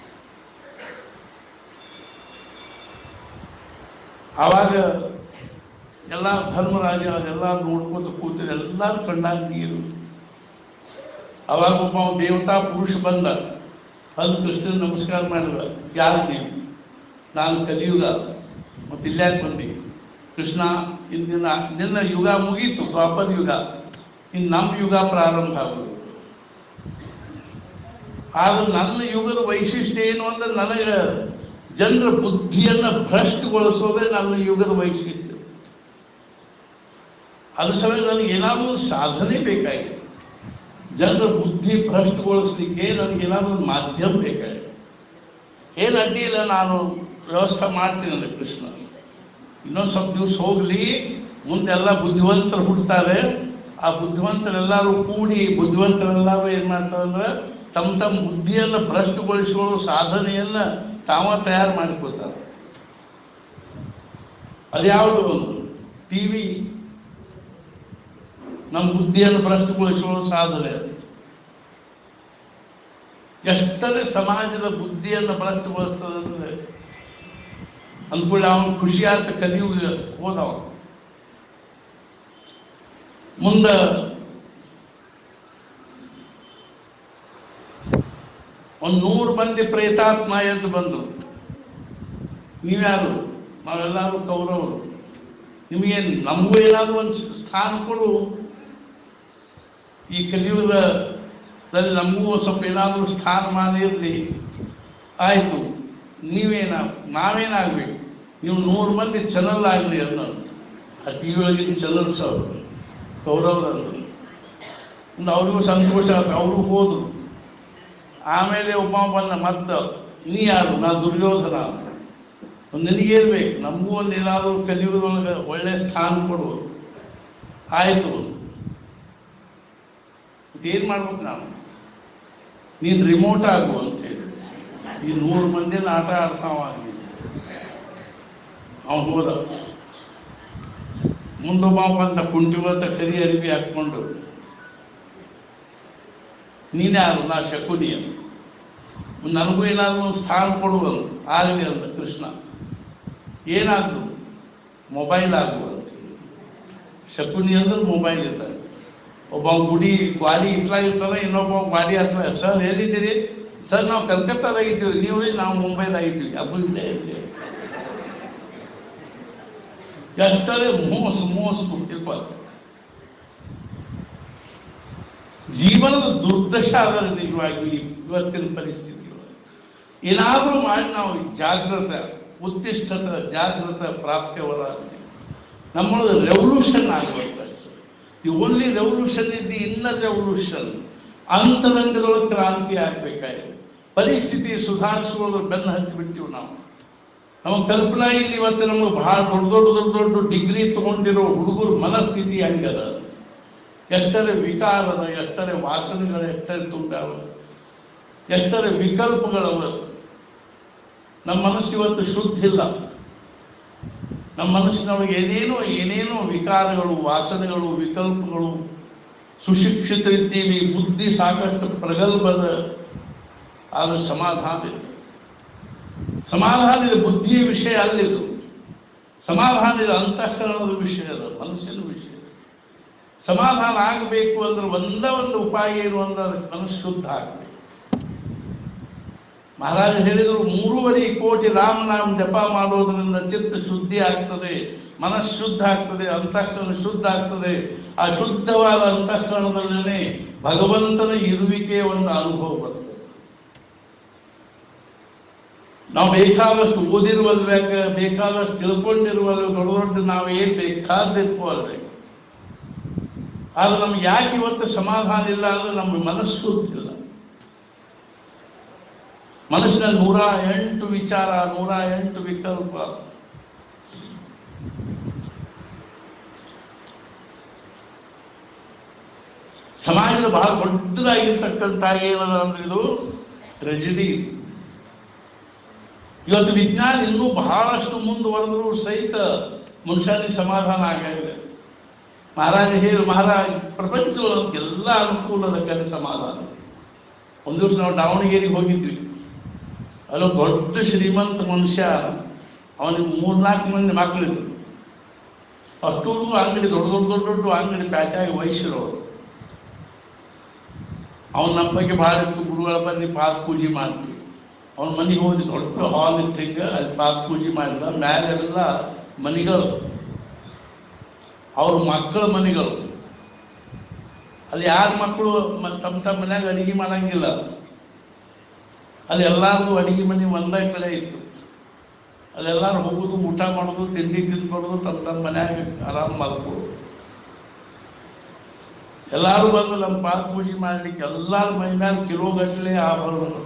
ಆವಾಗ ಎಲ್ಲ ಧರ್ಮರಾಜ ಅದೆಲ್ಲ ನೋಡ್ಕೋತ ಕೂತಿದ್ರು ಎಲ್ಲರೂ ಕಣ್ಣಾಗ ನೀರು ಅವಾಗ ಒಬ್ಬ ಅವ್ನು ದೇವತಾ ಪುರುಷ ಬಂದ ಅಲ್ಲಿ ಕೃಷ್ಣನ್ ನಮಸ್ಕಾರ ಮಾಡಿದ ಯಾರು ನೀವು ನಾನು ಕಲಿಯುಗ ಮತ್ತೆ ಇಲ್ಲಾಕೆ ಬಂದಿ ಕೃಷ್ಣ ಇಂದಿನ ನಿನ್ನ ಯುಗ ಮುಗೀತು ದ್ವಾಪರ ಯುಗ ಇನ್ನು ನಮ್ಮ ಯುಗ ಪ್ರಾರಂಭ ಆಗುವುದು ಆದ್ರೆ ನನ್ನ ಯುಗದ ವೈಶಿಷ್ಟ್ಯ ಏನು ಅಂದ್ರೆ ನನಗೆ ಜನರ ಬುದ್ಧಿಯನ್ನ ಭ್ರಷ್ಟಗೊಳಿಸೋದೇ ನನ್ನ ಯುಗದ ವೈಶಿಷ್ಟ್ಯ ಅದ್ರ ಸಮಯ ನನಗೆ ಏನಾದರೂ ಸಾಧನೆ ಬೇಕಾಗಿದೆ ಜನರ ಬುದ್ಧಿ ಭ್ರಷ್ಟಗೊಳಿಸ್ಲಿಕ್ಕೆ ನನಗೆ ಏನಾದರೂ ಒಂದು ಮಾಧ್ಯಮ ಬೇಕಾಗಿದೆ ಏನು ಅಡ್ಡಿ ಇಲ್ಲ ನಾನು ವ್ಯವಸ್ಥೆ ಮಾಡ್ತೀನಿ ಅಂದ್ರೆ ಕೃಷ್ಣ ಇನ್ನೊಂದು ಸ್ವಲ್ಪ ದಿವಸ ಹೋಗ್ಲಿ ಮುಂದೆಲ್ಲ ಬುದ್ಧಿವಂತರು ಹುಡ್ತಾರೆ ಆ ಬುದ್ಧಿವಂತರೆಲ್ಲರೂ ಕೂಡಿ ಬುದ್ಧಿವಂತರೆಲ್ಲರೂ ಏನ್ ಮಾಡ್ತಾರೆ ಅಂದ್ರೆ ತಮ್ಮ ತಮ್ಮ ಬುದ್ಧಿಯನ್ನು ಭ್ರಷ್ಟಗೊಳಿಸಿಕೊಳ್ಳೋ ಸಾಧನೆಯನ್ನ ತಾವ ತಯಾರು ಮಾಡಿಕೊಳ್ತಾರೆ ಅದ್ಯಾವುದು ಒಂದು ಟಿವಿ ನಮ್ಮ ಬುದ್ಧಿಯನ್ನು ಭ್ರಷ್ಟಗೊಳಿಸುವ ಸಾಧನೆ ಎಷ್ಟರೇ ಸಮಾಜದ ಬುದ್ಧಿಯನ್ನು ಭ್ರಷ್ಟಗೊಳಿಸ್ತದೆ ಅಂದ್ರೆ ಅಂದ್ಕೊಳ್ಳಿ ಅವನು ಖುಷಿಯಾದ ಕಲಿಯುಗ ಹೋದವ ಮುಂದ ಒಂದು ನೂರು ಮಂದಿ ಪ್ರೇತಾತ್ಮ ಎದ್ದು ಬಂದರು ನೀವ್ಯಾರು ನಾವೆಲ್ಲರೂ ಕೌರವರು ನಿಮಗೇನು ನಮಗೂ ಏನಾದರೂ ಒಂದು ಸ್ಥಾನ ಕೊಡು ಈ ಕಲಿಯುಗದಲ್ಲಿ ನಮಗೂ ಸ್ವಲ್ಪ ಏನಾದರೂ ಸ್ಥಾನಮಾನ ಇರಲಿ ಆಯಿತು ನೀವೇನ ನಾವೇನಾಗಬೇಕು ನೀವು ನೂರು ಮಂದಿ ಚಾನಲ್ ಆಗಲಿ ಅನ್ನೋದು ಆ ಟಿ ವಿ ಒಳಗಿನ ಚಾನಲ್ಸ್ ಅವರು ಕೌರವರನ್ನು ಒಂದು ಅವ್ರಿಗೂ ಸಂತೋಷ ಆಯ್ತು ಅವರು ಹೋದ್ರು ಆಮೇಲೆ ಒಬ್ಬ ಬಂದ ಮತ್ತ ನೀ ಯಾರು ನಾ ದುರ್ಯೋಧನ ಒಂದು ನಿನಗೇರ್ಬೇಕು ನಮಗೂ ಒಂದು ಏನಾದರೂ ಕಲಿಯುಗದೊಳಗೆ ಒಳ್ಳೆ ಸ್ಥಾನ ಕೊಡು ಆಯಿತು ಏನು ಮಾಡ್ಬೇಕು ನಾನು ನೀನು ರಿಮೋಟ್ ಆಗು ಅಂತೇಳಿ ಈ ನೂರು ಮಂದಿನ ಆಟ ಆಡ್ತಾವ ಅವನು ಹೋದ ಮುಂದೊಬ್ಬ ಬಂದ ಕುಂಟಿವತ್ತ ಕರಿ ಅರಿವಿ ಹಾಕ್ಕೊಂಡು ನೀನ್ಯಾರು ನಾ ಶಕುನಿ ಅಂತ ನನಗೂ ಏನಾದ್ರು ಒಂದು ಸ್ಥಾನ ಕೊಡುವನು ಆಗಲಿ ಅಂದ ಕೃಷ್ಣ ಏನಾಗ್ದು ಮೊಬೈಲ್ ಆಗುವಂತ ಶಕುನಿ ಅಂದ್ರೆ ಮೊಬೈಲ್ ಇರ್ತಾರೆ ಒಬ್ಬ ಗುಡಿ ಗ್ವಾಡಿ ಇಟ್ಲಾಗಿರ್ತಾನೆ ಇನ್ನೊಬ್ಬ ಗ್ವಾಡಿ ಹತ್ರ ಸರ್ ಎಲ್ಲಿದ್ದೀರಿ ಸರ್ ನಾವು ಕಲ್ಕತ್ತಾದಾಗ ಇದ್ದೀವಿ ನೀವು ನಾವು ಮುಂಬೈದಾಗ ಇದ್ದೀವಿ ಅಬ್ಬು ಇಲ್ಲೇ ಇಲ್ಲೇ ಎಂತಾರೆ ಮೋಸ ಮೋಸ ಕೊಟ್ಟಿರ್ಬಾರ್ದು ಜೀವನದ ದುರ್ದಶ ಅದರ ನಿಜವಾಗಿ ಇವತ್ತಿನ ಪರಿಸ್ಥಿತಿ ಏನಾದರೂ ಮಾಡಿ ನಾವು ಜಾಗೃತ ಉತ್ತಿಷ್ಠತ ಜಾಗೃತ ಪ್ರಾಪ್ಯವರ ನಮ್ಮೊಳಗೆ ರೆವಲ್ಯೂಷನ್ ಆಗಬೇಕಷ್ಟೇ the only revolution is the inner revolution ಅಂತರಂಗದೊಳಗೆ ಕ್ರಾಂತಿ ಆಗ್ಬೇಕಾಗಿದೆ ಪರಿಸ್ಥಿತಿ ಸುಧಾರಿಸುವುದು ಬೆನ್ನು ಹತ್ತಿ ಬಿಟ್ಟಿವಿ ನಾವು ನಮ್ಮ ಕಲ್ಪನಾ ಇಲ್ಲಿ ಇವತ್ತು ನಮಗೆ ಬಹಳ ದೊಡ್ಡ ದೊಡ್ಡ ದೊಡ್ಡ ದೊಡ್ಡ ಡಿಗ್ರಿ ತಗೊಂಡಿರೋ ಹುಡುಗರು ಮನಸ್ಥಿತಿ ಹಂಗದ ಎಷ್ಟರೆ ವಿಕಾರದ ಎಷ್ಟರೆ ವಾಸನೆಗಳ ಎಷ್ಟರೆ ತುಂಗಾವ ಎಷ್ಟರೆ ವಿಕಲ್ಪಗಳವ ನಮ್ಮ ಮನಸ್ಸು ಇವತ್ತು ಶುದ್ಧ ಇಲ್ಲ ನಮ್ಮ ಮನಸ್ಸಿನೊಳಗೆ ಏನೇನೋ ಏನೇನೋ ವಿಕಾರಗಳು ವಾಸನೆಗಳು ವಿಕಲ್ಪಗಳು ಸುಶಿಕ್ಷಿತರಿದ್ದೀವಿ ಬುದ್ಧಿ ಸಾಕಷ್ಟು ಪ್ರಗಲ್ಭದ ಆದ ಸಮಾಧಾನ ಇದೆ ಸಮಾಧಾನ ಇದೆ ಬುದ್ಧಿಯ ವಿಷಯ ಅಲ್ಲಿದು ಸಮಾಧಾನ ಇದೆ ಅಂತಃಕರಣದ ವಿಷಯ ಅದು ಮನಸ್ಸಿನ ವಿಷಯ ಸಮಾಧಾನ ಆಗಬೇಕು ಅಂದ್ರೆ ಒಂದ ಒಂದು ಉಪಾಯ ಏನು ಅಂದ್ರೆ ಅದಕ್ಕೆ ಮನಸ್ಸು ಶುದ್ಧ ಆಗಬೇಕು ಮಹಾರಾಜ ಹೇಳಿದರು ಮೂರುವರೆ ಕೋಟಿ ರಾಮನಾಮ ಜಪ ಮಾಡೋದ್ರಿಂದ ಚಿತ್ತ ಶುದ್ಧಿ ಆಗ್ತದೆ ಮನಸ್ಸು ಶುದ್ಧ ಆಗ್ತದೆ ಅಂತಃಕರಣ ಶುದ್ಧ ಆಗ್ತದೆ ಆ ಶುದ್ಧವಾದ ಅಂತಃಕರಣದಲ್ಲೇ ಭಗವಂತನ ಇರುವಿಕೆಯ ಒಂದು ಅನುಭವ ಬರ್ತದೆ ನಾವು ಬೇಕಾದಷ್ಟು ಓದಿರುವಲ್ಬೇಕ ಬೇಕಾದಷ್ಟು ತಿಳ್ಕೊಂಡಿರುವಲ್ ದೊಡ್ಡ ದೊಡ್ಡ ನಾವು ಏನ್ ಬೇಕಾದಿರ್ಕೋಲ್ಬೇಕು ಆದ್ರೆ ನಮ್ಗೆ ಯಾಕೆ ಇವತ್ತು ಸಮಾಧಾನ ಇಲ್ಲ ಅಂದ್ರೆ ನಮ್ಮ ಮನಸ್ಸು ಶುದ್ಧಿಲ್ಲ ಮನಸ್ಸಿನಲ್ಲಿ ನೂರ ಎಂಟು ವಿಚಾರ ನೂರ ಎಂಟು ವಿಕಲ್ಪ ಸಮಾಜದ ಬಹಳ ದೊಡ್ಡದಾಗಿರ್ತಕ್ಕಂಥ ಏನದ ಅಂದ್ರೆ ಇದು ಟ್ರೆಜಿಡಿ ಇವತ್ತು ವಿಜ್ಞಾನ ಇನ್ನೂ ಬಹಳಷ್ಟು ಮುಂದುವರೆದ್ರು ಸಹಿತ ಮನುಷ್ಯನಿಗೆ ಸಮಾಧಾನ ಆಗಿದೆ ಮಹಾರಾಜ ಹೇಳಿ ಮಹಾರಾಜ ಪ್ರಪಂಚದೊಳಗೆ ಎಲ್ಲ ಅನುಕೂಲದ ಕರೆ ಸಮಾಧಾನ ಒಂದು ದಿವಸ ನಾವು ದಾವಣಗೆರೆಗೆ ಹೋಗಿದ್ವಿ ಅಲ್ಲೊಬ್ಬ ದೊಡ್ಡ ಶ್ರೀಮಂತ ಮನುಷ್ಯ ಅವನಿಗೆ ಮೂರ್ನಾಲ್ಕು ಮಂದಿ ಮಕ್ಕಳಿದ್ರು ಅಷ್ಟೂರ್ಗೂ ಅಂಗಡಿ ದೊಡ್ಡ ದೊಡ್ಡ ದೊಡ್ಡ ದೊಡ್ಡ ಅಂಗಡಿ ಪ್ಯಾಚಾಗಿ ವಹಿಸಿರು ಅವರು ಅವನ ನಮ್ಮ ಬಗ್ಗೆ ಭಾಳ ಇತ್ತು ಗುರುಗಳ ಬನ್ನಿ ಪಾದ ಪೂಜೆ ಮಾಡ್ತೀವಿ ಅವನ ಮನೆಗೆ ಹೋಗಿ ದೊಡ್ಡ ಹಾಲ್ ಇತ್ತು ಹಿಂಗೆ ಅಲ್ಲಿ ಪಾದ ಪೂಜೆ ಮಾಡಿದ ಮ್ಯಾಲೆಲ್ಲ ಮನೆಗಳು ಅವ್ರ ಮಕ್ಕಳ ಮನೆಗಳು ಅಲ್ಲಿ ಯಾರ ಮಕ್ಕಳು ಮ- ತಮ್ಮ ತಮ್ಮ ಮನ್ಯಾಗ ಅಡಿಗೆ ಮಾಡಂಗಿಲ್ಲ ಅಲ್ಲಿ ಎಲ್ಲಾರ್ದು ಅಡಿಗೆ ಮನೆ ಒಂದೇ ಕಡೆ ಇತ್ತು ಅಲ್ಲೆಲ್ಲಾರು ಹೋಗುದು ಊಟ ಮಾಡೋದು ತಿಂಡಿ ತಿಂದ್ಕೊಳ್ಳೋದು ತಮ್ಮ ತಮ್ಮ ಮನ್ಯಾಗ ಆರಾಮ್ ಮಲ್ಕೋದು ಎಲ್ಲಾರು ಬಂದು ನಮ್ಮ ಪಾದ ಪೂಜೆ ಮಾಡ್ಲಿಕ್ಕೆ ಎಲ್ಲಾರ ಮೈ ಮೇಲೆ ಕಿಲೋ ಗಟ್ಟಲೆ ಆಭರಣಗಳು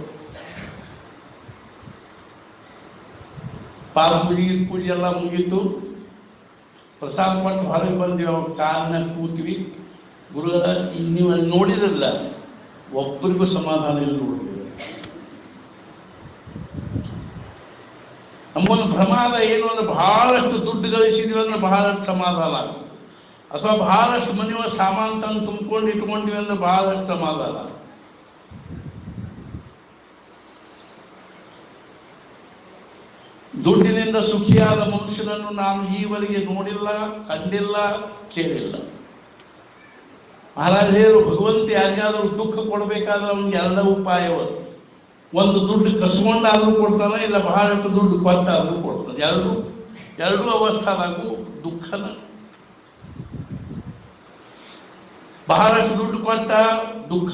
ಪಾದ ಪೂಜೆ ಗೀದ್ ಪೂಜೆ ಎಲ್ಲ ಮುಗೀತು ಪ್ರಸಾದ ಕೊಟ್ಟು ಹೊರಗೆ ಬಂದ್ವಿ ಅವ್ರ ಕಾಲ್ನಾಗ ಕೂತ್ವಿ ಗುರುಗಳ ಈಗ ನೀವು ಅಲ್ಲಿ ನೋಡಿರಲ್ಲ ಒಬ್ಬರಿಗೂ ಸಮಾಧಾನ ಇಲ್ಲ ನೋಡಿದ್ರೆ ನಮ್ಮೊಂದು ಪ್ರಮಾದ ಏನು ಅಂದ್ರೆ ಬಹಳಷ್ಟು ದುಡ್ಡು ಗಳಿಸಿದ್ವಿ ಅಂದ್ರೆ ಬಹಳಷ್ಟು ಸಮಾಧಾನ ಆಗುತ್ತೆ ಅಥವಾ ಬಹಳಷ್ಟು ಮನೆಯೊಳಗೆ ಸಾಮಾನು ತಂದು ತುಂಬಿಕೊಂಡು ಇಟ್ಕೊಂಡಿವಿ ಅಂದ್ರೆ ಬಹಳಷ್ಟು ಸಮಾಧಾನ ದುಡ್ಡಿನಿಂದ ಸುಖಿಯಾದ ಮನುಷ್ಯನನ್ನು ನಾನು ಈವರೆಗೆ ನೋಡಿಲ್ಲ ಕಂಡಿಲ್ಲ ಕೇಳಿಲ್ಲ ಮಹಾರಾಜ ಹೇಳಿದ್ರು ಭಗವಂತ ಯಾರಿಗಾದ್ರೂ ದುಃಖ ಕೊಡಬೇಕಾದ್ರೆ ಅವನಿಗೆ ಎಲ್ಲ ಉಪಾಯವ ಒಂದು ದುಡ್ಡು ಕಸ್ಕೊಂಡಾದ್ರೂ ಕೊಡ್ತಾನೆ ಇಲ್ಲ ಬಹಳಷ್ಟು ದುಡ್ಡು ಕೊಟ್ಟಾದ್ರೂ ಕೊಡ್ತಾನೆ ಎರಡು ಎರಡೂ ಅವಸ್ಥಾದಾಗೂ ದುಃಖನ ಬಹಳಷ್ಟು ದುಡ್ಡು ಕೊಟ್ಟ ದುಃಖ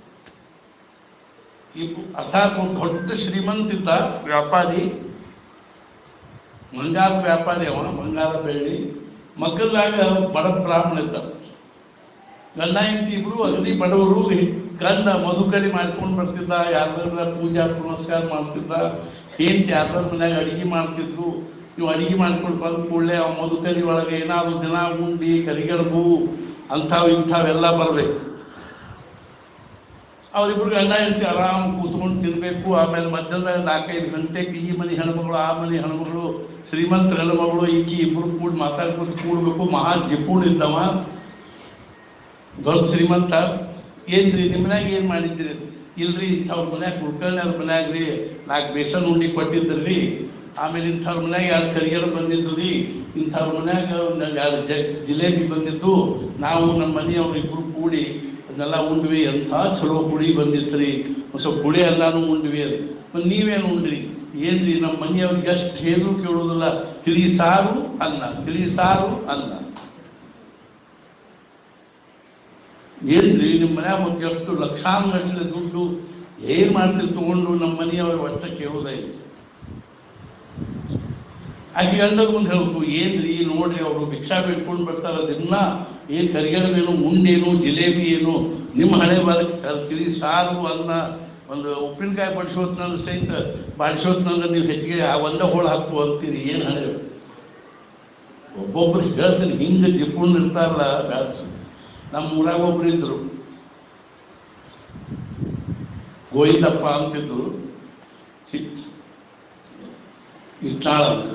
ಈ ಅರ್ಥಾತ್ ಒಂದು ದೊಡ್ಡ ಶ್ರೀಮಂತಿದ್ದ ವ್ಯಾಪಾರಿ ಬಂಗಾರದ ವ್ಯಾಪಾರಿ ಅವ ಬಂಗಾರ ಬೆಳ್ಳಿ ಮಕ್ಕಳಾಗ ಬಡ ಬ್ರಾಹ್ಮಣ ಇದ್ದ ಗಂಡ ಹೆಂಡತಿ ಇಬ್ರು ಅಗದಿ ಬಡವರು ಗಂಡ ಮಧುಕರಿ ಮಾಡ್ಕೊಂಡು ಬರ್ತಿದ್ದ ಯಾರ್ದಾರ ಪೂಜಾ ಪುನಸ್ಕಾರ ಮಾಡ್ತಿದ್ದ ಹೆಂಡತಿ ಯಾರ್ದಾರ ಮನ್ಯಾಗ ಅಡಿಗೆ ಮಾಡ್ತಿದ್ರು ನೀವು ಅಡಿಗೆ ಮಾಡ್ಕೊಂಡು ಬಂದ ಕೂಡಲೇ ಅವ ಮಧುಕರಿ ಒಳಗೆ ಏನಾದ್ರು ದಿನ ಉಂಡಿ ಕರಿಗಡಬು ಅಂಥವು ಇಂಥವೆಲ್ಲ ಬರ್ಬೇಕು ಅವರಿಬ್ರು ಗಂಡ ಹೆಂಡತಿ ಆರಾಮ್ ಕೂತ್ಕೊಂಡು ತಿನ್ಬೇಕು ಆಮೇಲೆ ಮಧ್ಯದಾಗ ನಾಲ್ಕೈದು ಗಂಟೆಗೆ ಈ ಮನೆ ಹೆಣ್ಮಗಳು ಆ ಮನೆ ಹೆಣ್ಮಗಳು ಶ್ರೀಮಂತರ ಹೆಣ್ಮಗಳು ಈಕಿ ಇಬ್ರು ಕೂಡ ಮಾತಾಡ್ಕೊಂಡು ಕೂಡ್ಬೇಕು ಮಹಾ ಜಿಪುಣ್ ಇದ್ದವ ದೊಡ್ಡ ಶ್ರೀಮಂತ ಏನ್ರಿ ನಿಮ್ಮ ಮನ್ಯಾಗ ಏನ್ ಮಾಡಿದ್ದೀರಿ ಇಲ್ರಿ ಇಂಥವ್ರ ಮನ್ಯಾಗ ಕುಳ್ಕರ್ಣ್ಯವ್ರ ಮನ್ಯಾಗ ರೀ ನಾಲ್ಕು ಬೇಸನ್ ಉಂಡಿ ಕೊಟ್ಟಿದ್ರಿ ಆಮೇಲೆ ಇಂಥವ್ರ ಮನ್ಯಾಗ ಎರಡು ಕರಿಗಡ ಬಂದಿದ್ದು ರೀ ಇಂಥವ್ರ ಮನ್ಯಾಗ ಒಂದು ಎರಡು ಜ ಜಿಲೇಬಿ ಬಂದಿದ್ದು ನಾವು ನಮ್ಮ ಮನೆಯವ್ರು ಇಬ್ರು ಕೂಡಿ ಅದನ್ನೆಲ್ಲ ಉಂಡ್ವಿ ಎಂಥ ಚಲೋ ಪುಡಿ ಬಂದಿತ್ರಿ ಒಂದ್ ಸ್ವಲ್ಪ ಪುಡಿ ಎಲ್ಲಾನು ಉಂಡ್ವಿ ಅದು ಮತ್ತ್ ನೀವೇನು ಉಂಡ್ರಿ ಏನ್ರಿ ನಮ್ಮ ಮನೆಯವ್ರಿಗೆ ಎಷ್ಟು ಹೇಳಿದ್ರು ಕೇಳೋದಿಲ್ಲ ತಿಳಿ ಸಾರು ಅನ್ನ ತಿಳಿ ಸಾರು ಅನ್ನ ಏನ್ರಿ ನಿಮ್ಮ ಮನ್ಯಾಗ ಒಂದು ಎಷ್ಟು ಲಕ್ಷಾನುಗಟ್ಟಲೆ ದುಡ್ಡು ಏನ್ ಮಾಡ್ತೀರಿ ತಗೊಂಡು ನಮ್ಮ ಮನೆಯವರು ಒಟ್ಟ ಕೇಳೋದೇ ಇಲ್ಲ ಆಕೆ ಗಂಡನ ಮುಂದೆ ಹೇಳ್ಬೇಕು ಏನ್ರಿ ನೋಡ್ರಿ ಅವರು ಭಿಕ್ಷಾ ಬಿಟ್ಕೊಂಡು ಬರ್ತಾರ ದಿನ ಏನ್ ಕರಿಗಡವೇನು ಉಂಡೇನು ಜಿಲೇಬಿ ಏನು ನಿಮ್ಮ ಹಣೆ ಬಾರಕ್ಕೆ ತ- ತಿಳಿ ಸಾರು ಅನ್ನ ಒಂದು ಉಪ್ಪಿನಕಾಯಿ ಬಡಿಸೋತ್ನಂದ್ರೆ ಸಹಿತ ಬಾಡಿಸೋತ್ನಂದ್ರೆ ನೀವು ಹೆಚ್ಚಿಗೆ ಆ ಒಂದ ಹೋಳು ಹಾಕು ಅಂತೀರಿ ಏನ್ ಹಣೆ ಒಬ್ಬೊಬ್ರು ಹೇಳ್ತೀನಿ ಹಿಂಗ ಜಿಪುಣ್ ಇರ್ತಾರಲ್ಲ ಬ್ಯಾಡ ನಮ್ಮ ಊರಾಗ ಒಬ್ರು ಇದ್ರು ಗೋವಿಂದಪ್ಪ ಅಂತಿದ್ರು ಚಿಟ್ ಇಟ್ಟಾಳ ಅಂತ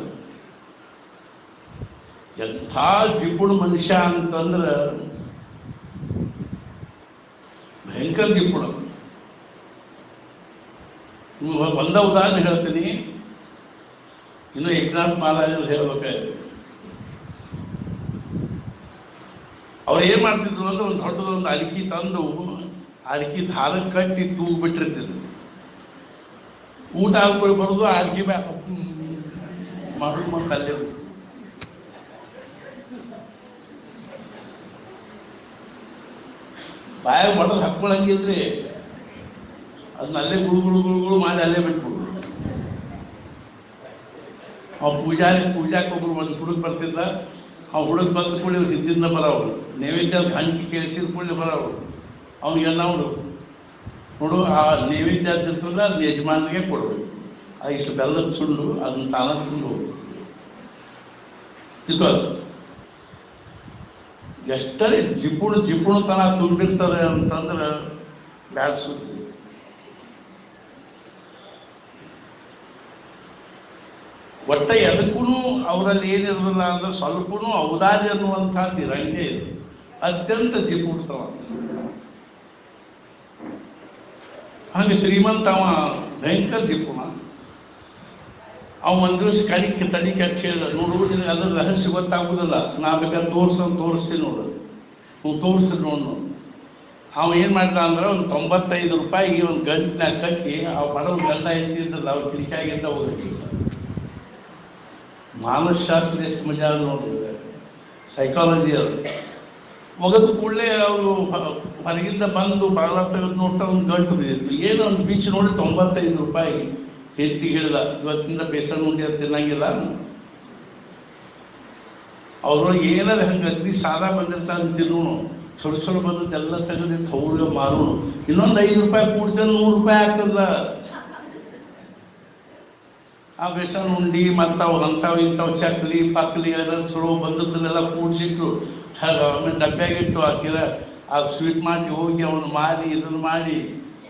ಎಂಥ ಜಿಪುಣ ಮನುಷ್ಯ ಅಂತಂದ್ರ ಭಯಂಕರ ಜಿಪುಣ ನಿಮ್ಗೆ ಒಂದ ಉದಾಹರಣೆ ಹೇಳ್ತೀನಿ ಇನ್ನು ಏಕನಾಥ್ ಮಹಾರಾಜರು ಹೇಳ್ಬೇಕಾಗಿದೆ ಅವ್ರು ಏನ್ ಮಾಡ್ತಿದ್ರು ಅಂದ್ರೆ ಒಂದು ದೊಡ್ಡದೊಂದು ಅಡಿಕೆ ತಂದು ಅಡಿಕೆ ದಾರಕ್ಕೆ ಕಟ್ಟಿ ತೂಗ್ ಬಿಟ್ಟಿರ್ತಿದ್ರು ಊಟ ಆದ್ಕೊಳ್ಳಿ ಬರೋದು ಅಡಿಕೆ ಮ್ಯಾಗ ಮಾಡೋದು ಮತ್ತೆ ಅಲ್ಲೇ ಬಾಯಾಗ ಬಡದು ಹಾಕೊಳಂಗಿಲ್ರಿ ಅದನ್ನ ಅಲ್ಲೇ ಗುಳು ಗುಳು ಗುಳು ಗುಳು ಮಾಡಿ ಅಲ್ಲೇ ಬಿಟ್ಬಿಡು ಅವ್ ಪೂಜಾರಿ ಪೂಜಾಕ್ಕೆ ಒಬ್ರು ಒಂದು ಹುಡುಗ ಬರ್ತಿದ್ದ ಆ ಹುಡುಗ ಬಂದ ಕೂಡಲೇ ಹಿಂದಿಂದ ಬರೋರು ನೈವೇದ್ಯ ಹಂಚಿ ಕೇಳಿಸಿದ ಕೂಡಲೇ ಬರೋರು ಅವ್ನಿಗೆ ನಾವು ನೋಡು ಆ ನೈವೇದ್ಯ ಇರ್ತದ ಅದ್ ಯಜಮಾನಿಗೆ ಕೊಡ್ಬೇಕು ಆ ಇಷ್ಟು ಬೆಲ್ಲದ ಸುಳ್ಳು ಅದನ್ನ ತಾನ ತಿಂದು ಹೋಗು ಇಟ್ಕೋದು ಎಷ್ಟರೇ ಜಿಪುಣ ಜಿಪುಣತನ ತುಂಬಿರ್ತದೆ ಅಂತಂದ್ರೆ ಬ್ಯಾಡ ಸುದ್ದಿ ಒಟ್ಟ ಎದಕ್ಕೂ ಅವರಲ್ಲಿ ಏನಿರೋದಿಲ್ಲ ಅಂದ್ರೆ ಸ್ವಲ್ಪನೂ ಔದಾರ್ಯ ಅನ್ನುವಂಥದ್ದು ಇರಂಗೇ ಇದೆ ಅತ್ಯಂತ ಜಿಪುಣತನ ಹಂಗೆ ಶ್ರೀಮಂತ ಅವ ಭಯಂಕರ ದಿಪ್ಪುಣ ಅವ ಒಂದ್ ದಿವಸ ಕಡಿಕೆ ತಡಿಕೆ ಅಂತ ಹೇಳಿದ ನೋಡು ನಿನಗೆ ಅದ್ರ ರಹಸ್ಯ ಗೊತ್ತಾಗುದಿಲ್ಲ ನಾ ಬೇಕಾದ್ರೆ ತೋರ್ಸ ತೋರಿಸ್ತೀನಿ ನೋಡು ನೀವು ತೋರಿಸಿ ನೋಡು ಅವ ಏನ್ ಮಾಡಿದ ಅಂದ್ರೆ ಒಂದು ತೊಂಬತ್ತೈದು ರೂಪಾಯಿ ಒಂದು ಗಂಟಿನಾಗ ಕಟ್ಟಿ ಅವ ಬಡವ ಗಂಡ ಇಟ್ಟಿದ್ದಲ್ಲ ಅವ್ರ ಕಿಡಿಕಾಗಿದ್ದ ಹೋಗಿಟ್ಟಿದ್ದ ಮಾನಸಶಾಸ್ತ್ರ ಎಷ್ಟು ಮಜಾ ಅದು ನೋಡಿದ್ರೆ ಸೈಕಾಲಜಿ ಅದು ಒಗದ ಕೂಡಲೇ ಅವರು ಹೊರಗಿಂದ ಬಂದು ಬಾಗಿಲ ತೆಗೆದು ನೋಡ್ತಾ ಒಂದು ಗಂಟು ಬಿದ್ದಿತ್ತು ಏನು ಒಂದು ಬೀಚ್ ನೋಡಿ ತೊಂಬತ್ತೈದು ರೂಪಾಯಿ ಹೆಂಡತಿ ಹೇಳಿದ ಇವತ್ತಿಂದ ಬೇಸನ್ ಉಂಡಿ ಅಂತ ತಿನ್ನಂಗಿಲ್ಲ ಅವ್ರೊಳಗೆ ಏನಾರ ಹಂಗೆ ಅಗ್ನಿ ಸಾದಾ ಬಂದಿರ್ತಾನೆ ತಿನ್ನೋಣ ಚೊಡ ಚೊಡ ಬಂದದ್ದೆಲ್ಲ ತೆಗೆದಿತ್ತು ಅವ್ರಿಗೆ ಮಾರೋಣ ಇನ್ನೊಂದು ಐದು ರೂಪಾಯಿ ಕೂಡಿದ್ರೆ ನೂರು ರೂಪಾಯಿ ಆಗ್ತದ ಆ ಬೇಸನ್ ಉಂಡಿ ಮತ್ತಾವ್ ಅಂತಾವ್ ಇಂಥವ್ ಚಕ್ಲಿ ಪಕ್ಲಿ ಎಲ್ಲ ಚಲೋ ಬಂದದ್ದನ್ನೆಲ್ಲ ಕೂಡಿಸಿಟ್ಟು ಆಮೇಲೆ ಡಬ್ಬ್ಯಾಗಿಟ್ಟು ಹಾಕಿರ ಆ ಸ್ವೀಟ್ ಮಾಡಿ ಹೋಗಿ ಅವನು ಮಾರಿ ಇದನ್ನ ಮಾಡಿ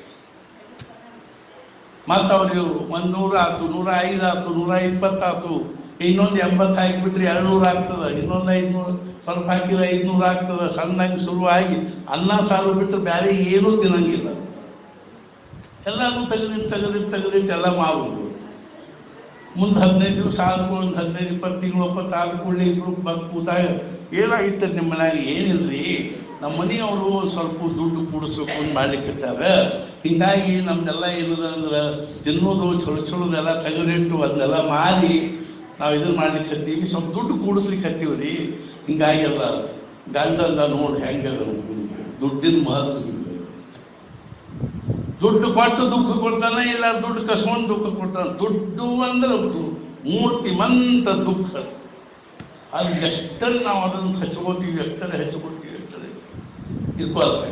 ಮತ್ತ ಅವ್ರಿಗೆ ಒಂದ್ ನೂರ ಆತು ನೂರ ಐದು ಆತು ನೂರ ಇಪ್ಪತ್ತಾತು ಇನ್ನೊಂದು ಎಂಬತ್ತು ಹಾಕಿಬಿಟ್ರೆ ಎರಡ್ನೂರ ಆಗ್ತದ ಇನ್ನೊಂದು ಐದ್ನೂರು ಸ್ವಲ್ಪ ಹಾಕಿದ್ರೆ ಐದ್ನೂರ ಆಗ್ತದ ಸಣ್ಣಂಗೆ ಶುರುವಾಗಿ ಅನ್ನ ಸಾರು ಬಿಟ್ಟು ಬೇರೆ ಏನೂ ತಿನ್ನಂಗಿಲ್ಲ ಎಲ್ಲಾನು ತೆಗೆದಿಟ್ಟು ತೆಗೆದಿಟ್ಟು ತೆಗೆದಿಟ್ಟು ಎಲ್ಲ ಮಾಡುವುದು ಮುಂದೆ ಹದಿನೈದು ದಿವಸ ಆದ್ಮೇಲೆ ಒಂದು ಹದಿನೈದು ಇಪ್ಪತ್ತು ತಿಂಗಳು ಒಪ್ಪತ್ತು ಆದ ಕೂಡಲೇ ಇಬ್ರು ಬಂದು ಕೂತಾಗ ಏನಾಗಿತ್ತು ನಿಮ್ಮ ಮನ್ಯಾಗ ಏನಿಲ್ರಿ ನಮ್ಮ ಮನೆಯವರು ಸ್ವಲ್ಪ ದುಡ್ಡು ಕೂಡಿಸ್ಬೇಕು ಅಂತ ಮಾಡ್ಲಿಕ್ಕಿರ್ತಾರ ಹಿಂಗಾಗಿ ನಮ್ದೆಲ್ಲ ಏನದ ಅಂದ್ರೆ ತಿನ್ನೋದು ಚಲೋ ಚಲೋದೆಲ್ಲ ತೆಗೆದಿಟ್ಟು ಅದನ್ನೆಲ್ಲ ಮಾರಿ ನಾವು ಇದನ್ನ ಮಾಡ್ಲಿಕ್ಕೆ ಹತ್ತೀವಿ ಸ್ವಲ್ಪ ದುಡ್ಡು ಕೂಡಿಸ್ಲಿಕ್ಕೆ ಹತ್ತೀವಿ ರೀ ಹಿಂಗಾಗಿ ಎಲ್ಲ ಗಂಡಂದ ನೋಡಿ ಹೆಂಗದ ದುಡ್ಡಿನ ಮಹತ್ವ ಹಿಂಗದ. ದುಡ್ಡು ಕೊಟ್ಟು ದುಃಖ ಕೊಡ್ತಾನೆ ಇಲ್ಲ ದುಡ್ಡು ಕಸ್ಕೊಂಡು ದುಃಖ ಕೊಡ್ತಾನೆ ದುಡ್ಡು ಅಂದ್ರೆ ದು- ಮೂರ್ತಿಮಂತ ದುಃಖ ಅದು ಎಷ್ಟರ ನಾವು ಅದನ್ನು ಹಚ್ಕೋತೀವಿ ಎಷ್ಟರ ಹಚ್ಕೋತೀವಿ ಎಷ್ಟರ ಇರ್ಕೋಲ್ಲ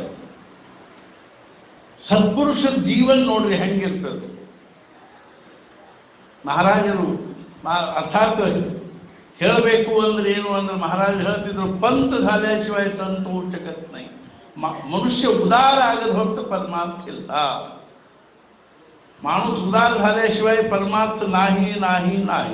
ಸತ್ಪುರುಷ ಜೀವನ್ ನೋಡ್ರಿ ಹೆಂಗಿರ್ತದೆ ಮಹಾರಾಜರು ಮಾ- ಅರ್ಥಾತ್ ಹೇಳಬೇಕು ಅಂದ್ರೆ ಏನು ಅಂದ್ರೆ ಮಹಾರಾಜ ಹೇಳ್ತಿದ್ರು ಪಂಥ झाल्याशिवाय ಸಂತೋಷ शकत नाही ಮ- ಮನುಷ್ಯ ಉದಾರ ಆಗದ ಹೊರತು ಪರಮಾರ್ಥ ಇಲ್ಲ माणूस उदार झाल्याशिवाय परमार्थ नाही नाही नाही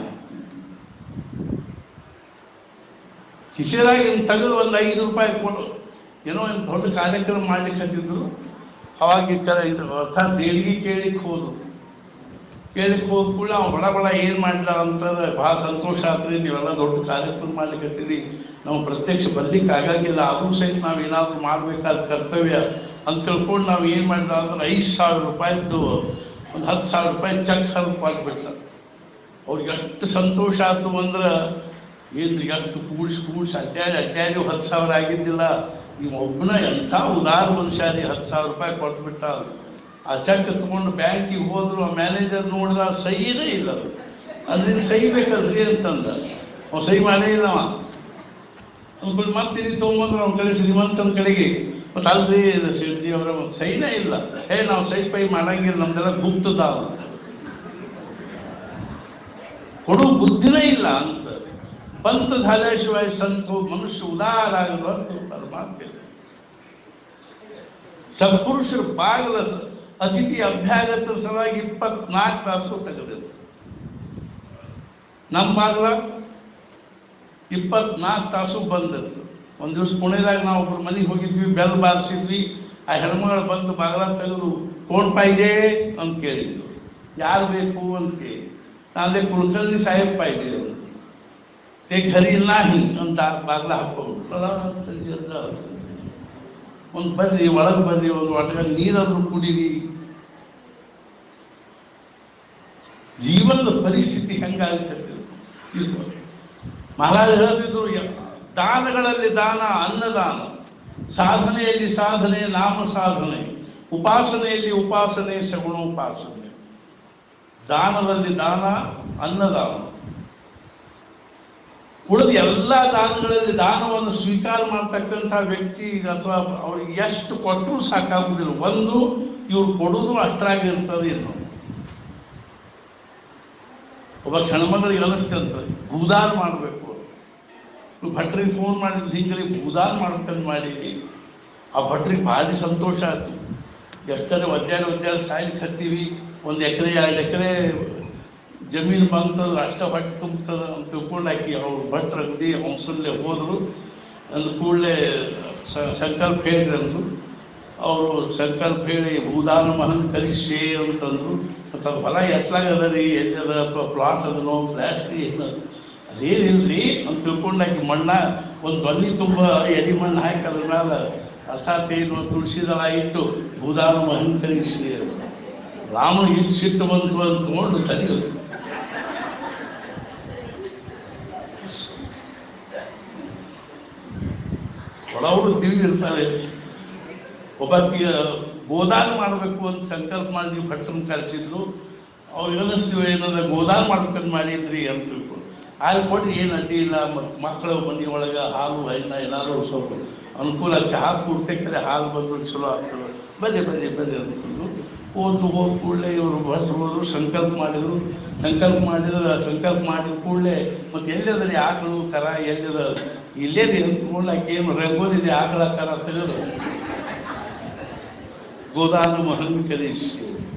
ಕಿಶೆದಾಗ ಇನ್ನು ತೆಗೆದು ಒಂದು ಐದು ರೂಪಾಯಿ ಕೊಡು ಏನೋ ಒಂದು ದೊಡ್ಡ ಕಾರ್ಯಕ್ರಮ ಮಾಡ್ಲಿಕ್ಕೆ ಹತ್ತಿದ್ರು ಅವಾಗ ಈ ಕರೆ ಇದು ಅರ್ಥಾತ್ ದೇಣಿಗೆ ಕೇಳಿಕ್ ಹೋದ್ರು ಕೇಳಿಕ್ ಹೋದ ಕೂಡ ಅವ ಬಡ ಬಡ ಏನ್ ಮಾಡಿದ ಅಂತಂದ್ರೆ ಬಹಳ ಸಂತೋಷ ಆತ್ರಿ ನೀವೆಲ್ಲ ದೊಡ್ಡ ಕಾರ್ಯಕ್ರಮ ಮಾಡ್ಲಿಕ್ಕೆ ಹತ್ತೀರಿ ನಾವು ಪ್ರತ್ಯಕ್ಷ ಬರ್ಲಿಕ್ಕೆ ಆಗಂಗಿಲ್ಲ ಆದ್ರೂ ಸಹಿತ ನಾವ್ ಏನಾದ್ರು ಮಾಡ್ಬೇಕಾದ ಕರ್ತವ್ಯ ಅಂತ ತಿಳ್ಕೊಂಡು ನಾವ್ ಏನ್ ಮಾಡಿದ ಅಂದ್ರೆ ಐದು ಸಾವಿರ ರೂಪಾಯಿದ್ದು ಒಂದು ಹತ್ತು ಸಾವಿರ ರೂಪಾಯಿ ಚೆಕ್ ಹರಿದು ಕೊಟ್ಬಿಟ್ಟ ಅವ್ರಿಗೆ ಎಷ್ಟು ಸಂತೋಷ ಆಯ್ತು ಅಂದ್ರೆ ಏನು ಎಷ್ಟು ಕೂಡ್ಸಿ ಕೂಡ್ಸಿ ಅಡ್ಡಾಡಿ ಅಡ್ಡಾಡಿ ಹತ್ತು ಸಾವಿರ ಆಗಿದ್ದಿಲ್ಲ ಇವ ಒಬ್ಬನ ಎಂಥ ಉದಾರ ಮನುಷ್ಯ ರೀ ಹತ್ತು ಸಾವಿರ ರೂಪಾಯಿ ಕೊಟ್ಬಿಟ್ಟ ಆ ಚೆಕ್ ತಗೊಂಡು ಬ್ಯಾಂಕಿಗೆ ಹೋದ್ರು ಆ ಮ್ಯಾನೇಜರ್ ನೋಡಿದ ಸಹಿನೇ ಇಲ್ಲ ಅದು ಅದ್ರಿಂದ ಸಹಿ ಬೇಕಲ್ರಿ ಅಂತಂದ ಅವ ಸಹಿ ಮಾಡೇ ಇಲ್ಲ ಅವ ಅಂದ್ಕೊಂಡು ಮತ್ತೆ ಇಲ್ಲಿ ತೊಗೊಂಬಂದ್ರು ಅವ್ನ ಕಡೆ ಶ್ರೀಮಂತನ ಕಡೆಗೆ ಮತ್ತೆ ಅಲ್ರಿ ಇದು ಶಿರ್ಜಿ ಅವರ ಸಹಿನೇ ಇಲ್ಲ ಹೇ ನಾವು ಸಹಿ ಪೈ ಮಾಡಂಗಿಲ್ಲ ನಮ್ದೆಲ್ಲ ಗುಪ್ತದ ಅಂತ ಕೊಡು ಬುದ್ಧಿನೇ ಇಲ್ಲ ಅಂತ पंत झाल्याशिवाय संत मनुष्य उदार ಆಗಲು ಅಂತ ಪರಮಾತ್ಮ ಸತ್ಪುರುಷರು ಬಾಗಲ ಅತಿಥಿ ಅಭ್ಯಾಗತ ಸಲುವಾಗಿ ಇಪ್ಪತ್ನಾಲ್ಕು ತಾಸು ತೆಗೆದಿದೆ ನಮ್ಮ ಬಾಗಲ ಇಪ್ಪತ್ನಾಲ್ಕು ತಾಸು ಬಂದಿತ್ತು ಒಂದ್ ದಿವಸ ಪುಣೆದಾಗ ನಾವು ಒಬ್ರು ಮನೆಗೆ ಹೋಗಿದ್ವಿ ಬೆಲ್ ಬಾರಿಸಿದ್ವಿ ಆ ಹೆಣ್ಮಗಳು ಬಂದು ಬಾಗಲ ತೆಗೆದು ಕೋಣ್ ಪಾಯಿದೆ ಅಂತ ಕೇಳಿದ್ರು ಯಾರು ಬೇಕು ಅಂತ ಕೇಳಿ ನಾನೇ ಕುಲಕರ್ಣಿ ಸಾಹೇಬ್ ಪಾಯಿದೆ ಅಂತ ते घरी नाही ಅಂತ ಬಾಗ್ಲ ಹಾಕೊಂಡು ಒಂದು ಬರ್ರಿ ಒಳಗೆ ಬರ್ರಿ ಒಂದು ಒಳಗ ನೀರಾದ್ರೂ ಕುಡೀರಿ ಜೀವನದ ಪರಿಸ್ಥಿತಿ ಹೆಂಗಾಗುತ್ತೆ ಮಹಾರಾಜ ಹೇಳ್ತಿದ್ರು ಯ- ದಾನಗಳಲ್ಲಿ ದಾನ ಅನ್ನದಾನ ಸಾಧನೆಯಲ್ಲಿ ಸಾಧನೆ ನಾಮ ಸಾಧನೆ ಉಪಾಸನೆಯಲ್ಲಿ ಉಪಾಸನೆ ಸಗುಣ ಉಪಾಸನೆ ದಾನದಲ್ಲಿ ದಾನ ಅನ್ನದಾನ ಉಳಿದ ಎಲ್ಲ ದಾನಗಳಲ್ಲಿ ದಾನವನ್ನು ಸ್ವೀಕಾರ ಮಾಡ್ತಕ್ಕಂಥ ವ್ಯಕ್ತಿ ಅಥವಾ ಅವ್ರಿಗೆ ಎಷ್ಟು ಕೊಟ್ಟರು ಸಾಕಾಗುವುದಿಲ್ಲ ಒಂದು ಇವ್ರು ಕೊಡುವುದು ಅಷ್ಟಾಗಿರ್ತದೆ ಇನ್ನು ಒಬ್ಬ ಹೆಣ್ಮಗಳಿಗೆ ಅನಿಸ್ತಂತ ಭೂದಾನ ಮಾಡಬೇಕು ಭಟ್ರಿಗೆ ಫೋನ್ ಮಾಡಿದ್ದು ಹಿಂಗ್ರಿ ಭೂದಾನ ಮಾಡ್ಕೊಂಡು ಮಾಡೀನಿ ಆ ಭಟ್ರಿಗೆ ಭಾರಿ ಸಂತೋಷ ಆಯ್ತು ಎಷ್ಟರ ಒದ್ದಾಡಿ ಒದ್ದಾಡಿ ಸಾಯ್ಲಿಕ್ಕೆ ಹತ್ತೀವಿ ಒಂದು ಎಕರೆ ಎರಡು ಎಕರೆ ಜಮೀನು ಬಂತಲ್ಲ ಅಷ್ಟ ಹೊಟ್ಟೆ ತುಂಬುತ್ತದ ಅಂತ ತಿಳ್ಕೊಂಡು ಆಕಿ ಅವ್ರು ಭಟ್ರ ಅಂಗಡಿ ಹಂಸಲ್ಲೇ ಹೋದ್ರು ಅಂದ ಕೂಡಲೇ ಸಂಕಲ್ಪ ಹೇಳ್ರಿ ಅಂದ್ರು ಅವರು ಸಂಕಲ್ಪ ಹೇಳಿ ಭೂದಾನ ಮಹನ್ ಕಲಿಸೆ ಅಂತಂದ್ರು ಮತ್ತು ಅದು ಹೊಲ ಎಷ್ಟಾಗದ ರೀ ಎಷ್ಟದ ಅಥವಾ ಪ್ಲಾಟ್ ಅದನೋ ಫ್ಲ್ಯಾಟ್ ಏನು ಅದೇನಿಲ್ರಿ ಅಂತ ತಿಳ್ಕೊಂಡಾಕಿ ಮಣ್ಣ ಒಂದು ದೊನ್ನಿ ತುಂಬ ಎಡಿ ಮಣ್ಣು ಹಾಕಿ ಅದ್ರ ಮೇಲೆ ಅರ್ಥಾತ್ ಏನು ತುಳಸಿ ದಳ ಇಟ್ಟು ಭೂದಾನ ಮಹನ್ ಕಲಿಸಿ ರಾಮನ ಇಷ್ಟು ಸಿಟ್ಟು ಬಂತು ಅಂತ ತಗೊಂಡು ತಡೆಯೋದು ಒಳವರು ತಿಳಿ ಇರ್ತಾರೆ ಒಬ್ಬಾಕಿಯ ಗೋದಾನ ಮಾಡಬೇಕು ಅಂತ ಸಂಕಲ್ಪ ಮಾಡಿ ಭಟ್ರನ್ನ ಕರೆಸಿದ್ರು ಅವ್ರು ಅನ್ನಿಸ್ತೀವಿ ಏನಂದ್ರೆ ಗೋದಾನ ಮಾಡ್ಬೇಕಂತ ಮಾಡಿದ್ರಿ ಅಂತ ತಿಳ್ಕೊಂಡು ಹಾಲು ಕೊಟ್ಟು ಏನು ಅಡ್ಡಿ ಇಲ್ಲ ಮತ್ತು ಮಕ್ಕಳ ಮನೆ ಒಳಗೆ ಹಾಲು ಹಣ್ಣ ಏನಾದ್ರು ಸ್ವಲ್ಪ ಅನುಕೂಲ ಚಹಾ ಕುಡ್ತಕ್ಕರೆ ಹಾಲು ಬಂದ್ರು ಚಲೋ ಆಗ್ತದೆ ಬನ್ನಿ ಬನ್ನಿ ಬನ್ನಿ ಅಂತಂದು ಹೋದ್ರು ಹೋದ ಕೂಡಲೇ ಇವರು ಭಟ್ರು ಹೋದ್ರು ಸಂಕಲ್ಪ ಮಾಡಿದ್ರು ಸಂಕಲ್ಪ ಮಾಡಿದ್ರೆ ಸಂಕಲ್ಪ ಮಾಡಿದ ಕೂಡಲೇ ಮತ್ತೆ ಎಲ್ಲಿದ್ರೆ ಆಕಳು ಕರ ಎಲ್ಲಿದ ಇಲ್ಲೇದಿ ಅಂತ ಕೂಡ್ಲಾಕ ಏನು ರಂಗೋಲಿದೆ ಆಕಳ ಕರ ತೆಗೆದು ಗೋದಾನ ಮಹನ್ ಕಲಿಸಿ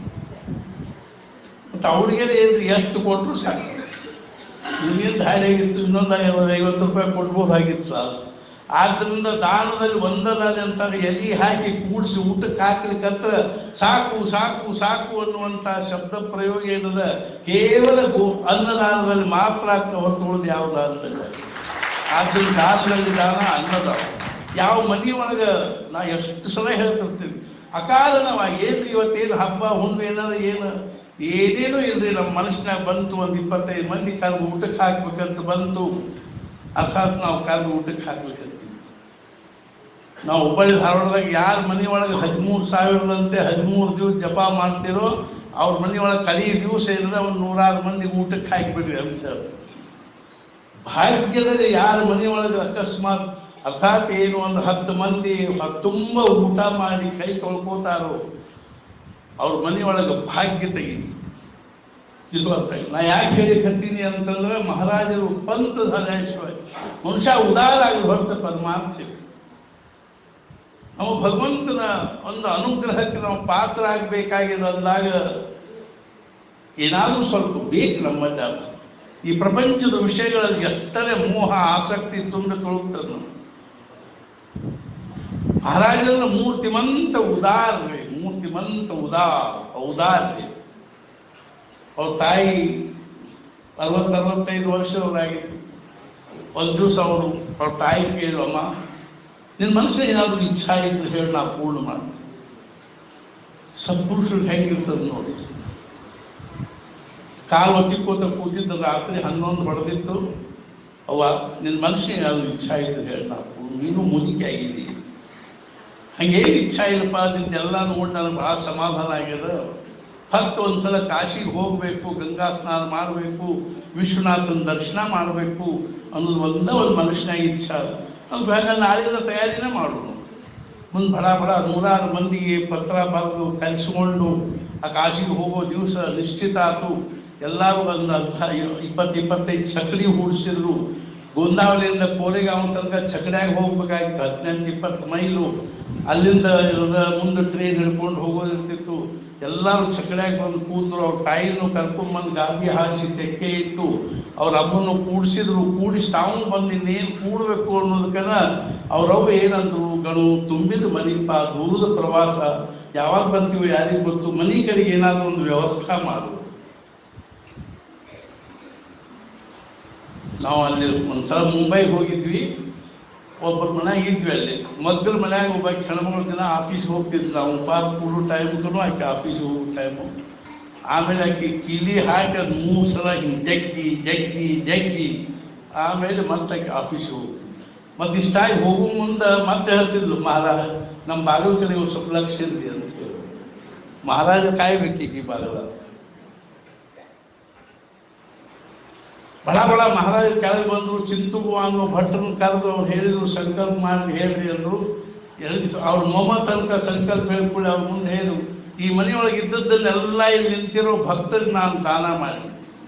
ಮತ್ತೆ ಅವ್ರಿಗೆ ಏನ್ರಿ ಎಷ್ಟು ಕೊಟ್ಟರು ಸಾಕು ಇನ್ನೇನು ದಾರಿ ಆಗಿತ್ತು ಇನ್ನೊಂದು ಐವತ್ತು ಐವತ್ತು ರೂಪಾಯಿ ಕೊಡ್ಬೋದಾಗಿತ್ತು ಸಾಕು ಆದ್ರಿಂದ ದಾನದಲ್ಲಿ ಒಂದದಾನೆ ಅಂತ ಎಲ್ಲಿ ಹಾಕಿ ಕೂಡಿಸಿ ಊಟಕ್ಕೆ ಹಾಕ್ಲಿಕ್ಕಂತ್ರ ಸಾಕು ಸಾಕು ಸಾಕು ಅನ್ನುವಂತ ಶಬ್ದ ಪ್ರಯೋಗ ಏನದ ಕೇವಲ ಗೋ ಅನ್ನದಾನದಲ್ಲಿ ಮಾತ್ರ ಆಗ್ತಾ ಹೊರತು ಉಳಿದು ಯಾವ ದಾನದಲ್ಲಿ ಆದ್ರಿಂದ ದಾನದಲ್ಲಿ ದಾನ ಅನ್ನದಾನ ಯಾವ ಮನೆ ಒಳಗ ನಾ ಎಷ್ಟು ಸಲ ಹೇಳ್ತಿರ್ತೀವಿ ಅಕಾರಣವಾಗಿ ಏನ್ರಿ ಇವತ್ತೇನು ಹಬ್ಬ ಹುಣ್ಣು ಏನಾರ ಏನು ಏನೇನು ಇಲ್ರಿ ನಮ್ಮ ಮನಸ್ಸಿನಾಗ ಬಂತು ಒಂದು ಇಪ್ಪತ್ತೈದು ಮಂದಿ ಕರೆದು ಊಟಕ್ಕೆ ಹಾಕ್ಬೇಕಂತ ಬಂತು ಅರ್ಥಾತ್ ನಾವು ಕರೆದು ಊಟಕ್ಕೆ ಹಾಕ್ಬೇಕಂತೀವಿ ನಾವು ಹುಬ್ಬಳ್ಳಿ ಧಾರವಾಡದಾಗ ಯಾರ ಮನೆ ಒಳಗೆ ಹದಿಮೂರು ಸಾವಿರದಂತೆ ಹದಿಮೂರು ದಿವಸ ಜಪ ಮಾಡ್ತಿರೋ ಅವ್ರ ಮನೆ ಒಳಗೆ ಕಡಿ ದಿವಸ ಏನಿದೆ ಒಂದು ನೂರಾರು ಮಂದಿ ಊಟಕ್ಕೆ ಹಾಕಿಬಿಡ್ರಿ ಅಂತ ಹೇಳ್ತಾರೆ ಭಾಗ್ಯದಲ್ಲಿ ಯಾರ ಮನೆ ಒಳಗೆ ಅಕಸ್ಮಾತ್ ಅರ್ಥಾತ್ ಏನು ಒಂದು ಹತ್ತು ಮಂದಿ ತುಂಬ ಊಟ ಮಾಡಿ ಕೈ ತೊಳ್ಕೋತಾರೋ ಅವ್ರ ಮನೆಯೊಳಗೆ ಭಾಗ್ಯ ತೆಗೀತು ಇದು ಅರ್ಥ ಇಲ್ಲ. ನಾ ಯಾಕೆ ಹೇಳಿಕತ್ತೀನಿ ಅಂತಂದ್ರೆ ಮಹಾರಾಜರು ಪಂತ ಸದಾಶಿವ ಮನುಷ್ಯ ಉದಾರ ಆಗಿ ಹೊರತ ಪರಮಾರ್ಥ ಇದೆ. ನಾವು ಭಗವಂತನ ಒಂದು ಅನುಗ್ರಹಕ್ಕೆ ನಾವು ಪಾತ್ರ ಆಗಬೇಕಾಗಿದೆ ಅಂದಾಗ ಏನಾದರೂ ಸ್ವಲ್ಪ ಬೇಕು ನಮ್ಮಲ್ಲಿ ಅದು. ಈ ಪ್ರಪಂಚದ ವಿಷಯಗಳಲ್ಲಿ ಎಷ್ಟರೇ ಮೋಹ ಆಸಕ್ತಿ ತುಂಬಿ ತುಳುಕ್ತದೆ ನಮ್ಗೆ. ಮಹಾರಾಜರ ಮೂರ್ತಿಮಂತ ಉದಾರ್ರೆ ಮೂರ್ತಿಮಂತ ಉದಾರ ಔದಾರ್ಯ ಅವ್ರ ತಾಯಿ ಅರವತ್ತು ಅರವತ್ತೈದು ವರ್ಷದವರಾಗಿತ್ತು ಒಂದು ದಿವಸ ಅವರು ಅವ್ರ ತಾಯಿ ಕೇಳಿದ್ರು ಅಮ್ಮ ನಿನ್ನ ಮನಸ್ಸಿನ ಏನಾದ್ರು ಇಚ್ಛಾ ಇದ್ರೆ ಹೇಳಿ ನಾ ಪೂರ್ಣ ಮಾಡ್ತೀನಿ ಸತ್ಪುರುಷರು ಹೆಂಗಿರ್ತದೆ ನೋಡಿ ಕಾಲು ಒತ್ತಿಕೋತ ಕೂತಿದ್ದ ರಾತ್ರಿ ಹನ್ನೊಂದು ಹೊಡೆದಿತ್ತು ಅವ್ವ ನಿನ್ನ ಮನಸ್ಸಿನ ಏನಾದ್ರು ಇಚ್ಛಾ ಇದ್ರೆ ಹೇಳಿ ನಾ ಪೂರ್ಣ ನೀನು ಮುದುಕಿ ಆಗಿದ್ದೀ ಹಂಗೇನು ಇಚ್ಛಾ ಇಲ್ಲಪ್ಪ ನಿಂದೆಲ್ಲ ನೋಡಿ ನನಗೆ ಬಹಳ ಸಮಾಧಾನ ಆಗ್ಯದ ಹತ್ತು ಒಂದ್ಸಲ ಕಾಶಿಗೆ ಹೋಗ್ಬೇಕು ಗಂಗಾ ಸ್ನಾನ ಮಾಡಬೇಕು ವಿಶ್ವನಾಥನ ದರ್ಶನ ಮಾಡಬೇಕು ಅನ್ನೋದು ಒಂದೇ ಒಂದು ಮನುಷ್ಯನಾಗ ಇಚ್ಛಾ ಅದು ಅದು ಬೇಗ ನಾಳಿನ ತಯಾರಿನೇ ಮಾಡೋಣ ಮುಂದೆ ಬಡ ಬಡ ನೂರಾರು ಮಂದಿಗೆ ಪತ್ರ ಬರೆದು ಕಲಿಸ್ಕೊಂಡು ಆ ಕಾಶಿಗೆ ಹೋಗೋ ದಿವಸ ನಿಶ್ಚಿತ ಆತು ಎಲ್ಲರೂ ಒಂದು ಅರ್ಧ ಇಪ್ಪತ್ತು ಇಪ್ಪತ್ತೈದು ಚಕಡಿ ಹೂಡಿಸಿದ್ರು ಗೋಂದಾವಲಿಯಿಂದ ಕೋರೆಗಾಂವ್ ತನಕ ಚಕಡ್ಯಾಗ ಹೋಗ್ಬೇಕಾಗಿತ್ತು ಹದಿನೆಂಟು ಇಪ್ಪತ್ತು ಮೈಲು ಅಲ್ಲಿಂದ ಇವ್ರ ಮುಂದೆ ಟ್ರೈನ್ ಹಿಡ್ಕೊಂಡು ಹೋಗೋದಿರ್ತಿತ್ತು ಎಲ್ಲರೂ ಚಕಡ್ಯಾಗ ಬಂದು ಕೂತರು ಅವ್ರ ತಾಯಿನೂ ಕರ್ಕೊಂಡ್ಬಂದು ಗಾದಿ ಹಾಕಿ ತೆಕ್ಕೆ ಇಟ್ಟು ಅವ್ರ ಅಮ್ಮನ್ನು ಕೂಡಿಸಿದ್ರು ಕೂಡಿಸಿ ತಾವು ಬಂದು ಇನ್ನೇನು ಕೂಡಬೇಕು ಅನ್ನೋದಕ್ಕನ ಅವ್ರವ್ವ ಏನಂದ್ರು ಗಣು ತುಂಬಿದ ಮನಿಪ ದೂರದ ಪ್ರವಾಸ ಯಾವಾಗ ಬರ್ತೀವಿ ಯಾರಿಗೂ ಗೊತ್ತು ಮನಿ ಕಡೆಗೆ ಏನಾದ್ರು ಒಂದು ವ್ಯವಸ್ಥೆ ಮಾಡು ನಾವು ಅಲ್ಲಿ ಒಂದ್ಸಲ ಮುಂಬೈಗೆ ಹೋಗಿದ್ವಿ ಒಬ್ಬರ ಮನ್ಯಾಗ ಇದ್ವಿ ಅಲ್ಲಿ ಮಗ್ಗಲ ಮನ್ಯಾಗ ಒಬ್ಬ ಹೆಣ್ಮಗಳ ದಿನ ಆಫೀಸ್ ಹೋಗ್ತಿದ್ವಿ ನಾವು ಉಪಹಾರ ಕೂಡೋ ಟೈಮ್ಗೂ ಆಕೆ ಆಫೀಸ್ ಹೋಗೋ ಟೈಮು ಆಮೇಲೆ ಆಕೆ ಕೀಲಿ ಹಾಕಿ ಅದು ಮೂರು ಸಲ ಹಿಂಗೆ ಜಗ್ಗಿ ಜಗ್ಗಿ ಜಗ್ಗಿ ಆಮೇಲೆ ಮತ್ತೆ ಆಕೆ ಆಫೀಸಿಗೆ ಹೋಗ್ತಿದ್ವಿ ಮತ್ತೆ ಇಷ್ಟಾಗಿ ಹೋಗೋ ಮುಂದೆ ಮತ್ತೆ ಹೇಳ್ತಿದ್ಲು ಮಹಾರಾಜ ನಮ್ಮ ಬಾಗಿಲ ಕಡೆ ಒಂದ್ ಸ್ವಲ್ಪ ಲಕ್ಷ ಇರಲಿ ಅಂತ ಹೇಳಿ ಮಹಾರಾಜ ಕಾಯ್ಬೇಕೀಗ ಬಾಗಲ ಬಡ ಬಡ ಮಹಾರಾಜ ಕೆಳಗೆ ಬಂದ್ರು ಚಿಂತುಗು ಅನ್ನೋ ಭಟ್ರನ್ನ ಕರೆದು ಅವ್ರು ಹೇಳಿದ್ರು ಸಂಕಲ್ಪ ಮಾಡಿ ಹೇಳ್ರಿ ಅಂದ್ರು ಎಲ್ಲಿ ಅವ್ರ ಮೊಮ್ಮ ತನಕ ಸಂಕಲ್ಪ ಹೇಳ್ಕೊಳ್ಳಿ ಅವ್ರ ಮುಂದೆ ಹೇಳು ಈ ಮನೆಯೊಳಗೆ ಇದ್ದದ್ದನ್ನೆಲ್ಲ ಇಲ್ಲಿ ನಿಂತಿರೋ ಭಕ್ತರಿಗೆ ನಾನು ದಾನ ಮಾಡಿ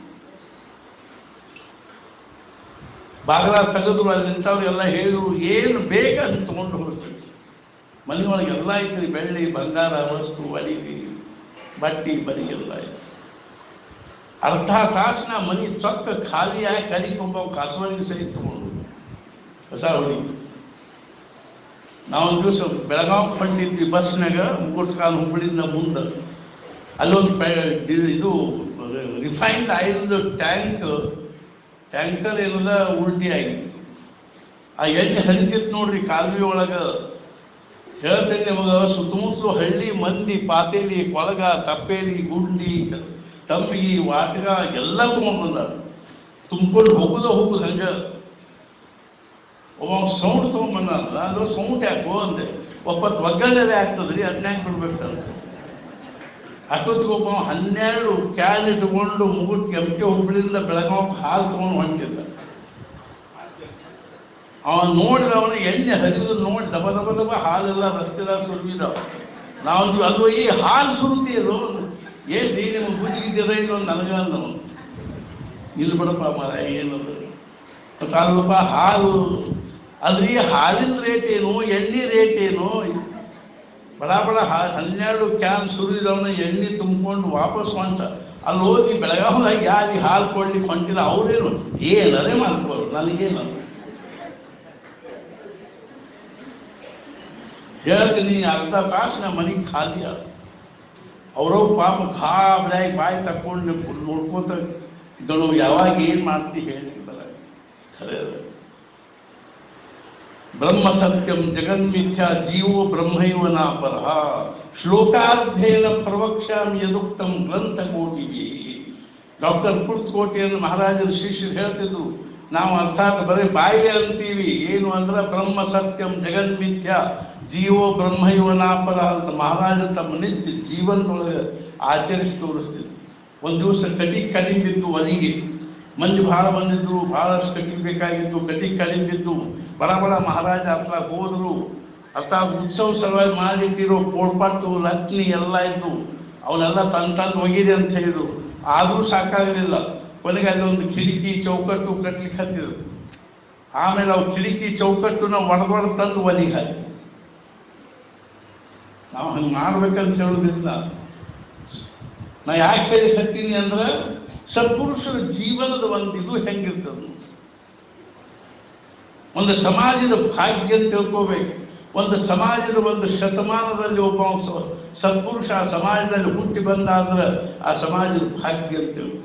ಬಾಗಲ ತೆಗೆದ್ರು ಅಲ್ಲಿ ನಿಂತವ್ರು ಎಲ್ಲ ಹೇಳಿದ್ರು ಏನು ಬೇಕಂತ ತಗೊಂಡು ಹೋಗ್ತೀವಿ ಮನೆಯೊಳಗೆ ಎಲ್ಲ ಐತ್ರಿ ಬೆಳ್ಳಿ ಬಂಗಾರ ವಸ್ತು ಅಡಿಗೆ ಬಟ್ಟಿ ಬರಿ ಎಲ್ಲ ಐತಿ ಅರ್ಧ ತಾಸಿನ ಮನಿ ಚೊಕ್ಕ ಖಾಲಿಯಾಗಿ ಕಲಿಗೆ ಒಬ್ಬ ಕಸವರಿಗೆ ಸಹಿತ ತಗೊಂಡು ಹೊಸ ಹುಡುಗಿ ನಾವೊಂದು ದಿವಸ ಬೆಳಗಾವ್ ಹೊಂಟಿದ್ವಿ ಬಸ್ನಾಗ ಮುಗುಟ್ಕಾಲ್ ಹುಬ್ಬಳ್ಳಿಯಿಂದ ಮುಂದೆ ಅಲ್ಲೊಂದು ಪೆ- ಇದು- ಇದು ರಿಫೈನ್ಡ್ ಆಯಿಲ್ ಟ್ಯಾಂಕ್ ಟ್ಯಾಂಕರ್ ಏನದ ಉಲ್ಟಿ ಆಗಿತ್ತು ಆ ಎಣ್ಣೆ ಹರಿತಿತ್ತು ನೋಡ್ರಿ ಕಾಲುವೆ ಒಳಗ ಹೇಳ್ತೇನೆ ನಿಮಗ ಸುತ್ತಮುತ್ತಲು ಹಳ್ಳಿ ಮಂದಿ ಪಾತೇಲಿ ಕೊಳಗ ತಪ್ಪೇಲಿ ಗುಂಡಿ ತಂಬಿಗಿ ವಾಟಗ ಎಲ್ಲ ತಗೊಂಡ್ ಬಂದಾರ ತುಂಬಿಕೊಂಡು ಹೋಗುದ ಹೋಗುದು ಹಂಗ ಒಬ್ಬ ಸೌಂಡ್ ತಗೊಂಡ್ಬಂದ ಅದು ಸೌಂಡ್ ಯಾಕೋ ಅಂದೆ ಒಪ್ಪತ್ತು ಒಗ್ಗರಣೆ ಆಗ್ತದ್ರಿ ಅದನ್ಯಾಕೆ ಬಿಡ್ಬೇಕಂತ ಅಷ್ಟೊತ್ತಿಗೆ ಒಬ್ಬ ಹನ್ನೆರಡು ಕ್ಯಾನ್ ಇಟ್ಕೊಂಡು ಮುಗುಟ್ ಕೆಂಪೆ ಹುಬ್ಬಳ್ಳಿಯಿಂದ ಬೆಳಗಾವ್ ಹಾಲು ತಗೊಂಡು ಹೊಂಟಿದ್ದ ಅವ ನೋಡಿದವನ ಎಣ್ಣೆ ಹರಿದು ನೋಡಿ ದಬ ದಬ ದಬ ಹಾಲೆಲ್ಲ ರಸ್ತೆದಾಗ ಸುರಿದಾವ ನಾವು ನೀವು ಅಲ್ವ ಈ ಹಾಲು ಸುರುತ್ತೀರೋ ಏನ್ ರೀ ನಿಮ್ಗೆ ಬುದ್ಧಿಗಿದ್ದೀರ ಇಲ್ಲ ನನಗ ನಾವು ಇಲ್ಲಿ ಬಿಡಪ್ಪ ಮರ ಏನದು ಮತ್ತೆ ಅಲ್ಲಪ್ಪ ಹಾಲು ಅಲ್ರಿ ಹಾಲಿನ ರೇಟ್ ಏನು ಎಣ್ಣೆ ರೇಟ್ ಏನು ಬಡ ಬಡ ಹಾ- ಹನ್ನೆರಡು ಕ್ಯಾನ್ ಸುರಿದವನ ಎಣ್ಣೆ ತುಂಬಿಕೊಂಡು ವಾಪಸ್ ಹೊಂಟ ಅಲ್ಲಿ ಹೋಗಿ ಬೆಳಗಾವ್ದಾಗ ಯಾರಿಗೆ ಹಾಲು ಕೊಡ್ಲಿಕ್ಕೆ ಹೊಂಟಿಲ್ಲ ಅವ್ರೇನು ಏನರೇ ಮಾಡ್ಕೋರು ನನಗೇನು ಹೇಳ್ತೀನಿ ಅರ್ಧ ತಾಸು ನಮ್ಮ ಮನೆಗೆ ಖಾಲಿ ಆದ ಅವ್ರವ್ರ ಪಾಪ ಗಾಬರಿಯಾಗಿ ಬಾಯಿ ತಕೊಂಡು ನೋಡ್ಕೋತ ಗಣು ಯಾವಾಗ ಏನ್ ಮಾಡ್ತಿ ಹೇಳಿ ಬರ ಖರೆ ಅದ. ಬ್ರಹ್ಮ ಸತ್ಯಂ ಜಗನ್ಮಿಥ್ಯಾ ಜೀವೋ ಬ್ರಹ್ಮೈವ ನಾಪರಃ ಶ್ಲೋಕಾರ್ಧೇನ ಪ್ರವಕ್ಷ್ಯಾಮಿ ಯದುಕ್ತಂ ಗ್ರಂಥ ಕೋಟಿವಿ ಡಾಕ್ಟರ್ ಕುರ್ತಕೋಟೆಯನ್ನು ಮಹಾರಾಜರ ಶಿಷ್ಯರು ಹೇಳ್ತಿದ್ರು ನಾವು ಅರ್ಥಾತ್ ಬರೀ ಬಾಯಿಗೆ ಅಂತೀವಿ ಏನು ಅಂದ್ರೆ ಬ್ರಹ್ಮ ಸತ್ಯಂ ಜಗನ್ಮಿಥ್ಯ ಜೀವೋ ಬ್ರಹ್ಮೈವ ನಾಪರ ಅಂತ ಮಹಾರಾಜ ತಮ್ಮ ನಿತ್ಯ ಜೀವನದೊಳಗೆ ಆಚರಿಸಿ ತೋರಿಸ್ತಿದ್ರು ಒಂದು ದಿವಸ ಕಟಿ ಕಡಿಮೆ ಬಿದ್ದು ಒಲಿಗೆ ಮಂದಿ ಬಹಳ ಬಂದಿದ್ರು ಬಹಳಷ್ಟು ಕಟಿಗೆ ಬೇಕಾಗಿದ್ದು ಕಟಿಗೆ ಕಡಿಮೆ ಬಿದ್ದು ಬಡ ಬಡ ಮಹಾರಾಜ ಹತ್ರ ಹೋದ್ರು ಅರ್ಥಾತ್ ಉತ್ಸವ ಸಲುವಾಗಿ ಮಾಡಿಟ್ಟಿರೋ ಪೋಳ್ಪಟ್ಟು ಲಟ್ನಿ ಎಲ್ಲ ಇದ್ದು ಅವನ್ನೆಲ್ಲ ತಂದು ತಂದು ಒಗಿದೆ ಅಂತ ಹೇಳಿದ್ರು ಆದ್ರೂ ಸಾಕಾಗಲಿಲ್ಲ ಕೊನೆಗೆ ಅಲ್ಲಿ ಒಂದು ಕಿಟಕಿ ಚೌಕಟ್ಟು ಕಟ್ಲಿಕ್ಕೆ ಹತ್ತಿದ್ರು ಆಮೇಲೆ ಅವು ಕಿಟಕಿ ಚೌಕಟ್ಟುನ ಒಡೆದೊಡೆದು ತಂದು ಒಲಿಗೆ ಹಾಕಿ ನಾವು ಹಂಗೆ ಮಾಡ್ಬೇಕಂತ ಹೇಳುದಿಲ್ಲ ನಾ ಯಾಕೆ ಹೇಳಿ ಹತ್ತೀನಿ ಅಂದ್ರೆ ಸತ್ಪುರುಷರ ಜೀವನದ ಒಂದು ಇದು ಹೆಂಗಿರ್ತದ ಒಂದು ಸಮಾಜದ ಭಾಗ್ಯ ಅಂತ ತಿಳ್ಕೋಬೇಕು ಒಂದು ಸಮಾಜದ ಒಂದು ಶತಮಾನದಲ್ಲಿ ಒಬ್ಬ ಸ- ಸತ್ಪುರುಷ ಆ ಸಮಾಜದಲ್ಲಿ ಹುಟ್ಟಿ ಬಂದ ಅಂದ್ರೆ ಆ ಸಮಾಜದ ಭಾಗ್ಯ ಅಂತ ತಿಳ್ಕೋ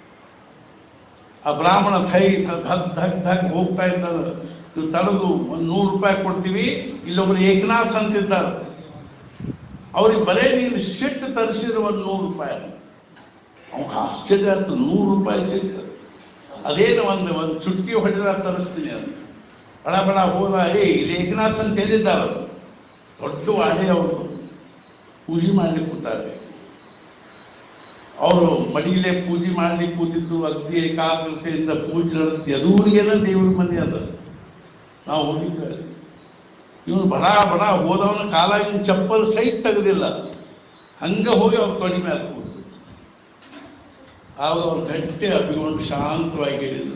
ಆ ಬ್ರಾಹ್ಮಣ ಥೈ ಧ- ಧಕ್ ಧಕ್ ಧಕ್ ಹೋಗ್ತಾ ಇದ್ದಾರೆ ನೀವು ತಡೆದು ಒಂದು ನೂರು ರೂಪಾಯಿ ಕೊಡ್ತೀವಿ ಇಲ್ಲೊಬ್ರು ಏಕನಾಥ್ ಅಂತಿದ್ದಾರೆ ಅವ್ರಿಗೆ ಬರೇ ನೀನು ಸಿಟ್ಟು ತರಿಸಿದ್ರೆ ಒಂದು ನೂರು ರೂಪಾಯಿ ಅವ್ನಿಗೆ ಆಶ್ಚರ್ಯ ಆಯ್ತು ನೂರು ರೂಪಾಯಿ ಸಿಟ್ಟು ಅದೇನು ಒಂದು ಒಂದು ಚುಟ್ಕಿ ಹೊಡೆದ ತರಿಸ್ತೀನಿ ಅಂತ ಬಡ ಬಡ ಹೋದ ಏ ಇಲ್ಲಿ ಏಕನಾಥ್ ಅಂತ ಹೇಳಿದ್ದಾರೆ ಅವರು ದೊಡ್ಡ ವಾಡೆ ಅವರು ಪೂಜೆ ಮಾಡ್ಲಿಕ್ಕೆ ಕೂತಾರೆ ಅವರು ಮಡಿಲೇ ಪೂಜೆ ಮಾಡ್ಲಿಕ್ಕೆ ಕೂತಿದ್ದು ಅಗ್ದಿ ಏಕಾಗ್ರತೆಯಿಂದ ಪೂಜೆ ನಡೆದು ಎದುರಿಗೇನ ದೇವ್ರ ಮನೆ ಅದ ನಾವು ಹೋಗಿದ್ದೇವೆ ಇವನು ಬಡ ಬಡ ಹೋದವನ ಕಾಲಾಗಿನ ಚಪ್ಪಲ್ ಸೈಟ್ ತೆಗೆದಿಲ್ಲ ಹಂಗ ಹೋಗಿ ಅವ್ರ ತೊಡಿ ಮೇಲೆ ಕೂತ್ಬಿಟ್ಟ ಆವಾಗ ಅವ್ರು ಗಟ್ಟಿ ಅಪ್ಪಿಕೊಂಡು ಶಾಂತವಾಗಿ ಹೇಳಿದ್ರು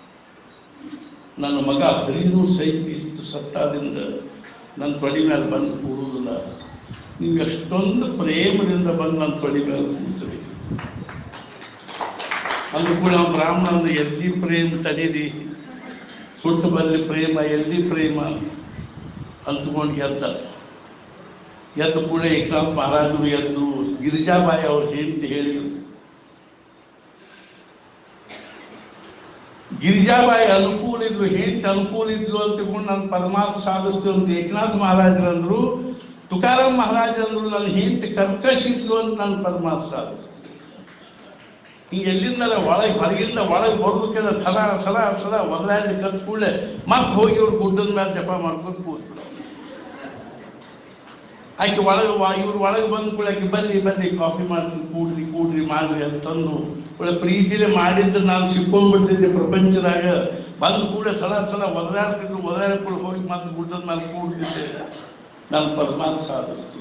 ನನ್ನ ಮಗ ಹರಿನು ಸಹಿತ ಇಷ್ಟು ಸತ್ತಾದಿಂದ ನನ್ನ ತೊಡಿ ಮೇಲೆ ಬಂದು ಕೂಡುವುದಿಲ್ಲ ನೀವು ಎಷ್ಟೊಂದು ಪ್ರೇಮದಿಂದ ಬಂದು ನನ್ನ ತೊಡಿ ಮೇಲೆ ಕೂತ್ರಿ ಅಂದ ಕೂಡ ನಾವು ಬ್ರಾಹ್ಮಣನ ಎಲ್ಲಿ ಪ್ರೇಮ ತಡೀರಿ ಸುಟ್ಟು ಬಲ್ಲಿ ಪ್ರೇಮ ಎಲ್ಲಿ ಪ್ರೇಮ ಅಂತ್ಕೊಂಡು ಎದ್ದ ಎದ್ದ ಕೂಡ ಏಕನಾಥ್ ಮಹಾರಾಜರು ಎದ್ದು ಗಿರಿಜಾಬಾಯಿ ಅವ್ರ ಹೆಂಡತಿ ಹೇಳಿದ್ರು ಗಿರಿಜಾಬಾಯಿ ಅನುಕೂಲ ಇದ್ಲು ಹೆಂಡತಿ ಅನುಕೂಲ ಇದ್ಲು ಅಂತ ತಿಳ್ಕೊಂಡು ನಾನು ಪರಮಾರ್ಥ ಸಾಧಿಸ್ತು ಅಂತ ಏಕನಾಥ್ ಮಹಾರಾಜರು ಅಂದ್ರು ತುಕಾರಾಮ್ ಮಹಾರಾಜ ಅಂದ್ರು ನನ್ನ ಹೆಂಡತಿ ಕರ್ಕಶ್ ಇದ್ಲು ಅಂತ ನಾನು ಪರಮಾರ್ಥ ಸಾಧಿಸ್ತು ಹಿಂಗ ಎಲ್ಲಿಂದ ಒಳಗೆ ಹೊರಗಿಂದ ಒಳಗೆ ಬರೋದಕ್ಕೆಲ್ಲ ಥಲ ಥಲ ಥಲ ಒದರಾಡಿ ಕತ್ ಕೂಡಲೇ ಮತ್ತೆ ಹೋಗಿ ಇವ್ರು ಗುಡ್ಡದ ಮೇಲೆ ಜಪ ಮಾಡ್ಕೊಂಡು ಕೂತ್ಬಿಡ ಆಕೆ ಒಳಗೆ ಇವ್ರು ಒಳಗೆ ಬಂದ ಕೂಡ ಆಕೆ ಬನ್ನಿ ಬನ್ನಿ ಕಾಫಿ ಮಾಡ್ತೀನಿ ಕೂಡ್ರಿ ಕೂಡ್ರಿ ಮಾಡ್ರಿ ಅಂತಂದು ಒಳ್ಳೆ ಪ್ರೀತಿಲೇ ಮಾಡಿದ್ರೆ ನಾನು ಸಿಕ್ಕೊಂಡ್ಬಿಡ್ತಿದ್ದೆ ಪ್ರಪಂಚದಾಗ ಬಂದು ಕೂಡ ಥಳ ಥಳ ಒದರಾಡ್ತಿದ್ರು ಒದರಾಡ್ಕೊಂಡು ಹೋಗಿ ಮತ್ತೆ ಗುಡ್ಡದ ಮೇಲೆ ಕೂಡ್ತಿದ್ದೆ ನಾನು ಪರಮಾರ್ಥ ಸಾಧಿಸ್ತೀನಿ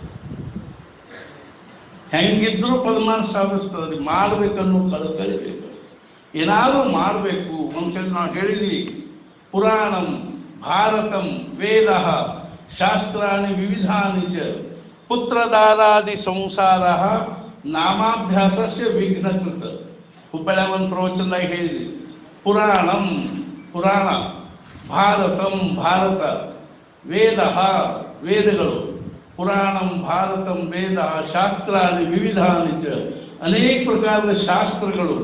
ಹೆಂಗಿದ್ರು ಪರಮಾರ್ಥ ಸಾಧಿಸ್ತದೆ ಮಾಡ್ಬೇಕನ್ನೋ ಕಳಕಳಿ ಬೇಕು ಏನಾದ್ರೂ ಮಾಡಬೇಕು ಅಂತೇಳಿ ನಾವು ಹೇಳಿದ್ವಿ ಪುರಾಣಂ ಭಾರತಂ ವೇದ ಶಾಸ್ತ್ರಾಣಿ ವಿವಿಧಾನಿ ಚ ಪುತ್ರದಾರಾದಿ ಸಂಸಾರ ನಾಮಾಭ್ಯಾಸಸ್ಯ ವಿಘ್ನಕೃತ ಹುಬ್ಬಳ್ಳಿ ಒಂದು ಪ್ರವಚನದಾಗ ಹೇಳಿದ್ವಿ ಪುರಾಣಂ ಪುರಾಣ ಭಾರತಂ ಭಾರತ ವೇದ ವೇದಗಳು ಪುರಾಣಂ ಭಾರತಂ ವೇದ ಶಾಸ್ತ್ರಾದಿ ವಿವಿಧಾನಿ ಚ ಅನೇಕ ಪ್ರಕಾರದ ಶಾಸ್ತ್ರಗಳು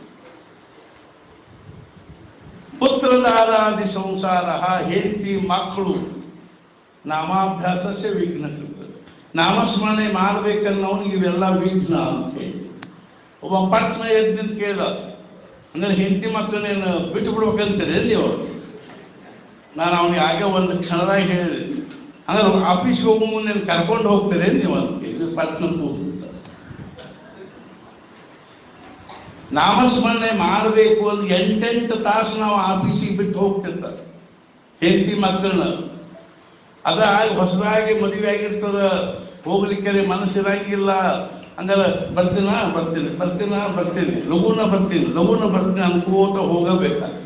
ಪುತ್ರದಾದಾದಿ ಸಂಸಾರ ಹೆಂಡತಿ ಮಕ್ಕಳು ನಾಮಾಭ್ಯಾಸಸ್ಯ ವಿಘ್ನ ಕೃತ ನಾಮಸ್ಮರಣೆ ಮಾಡ್ಬೇಕನ್ನೋನಿಗೆ ಇವೆಲ್ಲ ವಿಘ್ನ ಅಂತ ಹೇಳಿ ಒಬ್ಬ ಪಟ್ನ ಎದ್ದು ನಿಂತು ಕೇಳ್ದ ಅಂದ್ರೆ ಹೆಂಡತಿ ಮಕ್ಕಳನ್ನೇನು ಬಿಟ್ಟು ಬಿಡ್ಬೇಕಂತೀರಿ ನೀವು ನಾನು ಅವನಿಗೆ ಆಗ ಒಂದು ಕ್ಷಣದಾಗ ಹೇಳಿದೆ ಅಂದ್ರೆ ಆಫೀಸ್ ಹೋಗೋ ಮುಂದೆ ಕರ್ಕೊಂಡು ಹೋಗ್ತಾರೆ ನೀವು ಅಂತ ಕೇಳಿ ಪಟ್ನ ಕೂತ್ಬಿಟ್ಟ ನಾಮಸ್ಮರಣೆ ಮಾಡಬೇಕು ಅಂದ್ರೆ ಎಂಟೆಂಟು ತಾಸು ನಾವು ಆಫೀಸಿಗೆ ಬಿಟ್ಟು ಹೋಗ್ತಿರ್ತಾರೆ ಹೆಂಡತಿ ಮಕ್ಕಳನ್ನ ಅದ ಹೊಸದಾಗಿ ಮದುವೆ ಆಗಿರ್ತದ ಹೋಗ್ಲಿಕ್ಕೆ ಮನಸ್ಸಿರಂಗಿಲ್ಲ ಹಂಗಾರ ಬರ್ತೀನ ಬರ್ತೀನಿ ಬರ್ತೀನ ಬರ್ತೀನಿ ಲಘುನ ಬರ್ತೀನಿ ಲಘುನ ಬರ್ತೀನಿ ಅನ್ಕೋತ ಹೋಗಬೇಕಾಗ್ತದೆ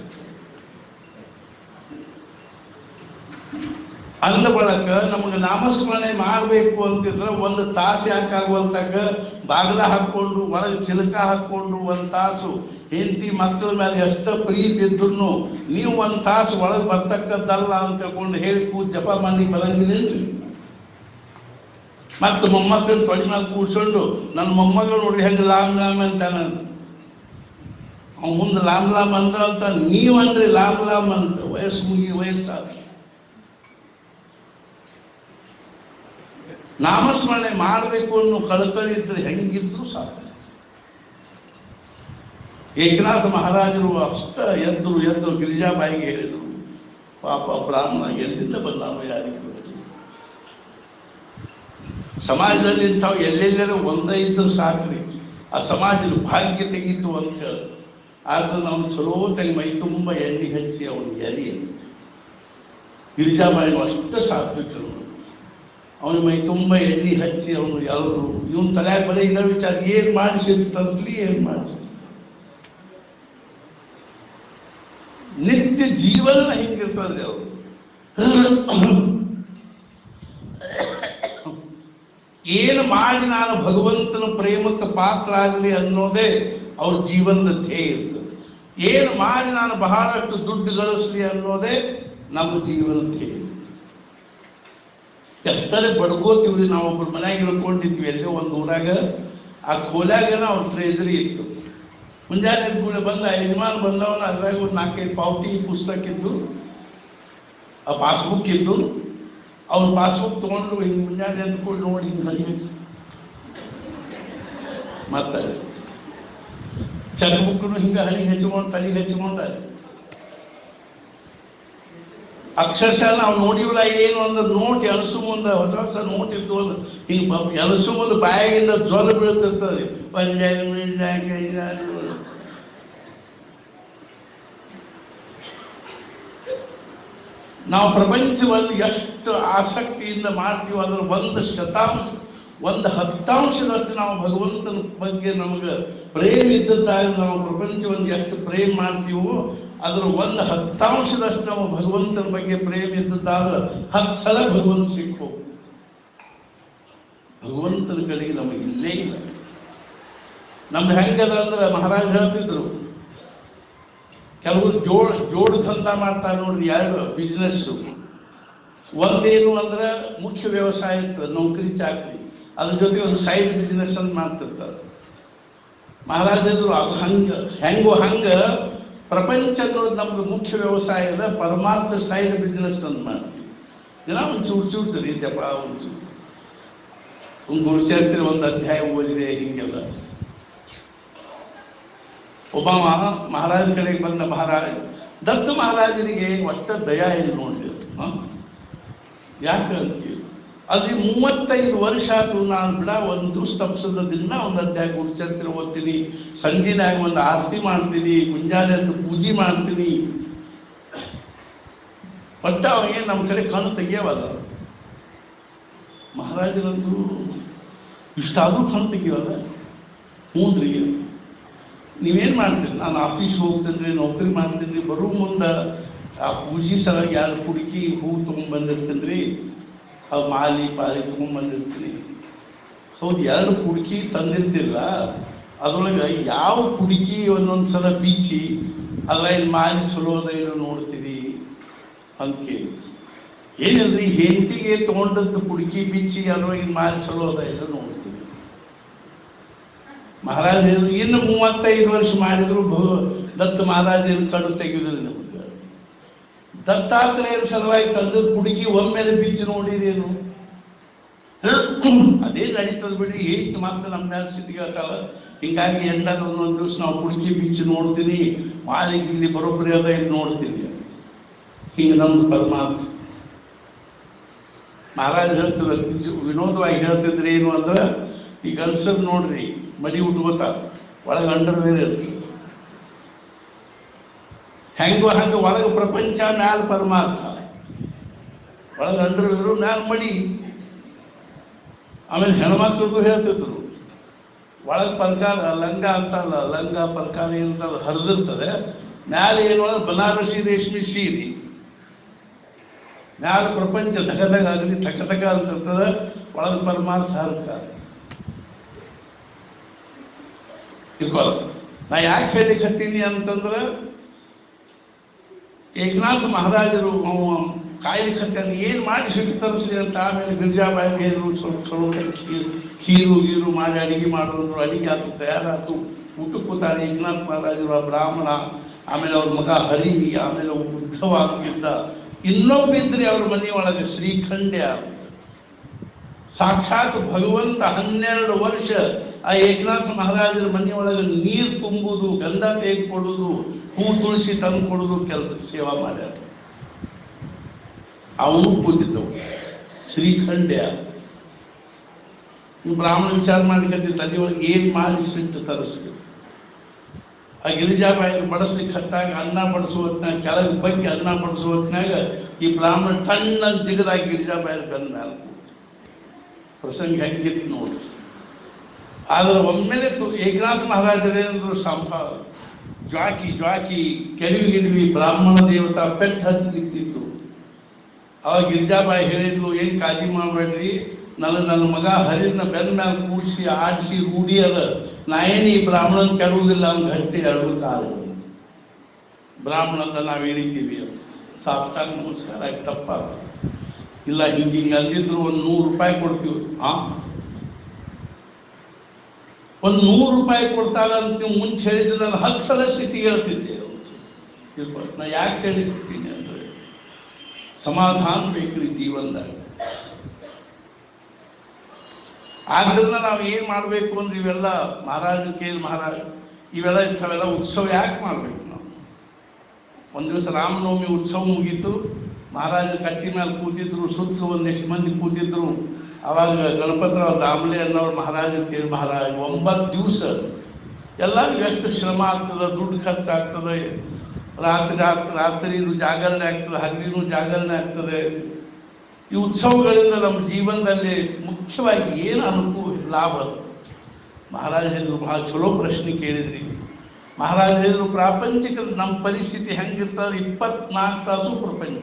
ಅಂದ ಬಳಕ ನಮಗೆ ನಾಮಸ್ಮರಣೆ ಮಾಡಬೇಕು ಅಂತಿದ್ರೆ ಒಂದು ತಾಸು ಯಾಕಾಗುವಂತಾಗ ಬಾಗಿಲ ಹಾಕೊಂಡು ಒಳಗೆ ಚಿಲಕ ಹಾಕೊಂಡು ಒಂದು ತಾಸು ಹೆಂಡತಿ ಮಕ್ಕಳ ಮೇಲೆ ಎಷ್ಟ ಪ್ರೀತಿ ಇದ್ರು ನೀವು ಒಂದು ತಾಸು ಒಳಗೆ ಬರ್ತಕ್ಕದ್ದಲ್ಲ ಅಂತ ತಿಳ್ಕೊಂಡು ಹೇಳಿ ಕೂತ್ ಜಪ ಮಾಡಿ ಬರಂಗಿಲ್ಲೇನ್ರಿ ಮತ್ತೆ ಮೊಮ್ಮಕ್ಕಳನ್ನ ತೊಡಿ ಮೇಲೆ ಕೂರ್ಸ್ಕೊಂಡು ನನ್ನ ಮೊಮ್ಮಗಳು ನೋಡ್ರಿ ಹೆಂಗೆ ಲಾಮ್ ಲಾಮ್ ಅಂತ ಅವ್ನು ಮುಂದೆ ಲಾಮ್ ಲಾಮ್ ಅಂದ ಅಂತ ನೀವಂದ್ರಿ ಲಾಮ್ ಲಾಮ್ ಅಂತ ವಯಸ್ಸು ಮುಗಿ ವಯಸ್ಸಾದ ನಾಮಸ್ಮರಣೆ ಮಾಡಬೇಕು ಅನ್ನೋ ಕಳಕಳಿ ಇದ್ರೆ ಹೆಂಗಿದ್ರು ಸಾಕು ಏಕನಾಥ ಮಹಾರಾಜರು ಅಷ್ಟ ಎದ್ರು ಎದ್ದು ಗಿರಿಜಾಬಾಯಿಗೆ ಹೇಳಿದರು ಪಾಪ ಬ್ರಾಹ್ಮಣ ಎಲ್ಲಿಂದ ಬಂದಾನು ಯಾರಿಗೂ ಗೊತ್ತು. ಸಮಾಜದಲ್ಲಿ ಇಂಥವು ಎಲ್ಲೆಲ್ಲರೂ ಒಂದೇ ಇದ್ದರೂ ಸಾಕ್ರಿ ಆ ಸಮಾಜದ ಭಾಗ್ಯ ತೆಗೀತು ಅಂತ ಹೇಳಿ ಆದ್ರೆ ನಾವು ಚಲೋ ತೆಗಿ ಮೈ ತುಂಬ ಎಣ್ಣೆ ಹಚ್ಚಿ ಅವನಿಗೆ ಎರಿ ಅಂತ ಗಿರಿಜಾಬಾಯಿ ಅಷ್ಟು ಸಾತ್ವಿಕರು ಅವನ ಮೈ ತುಂಬ ಎಣ್ಣೆ ಹಚ್ಚಿ ಅವನು ಎಳೆದ್ರು ಇವನ್ ತಲೆಯಾಗ ಬರೀ ಇದ ವಿಚಾರ ಏನ್ ಮಾಡಿಸಿರ್ತಂತಲಿ ಏನ್ ಮಾಡಿಸಿ ನಿತ್ಯ ಜೀವನ ಹಿಂಗಿರ್ತದೆ ಅವರು ಏನು ಮಾಡಿ ನಾನು ಭಗವಂತನ ಪ್ರೇಮಕ್ಕೆ ಪಾತ್ರ ಆಗಲಿ ಅನ್ನೋದೇ ಅವ್ರ ಜೀವನದ ಧ್ಯೇಯ ಇರ್ತದೆ ಏನು ಮಾಡಿ ನಾನು ಬಹಳಷ್ಟು ದುಡ್ಡು ಗಳಿಸ್ಲಿ ಅನ್ನೋದೇ ನಮ್ಮ ಜೀವನ ಧ್ಯೇಯ ಎಷ್ಟರೇ ಬಡ್ಕೋತೀವ್ರಿ ನಾವು ಒಬ್ರು ಮನ್ಯಾಗ ಇಳ್ಕೊಂಡಿದ್ವಿ ಎಲ್ಲೋ ಒಂದು ಊರಾಗ ಆ ಕೋಲ್ಯಾಗನ ಅವ್ರ ಟ್ರೇಜರಿ ಇತ್ತು ಮುಂಜಾನೆ ಕೂಡ ಬಂದ ಯಜಮಾನ್ ಬಂದವನ ಅದ್ರಾಗ ಒಂದು ನಾಲ್ಕೈದು ಪಾವತಿ ಪುಸ್ತಕ ಇದ್ದು ಆ ಪಾಸ್ಬುಕ್ ಇದ್ದು ಅವ್ನ ಪಾಸ್ಬುಕ್ ತಗೊಂಡು ಹಿಂಗ್ ಮುಂಜಾನೆ ಎದ್ಕೊಂಡು ನೋಡಿ ಹಿಂಗ್ ಹರಿಬೇಕು ಮತ್ತೆ ಚೆಕ್ ಬುಕ್ನು ಹಿಂಗ ಹನಿ ಹಚ್ಕೊಂಡು ತಲೆಗೆ ಹಚ್ಕೊಂಡ ಅಕ್ಷರಶಃ ನಾವು ನೋಡಿವಲ್ಲ ಏನು ಅಂದ್ರೆ ನೋಟ್ ಎಣಸು ಮುಂದೆ ಹೊಸ ಹೊಸ ನೋಟ್ ಇದ್ದು ಒಂದು ಹಿಂಗೆ ಎಣಸು ಮುಂದೆ ಬಾಯಾಗಿಂದ ಜ್ವರ ಬೀಳ್ತಿರ್ತದೆ ಒಂದೆರಡು ಮಿನಿಟ್ ಐದಾರು ನಾವು ಪ್ರಪಂಚವನ್ನು ಎಷ್ಟು ಆಸಕ್ತಿಯಿಂದ ಮಾಡ್ತೀವೋ ಅದರ ಒಂದು ಶತಾಂಶ ಒಂದು ಹತ್ತಾಂಶದಷ್ಟು ನಾವು ಭಗವಂತನ ಬಗ್ಗೆ ನಮಗೆ ಪ್ರೇಮ ಇದ್ದದ್ದಾಗ ನಾವು ಪ್ರಪಂಚವನ್ನು ಎಷ್ಟು ಪ್ರೇಮ ಮಾಡ್ತೀವೋ ಅದರ ಒಂದು ಹತ್ತಾಂಶದಷ್ಟು ನಾವು ಭಗವಂತನ ಬಗ್ಗೆ ಪ್ರೇಮ ಇದ್ದದ್ದಾದ್ರೆ ಹತ್ತು ಸಲ ಭಗವಂತ ಸಿಕ್ಕು ಭಗವಂತನ ಕಡೆಗೆ ನಮಗೆ ಇಲ್ಲೇ ಇಲ್ಲ ನಮ್ದು ಹೆಂಗದ ಅಂದ್ರೆ ಮಹಾರಾಜ್ ಹೇಳ್ತಿದ್ರು ಕೆಲವರು ಜೋಳ ಜೋಡ ದಂಧ ಮಾಡ್ತಾರೆ ನೋಡ್ರಿ ಎರಡು ಬಿಸ್ನೆಸ್ ಒಂದೇನು ಅಂದ್ರೆ ಮುಖ್ಯ ವ್ಯವಸಾಯ ಇರ್ತದೆ ನೌಕರಿ ಚಾಕರಿ ಅದ್ರ ಜೊತೆ ಒಂದು ಸೈಡ್ ಬಿಸ್ನೆಸ್ ಅಂತ ಮಾಡ್ತಿರ್ತಾರೆ ಮಹಾರಾಜರು ಅದು ಹಂಗ ಹೆಂಗೋ ಹಂಗ ಪ್ರಪಂಚ ಅನ್ನೋದು ನಮ್ದು ಮುಖ್ಯ ವ್ಯವಸಾಯದ ಪರಮಾರ್ಥ ಸೈಡ್ ಬಿಸ್ನೆಸ್ ಅಂತ ಮಾಡ್ತೀವಿ ದಿನ ಒಂದು ಚೂರು ಚೂರು ತರಿ ಜಪ ಒಂದು ಚೂರು ಒಂದು ಗುರುಚರಿತ್ರೆ ಒಂದು ಅಧ್ಯಾಯ ಓದಿದೆ ಹಿಂಗೆಲ್ಲ ಒಬ್ಬವ ಮಹಾರಾಜ ಕಡೆಗೆ ಬಂದ ಮಹಾರಾಜ ದತ್ತ ಮಹಾರಾಜರಿಗೆ ಒಟ್ಟ ದಯಾ ಇಲ್ಲ ನೋಡ್ರಿ ಹ? ಯಾಕೆ ಅಂತೀವಿ ಅಲ್ಲಿ ಮೂವತ್ತೈದು ವರ್ಷ ಆಯ್ತು ನಾನು ಬಿಡ ಒಂದು ದಿವಸ ತಪ್ಪಿಸದ ದಿನ ಒಂದು ಅಧ್ಯಾಯ ಗುರುಚರಿತ್ರೆ ಓದ್ತೀನಿ ಸಂಜೆನಾಗ ಒಂದು ಆರತಿ ಮಾಡ್ತೀನಿ ಮುಂಜಾನೆ ಅಂತ ಪೂಜೆ ಮಾಡ್ತೀನಿ ಒಟ್ಟ ಅವಾಗ ನಮ್ಮ ಕಡೆ ಕಣ್ಣು ತೆಗಿಯವಲ್ಲ ಮಹಾರಾಜರಂದ್ರು ಇಷ್ಟಾದ್ರೂ ಕಣ್ಣು ತೆಗಿಯವಲ್ಲ ಹ್ಞೂನ್ರಿ ನೀವೇನ್ ಮಾಡ್ತೀರಿ ನಾನು ಆಫೀಸ್ ಹೋಗ್ತೀನಿ ನೌಕರಿ ಮಾಡ್ತೀನಿ ಬರೋ ಮುಂದೆ ಆ ಪೂಜೆ ಸಲ ಎರಡು ಕುಡುಕಿ ಹೂ ತೊಗೊಂಡ್ಬಂದಿರ್ತೀನಿ ರೀ ಆ ಮಾಲಿ ಪಾಲಿ ತೊಗೊಂಡ್ಬಂದಿರ್ತೀನಿ ಹೌದು ಎರಡು ಕುಡುಕಿ ತಂದಿರ್ತಿಲ್ಲ ಅದ್ರೊಳಗೆ ಯಾವ ಕುಡುಕಿ ಒಂದೊಂದು ಸಲ ಬೀಚಿ ಅದ್ರಾಗ ಮಾಲಿ ಚಲೋ ಅದ ಏನೋ ನೋಡ್ತೀರಿ ಅಂತ ಕೇಳಿ ಏನಿಲ್ರಿ ಹೆಂಡತಿಗೆ ತಗೊಂಡದ್ದು ಕುಡುಕಿ ಬಿಚ್ಚಿ ಅದ್ರೊಳಗೆ ಮಾರಿ ಚಲೋ ಅದ ಇಲ್ಲ ನೋಡ್ತೀವಿ ಮಹಾರಾಜ ಹೇಳಿದ್ರು, ಇನ್ನು ಮೂವತ್ತೈದು ವರ್ಷ ಮಾಡಿದ್ರು ಭಗ ದತ್ತ ಮಹಾರಾಜನ ಕಣ್ಣು ತೆಗೆಯುವುದಿಲ್ಲ ನಮಗೆ ದತ್ತಾತ್ರೇಯರ ಸಲುವಾಗಿ ತಂದದ್ದು ಕುಡುಕಿ ಒಮ್ಮೆಲೆ ಬಿಚ್ಚಿ ನೋಡಿರೇನು ಅದೇ ನಡೀತದ ಬಿಡಿ ಹೇಗೆ ಮತ್ತೆ ನಮ್ಮ ಮೇಲೆ ಸಿಟ್ಟಿಗತ್ತಲ್ಲ ಹಿಂಗಾಗಿ ಎಂದಾದ್ರು ಒಂದೊಂದು ದಿವಸ ನಾವು ಕುಡುಕಿ ಬಿಚ್ಚಿ ನೋಡ್ತೀನಿ ಮಾಲಿಗೆ ಇಲ್ಲಿ ಬರೋಬ್ಬರಿ ಅದ ಇಲ್ಲಿ ನೋಡ್ತೀನಿ ಹಿಂಗೆ ನಮ್ದು ಪರಮಾರ್ಥ ಮಹಾರಾಜ್ ಹೇಳ್ತಿದ್ರು ನಿಜ- ವಿನೋದವಾಗಿ ಹೇಳ್ತಿದ್ರೆ ಏನು ಅಂದ್ರೆ ಈ ಗಂಡಸರ್ ನೋಡ್ರಿ ಮಡಿ ಉಟ್ಕೋತಾರ ಒಳಗೆ ಅಂಡರ್ ಬೇರೆ ಇರ್ತದೆ ಹೆಂಗೋ ಹಂಗ ಒಳಗೆ ಪ್ರಪಂಚ ಮ್ಯಾಲ ಪರಮಾರ್ಥ ಒಳಗೆ ಅಂಡರ್ ಬೇರು ಮ್ಯಾಲ ಮಡಿ ಆಮೇಲೆ ಹೆಣ್ಮಕ್ಳದ್ದು ಹೇಳ್ತಿದ್ರು ಒಳಗೆ ಪಲ್ಕಾರ ಲಂಗ ಅಂತಲ್ಲ ಲಂಗ ಪಲ್ಕಾರ ಏನಂತಲ್ಲ ಹರಿದಿರ್ತದೆ ಮ್ಯಾಲೆ ಏನು ಅಂದ್ರೆ ಬನಾರಸಿ ರೇಷ್ಮೆ ಸೀರೆ ಮ್ಯಾಲ ಪ್ರಪಂಚ ಧಗಧಗ ಅಗದಿ ತಕ ತಕ ಅಂತಿರ್ತದೆ ಒಳಗೆ ಪರಮಾರ್ಥ ಹರಕ ಇರ್ಕೊಳ್ಳ ನಾ ಯಾಕೆ ಹೇಳಿಕ್ ಹತ್ತೀನಿ ಅಂತಂದ್ರೆ ಏಕನಾಥ ಮಹಾರಾಜರು ಅವ ಕಾಯ್ಲಿಕ್ಕೆ ಹತ್ತಾನ ಏನ್ ಮಾಡಿ ಸಿಟ್ಟು ತರಿಸ್ಲಿ ಅಂತ ಆಮೇಲೆ ಗಿರಿಜಾಬಾಯಿ ಹೇಳಿದ್ರು ಸ್ವಲ್ಪ ಸ್ವಲ್ಪ ಖೀರು ಖೀರು ಗೀರು ಮಾಡಿ ಅಡಿಗೆ ಮಾಡೋದ್ರು ಅಡಿಗೆ ಆತು ತಯಾರಾತು ಊಟಕ್ಕೆ ಕೂತಾರೆ ಏಕನಾಥ ಮಹಾರಾಜರು ಆ ಬ್ರಾಹ್ಮಣ ಆಮೇಲೆ ಅವ್ರ ಮಗ ಹರಿ ಆಮೇಲೆ ಉದ್ಧವ ಅಂತಿದ್ದ ಇನ್ನೊಬ್ಬ ಇದ್ರೆ ಅವ್ರ ಮನೆಯೊಳಗೆ ಶ್ರೀಖಂಡ್ಯ ಅಂತ ಸಾಕ್ಷಾತ್ ಭಗವಂತ ಹನ್ನೆರಡು ವರ್ಷ ಆ ಏಕನಾಥ ಮಹಾರಾಜರ ಮನೆಯೊಳಗೆ ನೀರು ತುಂಬುದು ಗಂಧ ತೆಗೆದುಕೊಡುದು ಹೂ ತುಳಸಿ ತಂದು ಕೊಡುದು ಕೆಲಸ ಸೇವಾ ಮಾಡ್ಯಾರ ಅವನು ಕೂತಿದ್ದವು ಶ್ರೀಖಂಡ್ಯ ನೀವು ಬ್ರಾಹ್ಮಣ ವಿಚಾರ ಮಾಡ್ಲಿಕ್ಕೆ ತಲೆ ಒಳಗೆ ಏನ್ ಮಾಡಿ ಸಿಟ್ಟು ತರಿಸ್ತೀವಿ ಆ ಗಿರಿಜಾಬಾಯಿಗೆ ಬಡಿಸ್ಲಿಕ್ಕೆ ಹತ್ತಾಗ ಅನ್ನ ಬಡಿಸುವ ಹೊತ್ನಾಗ ಕೆಳಗೆ ಬಗ್ಗೆ ಅನ್ನ ಬಡಿಸುವ ಹೊತ್ನಾಗ ಈ ಬ್ರಾಹ್ಮಣ ಟಣ್ಣ ಜಿಗದಾಗಿ ಗಿರಿಜಾಬಾಯಿ ಬಂದ ಮೇಲೆ ಪ್ರಸಂಗ ಹೆಂಗಿತ್ತು ನೋಡಿ ಆದ್ರೆ ಒಮ್ಮೆಲೆ ತು- ಏಕನಾಥ ಮಹಾರಾಜರೇಂದ್ರ ಸಂಭ ಜ್ವಾಕಿ ಜ್ವಾಕಿ ಕೆಡವಿ ಗಿಡವಿ ಬ್ರಾಹ್ಮಣ ದೇವತಾ ಪೆಟ್ಟು ಹತ್ತಿ ನಿಂತಿತ್ತು ಅವಾಗ ಗಿರಿಜಾಬಾಯಿ ಹೇಳಿದ್ಲು ಏನ್ ಕಾಳಜಿ ಮಾಡಬೇಡ್ರಿ ನನ್ನ ನನ್ನ ಮಗ ಹರಿನ ಬೆನ್ನ ಮೇಲೆ ಕೂಡಿಸಿ ಆಡಿಸಿ ರೂಢಿ ಅದ ನಾ ಏನು ಈ ಬ್ರಾಹ್ಮಣನ್ ಕೆಡುವುದಿಲ್ಲ ಅವ್ನ ಗಟ್ಟಿ ಎರಡು ಕಾಲು ಬ್ರಾಹ್ಮಣದ ನಾವು ಇಳಿತೀವಿ ಸಾಷ್ಟಾಂಗ ನಮಸ್ಕಾರ ಆಯ್ತು ತಪ್ಪ ಇಲ್ಲ ಹಿಂಗೆ ಹಿಂಗೆ ಅಂದಿದ್ರು ಒಂದು ನೂರು ರೂಪಾಯಿ ಕೊಡ್ತೀವಿ ಆ ಒಂದು ನೂರು ರೂಪಾಯಿ ಕೊಡ್ತಾರ ಅಂತ ನೀವು ಮುಂಚೆ ಹೇಳಿದ್ರೆ ನಾನು ಹತ್ತು ಸಲ ಸ್ಥಿತಿ ಹೇಳ್ತಿದ್ದೆ ಅಂತ ತಿಳ್ಕೊಳ್ರಿ. ನಾ ಯಾಕೆ ಹೇಳಿರ್ತೀನಿ ಅಂದ್ರೆ ಸಮಾಧಾನ ಬೇಕ್ರಿ ಜೀವನದಾಗ ಆದ್ರಿಂದ ನಾವು ಏನ್ ಮಾಡ್ಬೇಕು ಅಂದ್ರೆ ಇವೆಲ್ಲ ಮಹಾರಾಜ ಕೇಳಿ ಮಹಾರಾಜ ಇವೆಲ್ಲ ಇಂಥವೆಲ್ಲ ಉತ್ಸವ ಯಾಕೆ ಮಾಡ್ಬೇಕು ನಾವು ಒಂದ್ ದಿವಸ ರಾಮನವಮಿ ಉತ್ಸವ ಮುಗೀತು ಮಹಾರಾಜ ಕಟ್ಟಿ ಮೇಲೆ ಕೂತಿದ್ರು ಸುತ್ತಲೂ ಒಂದಿಷ್ಟು ಮಂದಿ ಕೂತಿದ್ರು ಅವಾಗ ಗಣಪತರಾವ್ ದಾಮಲೆ ಅನ್ನೋರು ಮಹಾರಾಜ ಕೇಳಿ ಮಹಾರಾಜ ಒಂಬತ್ತು ದಿವಸ ಎಲ್ಲರಿಗೂ ಎಷ್ಟು ಶ್ರಮ ಆಗ್ತದ ದುಡ್ಡು ಖರ್ಚಾಗ್ತದೆ ರಾತ್ರಿ ರಾತ್ರಿ ರಾತ್ರಿ ಜಾಗರಣೆ ಆಗ್ತದೆ ಹಗಲಿನೂ ಜಾಗರಣೆ ಆಗ್ತದೆ ಈ ಉತ್ಸವಗಳಿಂದ ನಮ್ಮ ಜೀವನದಲ್ಲಿ ಮುಖ್ಯವಾಗಿ ಏನು ಅನುಕೂಲ ಲಾಭ ಮಹಾರಾಜ ಹೇಳಿದ್ರು ಬಹಳ ಚಲೋ ಪ್ರಶ್ನೆ ಕೇಳಿದ್ರಿ ಮಹಾರಾಜ ಹೇಳಿದ್ರು ಪ್ರಾಪಂಚಿಕ ನಮ್ಮ ಪರಿಸ್ಥಿತಿ ಹೆಂಗಿರ್ತದೆ ಇಪ್ಪತ್ನಾಲ್ಕು ತಾಸು ಪ್ರಪಂಚ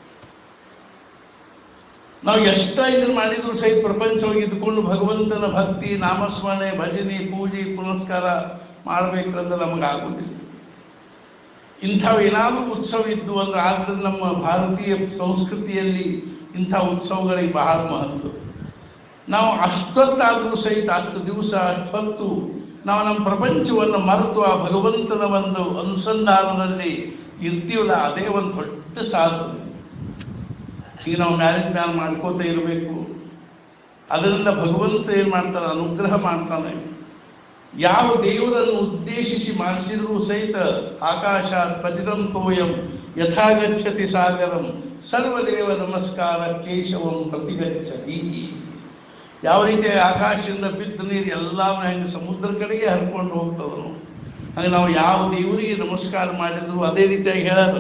ನಾವು ಎಷ್ಟ ಇದನ್ನ ಮಾಡಿದ್ರು ಸಹಿತ ಪ್ರಪಂಚದೊಳಗೆ ಇದ್ಕೊಂಡು ಭಗವಂತನ ಭಕ್ತಿ ನಾಮಸ್ಮರಣೆ ಭಜನೆ ಪೂಜೆ ಪುನಸ್ಕಾರ ಮಾಡ್ಬೇಕಂದ್ರೆ ನಮಗೆ ಆಗುದಿಲ್ಲ ಇಂಥವು ಏನಾದರೂ ಉತ್ಸವ ಇದ್ದು ಅಂದ್ರೆ ಆದ್ರೆ ನಮ್ಮ ಭಾರತೀಯ ಸಂಸ್ಕೃತಿಯಲ್ಲಿ ಇಂಥ ಉತ್ಸವಗಳಿಗೆ ಬಹಳ ಮಹತ್ವ ನಾವು ಅಷ್ಟೊತ್ತಾದ್ರೂ ಸಹಿತ ಹತ್ತು ದಿವಸ ಅಷ್ಟೊತ್ತು ನಾವು ನಮ್ಮ ಪ್ರಪಂಚವನ್ನು ಮರೆತು ಆ ಭಗವಂತನ ಒಂದು ಅನುಸಂಧಾನದಲ್ಲಿ ಇರ್ತೀವಲ್ಲ ಅದೇ ಒಂದು ದೊಡ್ಡ ಸಾಧನೆ ಈಗ ನಾವು ಮ್ಯಾರೇಜ್ ಮ್ಯಾಲ್ ಮಾಡ್ಕೋತ ಇರಬೇಕು ಅದರಿಂದ ಭಗವಂತ ಏನ್ ಮಾಡ್ತಾನೆ ಅನುಗ್ರಹ ಮಾಡ್ತಾನೆ ಯಾವ ದೇವರನ್ನು ಉದ್ದೇಶಿಸಿ ಮಾಡಿಸಿದ್ರೂ ಸಹಿತ ಆಕಾಶ ಪತಿತಂ ತೋಯಂ ಯಥಾಗಚ್ಚತಿ ಸಾಗರಂ ಸರ್ವದೇವ ನಮಸ್ಕಾರ ಕೇಶವಂ ಪ್ರತಿಗಚ್ಚತಿ ಯಾವ ರೀತಿ ಆಕಾಶದಿಂದ ಬಿದ್ದ ನೀರು ಎಲ್ಲಾನು ಹೆಂಗೆ ಸಮುದ್ರ ಕಡೆಗೆ ಹರ್ಕೊಂಡು ಹೋಗ್ತದನು ಹಂಗೆ ನಾವು ಯಾವ ದೇವರಿಗೆ ನಮಸ್ಕಾರ ಮಾಡಿದ್ರು ಅದೇ ರೀತಿಯಾಗಿ ಹೇಳೋದು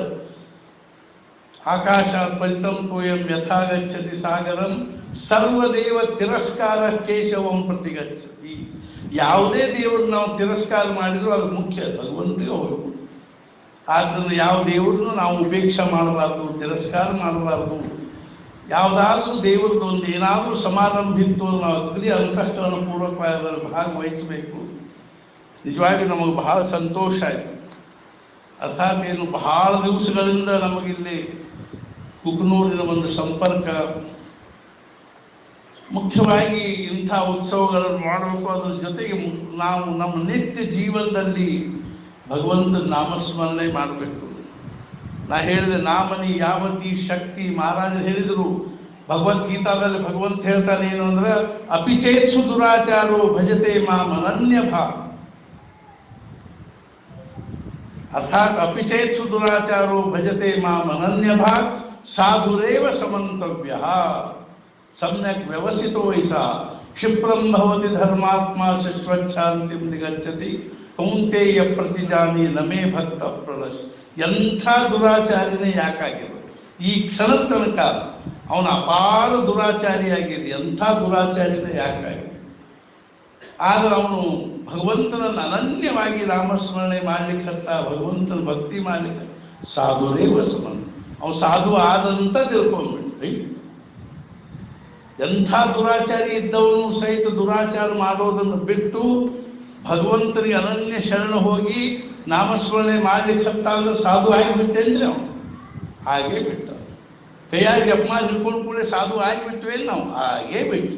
ಆಕಾಶ ಪಂಚಂ ತೋಯಂ ಯಥಾಗಚ್ಚತಿ ಸಾಗರಂ ಸರ್ವದೇವ ತಿರಸ್ಕಾರ ಕೇಶವಂ ಪ್ರತಿಗಚ್ಚತಿ ಯಾವುದೇ ದೇವರು ನಾವು ತಿರಸ್ಕಾರ ಮಾಡಿದ್ರು ಅದು ಮುಖ್ಯ ಭಗವಂತಿಗೆ ಹೋಗಬೇಕು ಆದ್ರಿಂದ ಯಾವ ದೇವರನ್ನು ನಾವು ಉಪೇಕ್ಷೆ ಮಾಡಬಾರ್ದು ತಿರಸ್ಕಾರ ಮಾಡಬಾರ್ದು ಯಾವುದಾದ್ರೂ ದೇವರದ್ದು ಒಂದು ಏನಾದರೂ ಸಮಾರಂಭ ಇತ್ತು ಅಂದ್ರೆ ನಾವು ಅಗ್ರಿ ಅಂತಃಕರಣ ಪೂರ್ವಕವಾಗಿ ಅದರಲ್ಲಿ ಭಾಗವಹಿಸಬೇಕು ನಿಜವಾಗಿ ನಮಗೆ ಬಹಳ ಸಂತೋಷ ಆಯಿತು ಅರ್ಥಾತ್ ಏನು ಬಹಳ ದಿವಸಗಳಿಂದ ನಮಗಿಲ್ಲಿ ಕುಕನೂರಿನ ಒಂದು ಸಂಪರ್ಕ ಮುಖ್ಯವಾಗಿ ಇಂಥ ಉತ್ಸವಗಳನ್ನು ಮಾಡಬೇಕು ಅದ್ರ ಜೊತೆಗೆ ಮು- ನಾವು ನಮ್ಮ ನಿತ್ಯ ಜೀವನದಲ್ಲಿ ಭಗವಂತನ ನಾಮಸ್ಮರಣೆ ಮಾಡಬೇಕು ನಾ ಹೇಳಿದೆ ನಾಮನಿ ಯಾವತಿ ಶಕ್ತಿ ಮಹಾರಾಜರು ಹೇಳಿದರು ಭಗವದ್ಗೀತಾದಲ್ಲಿ ಭಗವಂತ ಹೇಳ್ತಾನೆ ಏನು ಅಂದ್ರೆ ಅಪಿಚೇತ್ಸು ದುರಾಚಾರೋ ಭಜತೆ ಮಾಂ ಅನನ್ಯ ಭಾ ಅರ್ಥಾತ್ ಅಪಿಚೇತ್ಸು ದುರಾಚಾರೋ ಭಜತೆ ಮಾಂ ಅನನ್ಯ ಭಾಗ್ ಸಾಧುರೇವ ಸಮಂತವ್ಯ ಸಮ್ಯಕ್ ವ್ಯವಸ್ಥಿತೋ ವಯಸ ಕ್ಷಿಪ್ರಂ ಭವತಿ ಧರ್ಮಾತ್ಮ ಶಶ್ವಚ್ಛಾಂತಿಂ ನಿಗಚ್ಚತಿ ಕೌಂತೆಯ ಪ್ರತಿಜಾನಿ ನಮೇ ಭಕ್ತ ಪ್ರಣಶ್ ಎಂಥ ದುರಾಚಾರಿನೇ ಯಾಕಾಗಿರು ಈ ಕ್ಷಣದ ತನಕ ಅವನ ಅಪಾರ ದುರಾಚಾರಿಯಾಗಿರಲಿ ಎಂಥ ದುರಾಚಾರಿನೇ ಯಾಕಾಗಿ ಆದ್ರೆ ಅವನು ಭಗವಂತನನ್ನು ಅನನ್ಯವಾಗಿ ನಾಮಸ್ಮರಣೆ ಮಾಡ್ಲಿಕ್ಕಂತ ಭಗವಂತನ ಭಕ್ತಿ ಮಾಡ್ಲಿಕ್ಕೆ ಸಾಧುರೇವ ಸಮನ್ ಅವನು ಸಾಧು ಆದಂತ ತಿಳ್ಕೊಂಡ್ಬಿಟ್ರಿ ಎಂಥ ದುರಾಚಾರಿ ಇದ್ದವನು ಸಹಿತ ದುರಾಚಾರ ಮಾಡೋದನ್ನು ಬಿಟ್ಟು ಭಗವಂತನಿಗೆ ಅನನ್ಯ ಶರಣ ಹೋಗಿ ನಾಮಸ್ಮರಣೆ ಮಾಡ್ಲಿಕ್ಕಂತ ಅಂದ್ರೆ ಸಾಧು ಆಗಿಬಿಟ್ಟೇನ್ರಿ ಅವನು ಹಾಗೇ ಬಿಟ್ಟ ಕೈಯಾಗಿ ಜಪ ಮಾಡಿ ಹಿಡ್ಕೊಂಡು ಕೂಡಲೇ ಸಾಧು ಆಗಿಬಿಟ್ವೇನು ನಾವು ಹಾಗೇ ಬಿಟ್ವಿ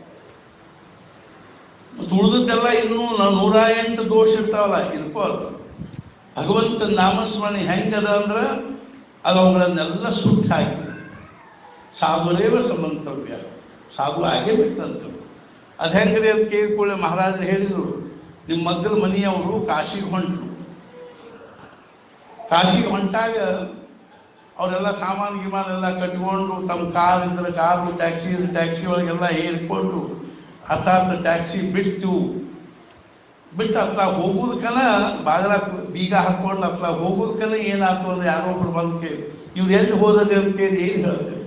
ಮತ್ತು ಉಳಿದದ್ದೆಲ್ಲ ಇನ್ನೂ ನಾವು ನೂರ ಎಂಟು ದೋಷ ಇರ್ತಾವಲ್ಲ ಇರ್ಕೋಲ್ಲ ಭಗವಂತನ ನಾಮಸ್ಮರಣೆ ಹೆಂಗದ ಅಂದ್ರೆ ಅದು ಅವುಗಳನ್ನೆಲ್ಲ ಸುಟ್ಟು ಹಾಕಿ ಸಾಧುರೇವ ಸಮಂತವ್ಯ ಸಾಧು ಆಗೇ ಬಿಟ್ಟಂತ ಅದು ಹೆಂಗ್ರಿ ಅಂತ ಕೇಳಿಕೊಳ್ಳೆ ಮಹಾರಾಜರು ಹೇಳಿದರು ನಿಮ್ಮ ಮಗ್ಗಲ ಮನೆಯವರು ಕಾಶಿಗೆ ಹೊಂಟರು ಕಾಶಿಗೆ ಹೊಂಟಾಗ ಅವರೆಲ್ಲ ಸಾಮಾನು ಗಿಮಾನ್ ಎಲ್ಲ ಕಟ್ಕೊಂಡು ತಮ್ಮ ಕಾರ್ ಇದ್ರೆ ಕಾರು ಟ್ಯಾಕ್ಸಿ ಇದ್ರೆ ಟ್ಯಾಕ್ಸಿ ಒಳಗೆಲ್ಲ ಏರ್ಕೊಂಡು ಅರ್ಥಾತ್ ಟ್ಯಾಕ್ಸಿ ಬಿಟ್ಟು ಬಿಟ್ಟು ಅತ್ಲ ಹೋಗುದಕ್ಕನ ಬಾಗಲ ಬೀಗ ಹಾಕೊಂಡು ಅತ್ಲ ಹೋಗುದಕ್ಕನ ಏನಾಯ್ತು ಅಂದ್ರೆ ಯಾರೋ ಒಬ್ರು ಬಂದು ಕೇಳಿ ಇವ್ರು ಎಲ್ಲಿ ಹೋದಲ್ಲಿ ಅಂತ ಕೇಳಿ ಏನು ಹೇಳ್ತೇವೆ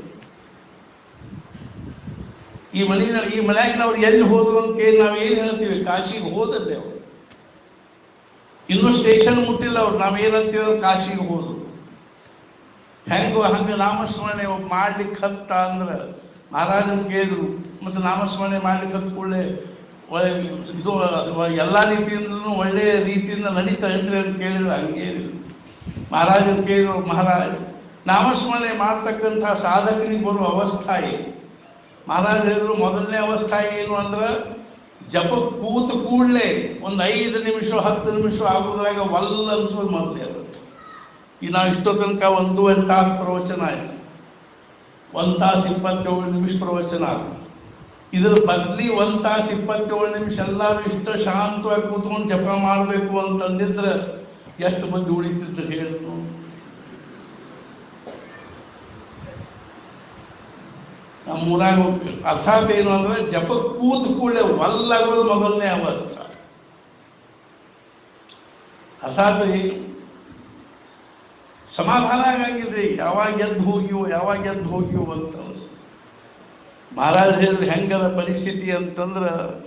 ಈ ಮನೆಯ ಈ ಮನ್ಯಾಗಿನವ್ರು ಎಲ್ಲಿ ಹೋದ್ರು ಅಂತ ಕೇಳಿ ನಾವು ಏನು ಹೇಳ್ತೀವಿ ಕಾಶಿಗೆ ಹೋದದ್ದೆ ಅವ್ರು ಇನ್ನೂ ಸ್ಟೇಷನ್ ಮುಟ್ಟಿಲ್ಲ ಅವ್ರು ನಾವ್ ಏನಂತೀವಿ ಅಂದ್ರೆ ಕಾಶಿಗೆ ಹೋದ್ರು ಹೆಂಗೋ ಹಂಗ ನಾಮಸ್ಮರಣೆ ಒಬ್ಬ ಮಾಡ್ಲಿಕ್ಕೆ ಹತ್ತ ಅಂದ್ರ ಮಹಾರಾಜನ್ ಕೇಳಿದ್ರು ಮತ್ತೆ ನಾಮಸ್ಮರಣೆ ಮಾಡ್ಲಿಕ್ಕೆ ಹತ್ತ ಕೂಡಲೇ ಒಳ್ಳೆ ಇದು ಎಲ್ಲಾ ರೀತಿಯಿಂದಲೂ ಒಳ್ಳೆ ರೀತಿಯಿಂದ ನಡೀತಾ ಇದ್ರಿ ಅಂತ ಕೇಳಿದ್ರೆ ಹಂಗೇನಿಲ್ಲ ಮಹಾರಾಜನ್ ಕೇಳಿದ್ರು ಮಹಾರಾಜ್ ನಾಮಸ್ಮರಣೆ ಮಾಡ್ತಕ್ಕಂಥ ಸಾಧಕನಿಗೆ ಬರುವ ಅವಸ್ಥಾ ಏನು ಮಹಾರಾಜ್ ಹೇಳಿದ್ರು ಮೊದಲನೇ ಅವಸ್ಥಾ ಏನು ಅಂದ್ರ ಜಪ ಕೂತು ಕೂಡಲೇ ಒಂದು ಐದು ನಿಮಿಷ ಹತ್ತು ನಿಮಿಷ ಆಗೋದ್ರಾಗ ವಲ್ಲ ಅನ್ಸೋದು ಮೊದಲೇ ಅದು ಈ ನಾವು ಇಷ್ಟೋ ತನಕ ಒಂದೂವರೆ ತಾಸು ಪ್ರವಚನ ಆಯ್ತು ಒಂದ್ ತಾಸು ಇಪ್ಪತ್ತೇಳು ನಿಮಿಷ ಪ್ರವಚನ ಆಯ್ತು ಇದ್ರ ಬದ್ಲಿ ಒಂದ್ ತಾಸು ಇಪ್ಪತ್ತೇಳು ನಿಮಿಷ ಎಲ್ಲಾರು ಇಷ್ಟ ಶಾಂತವಾಗಿ ಕೂತ್ಕೊಂಡು ಜಪ ಮಾಡ್ಬೇಕು ಅಂತಂದಿದ್ರೆ ಎಷ್ಟು ಮಂದಿ ಉಳಿತಿದ್ರು ಹೇಳಿ ನೋಡಿ. ನಮ್ಮೂರಾಗ ಅರ್ಥಾತ್ ಏನು ಅಂದ್ರೆ ಜಪ ಕೂತ್ ಕೂಡಲೇ ವಲ್ಲಾಗೋದು ಮೊದಲನೇ ಅವಸ್ಥೆ ಅರ್ಥಾತ್ ಏನು ಸಮಾಧಾನ ಆಗಂಗಿಲ್ರಿ ಯಾವಾಗ ಎದ್ದು ಹೋಗಿವೋ ಯಾವಾಗ ಎದ್ದು ಹೋಗಿವೋ ಅಂತ ಅನಿಸ್ತು ಮಹಾರಾಜ ಹೇಳಿದ್ರೆ ಹೆಂಗದ ಪರಿಸ್ಥಿತಿ ಅಂತಂದ್ರ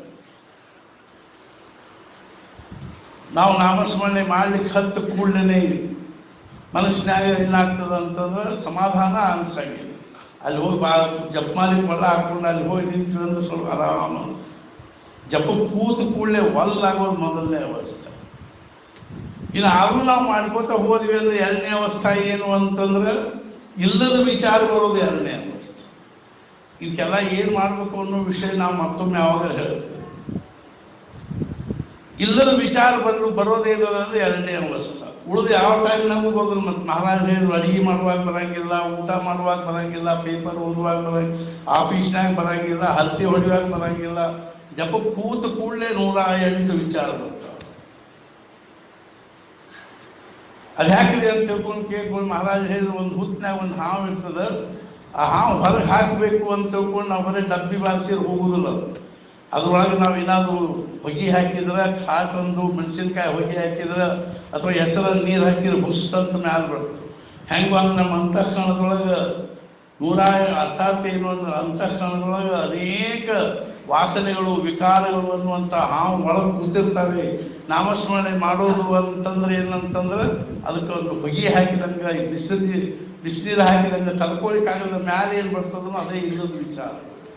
ನಾವು ನಾಮಸ್ಮರಣೆ ಮಾಡ್ಲಿಕ್ಕೆ ಹತ್ತು ಕೂಡಲೇ ಮನಸ್ಸಿನಾಗ ಏನಾಗ್ತದ ಅಂತಂದ್ರೆ ಸಮಾಧಾನ ಅನ್ಸಂಗಿಲ್ಲ ಅಲ್ಲಿ ಹೋಗಿ ಬಾ ಜಪ ಮಾಡಿ ಕೊಳ್ಳ ಹಾಕೊಂಡು ಅಲ್ಲಿ ಹೋಗಿ ನಿಂತೀವಿ ಅಂದ್ರೆ ಸ್ವಲ್ಪ ಆರಾಮ ಅನ್ಸುತ್ತೆ. ಜಪ ಕೂತು ಕೂಡಲೇ ವಲ್ಲಾಗೋದು ಮೊದಲನೇ ಅವಸ್ಥೆ ಇನ್ನು ಆದ್ರೂ ನಾವು ಮಾಡ್ಕೋತ ಹೋದ್ವಿ ಅಂದ್ರೆ ಎರಡನೇ ಅವಸ್ಥೆ ಏನು ಅಂತಂದ್ರೆ ಇಲ್ಲದ ವಿಚಾರ ಬರೋದು ಎರಡನೇ ಅವಸ್ಥೆ ಇದಕ್ಕೆಲ್ಲ ಏನ್ ಮಾಡ್ಬೇಕು ಅನ್ನೋ ವಿಷಯ ನಾವು ಮತ್ತೊಮ್ಮೆ ಯಾವಾಗ ಹೇಳ್ತೇವೆ ಇಲ್ಲದ ವಿಚಾರ ಬರೋ ಬರೋದೇನಂದ್ರೆ ಎರಡನೇ ಅವಸ್ಥೆ ಉಳಿದು ಯಾವ ಟೈಮ್ ನಮಗೂ ಬರೋದು ಮತ್ತೆ ಮಹಾರಾಜ್ ಹೇಳಿದ್ರು ಅಡಿಗೆ ಮಾಡುವಾಗ ಬರಂಗಿಲ್ಲ ಊಟ ಮಾಡುವಾಗ ಬರಂಗಿಲ್ಲ ಪೇಪರ್ ಓದುವಾಗ ಬರಂಗಿಲ್ಲ ಆಫೀಸ್ನಾಗ ಬರಂಗಿಲ್ಲ ಹತ್ತಿ ಹೊಡಿಯುವಾಗ ಬರಂಗಿಲ್ಲ ಜಪ ಕೂತು ಕೂಡಲೇ ನೂರ ಎಂಟು ವಿಚಾರ ಬರ್ತಾವ ಅದು ಯಾಕಿದೆ ಅಂತ ತಿಳ್ಕೊಂಡು ಕೇಳ್ಕೊಂಡು ಮಹಾರಾಜ ಹೇಳಿದ್ರು ಒಂದು ಹುತ್ತಿನಾಗ ಒಂದು ಹಾವು ಇರ್ತದ ಆ ಹಾವು ಹೊರಗೆ ಹಾಕಬೇಕು ಅಂತ ತಿಳ್ಕೊಂಡು ನಾವು ಬರೀ ಡಬ್ಬಿ ಬಾರಿಸಿದ್ರೆ ಹೋಗುದಿಲ್ಲ ಅದು. ಅದ್ರೊಳಗೆ ನಾವು ಏನಾದ್ರು ಹೊಗೆ ಹಾಕಿದ್ರೆ ಕಾಟ್ ಒಂದು ಮೆಣಸಿನ್ಕಾಯಿ ಹೊಗೆ ಹಾಕಿದ್ರೆ ಅಥವಾ ಹೆಸರ ನೀರು ಹಾಕಿದ್ರೆ ಬುಸ್ ಅಂತ ಮ್ಯಾಲ ಬರ್ತದೆ ಹೆಂಗ ಅಂದ್ರೆ ನಮ್ಮ ಅಂತಃಕರಣದೊಳಗೆ ನೂರ ಅರ್ಥಾತ್ ಏನು ಅಂದ್ರೆ ಅಂತಃಕರಣದೊಳಗೆ ಅನೇಕ ವಾಸನೆಗಳು ವಿಕಾರಗಳು ಅನ್ನುವಂಥ ಹಾವು ಒಳಗೆ ಕೂತಿರ್ತವೆ ನಾಮಸ್ಮರಣೆ ಮಾಡೋದು ಅಂತಂದ್ರೆ ಏನಂತಂದ್ರೆ ಅದಕ್ಕೆ ಒಂದು ಹೊಗೆ ಹಾಕಿದಂಗ ಈ ಬಿಸಿಲು ಬಿಸಿನೀರು ಹಾಕಿದಂಗ ತಡ್ಕೊಳಿಕ್ಕಾಗಲ್ಲ ಮ್ಯಾಲೆ ಏನು ಬರ್ತದೋ ಅದೇ ಇಲ್ಲದ ವಿಚಾರ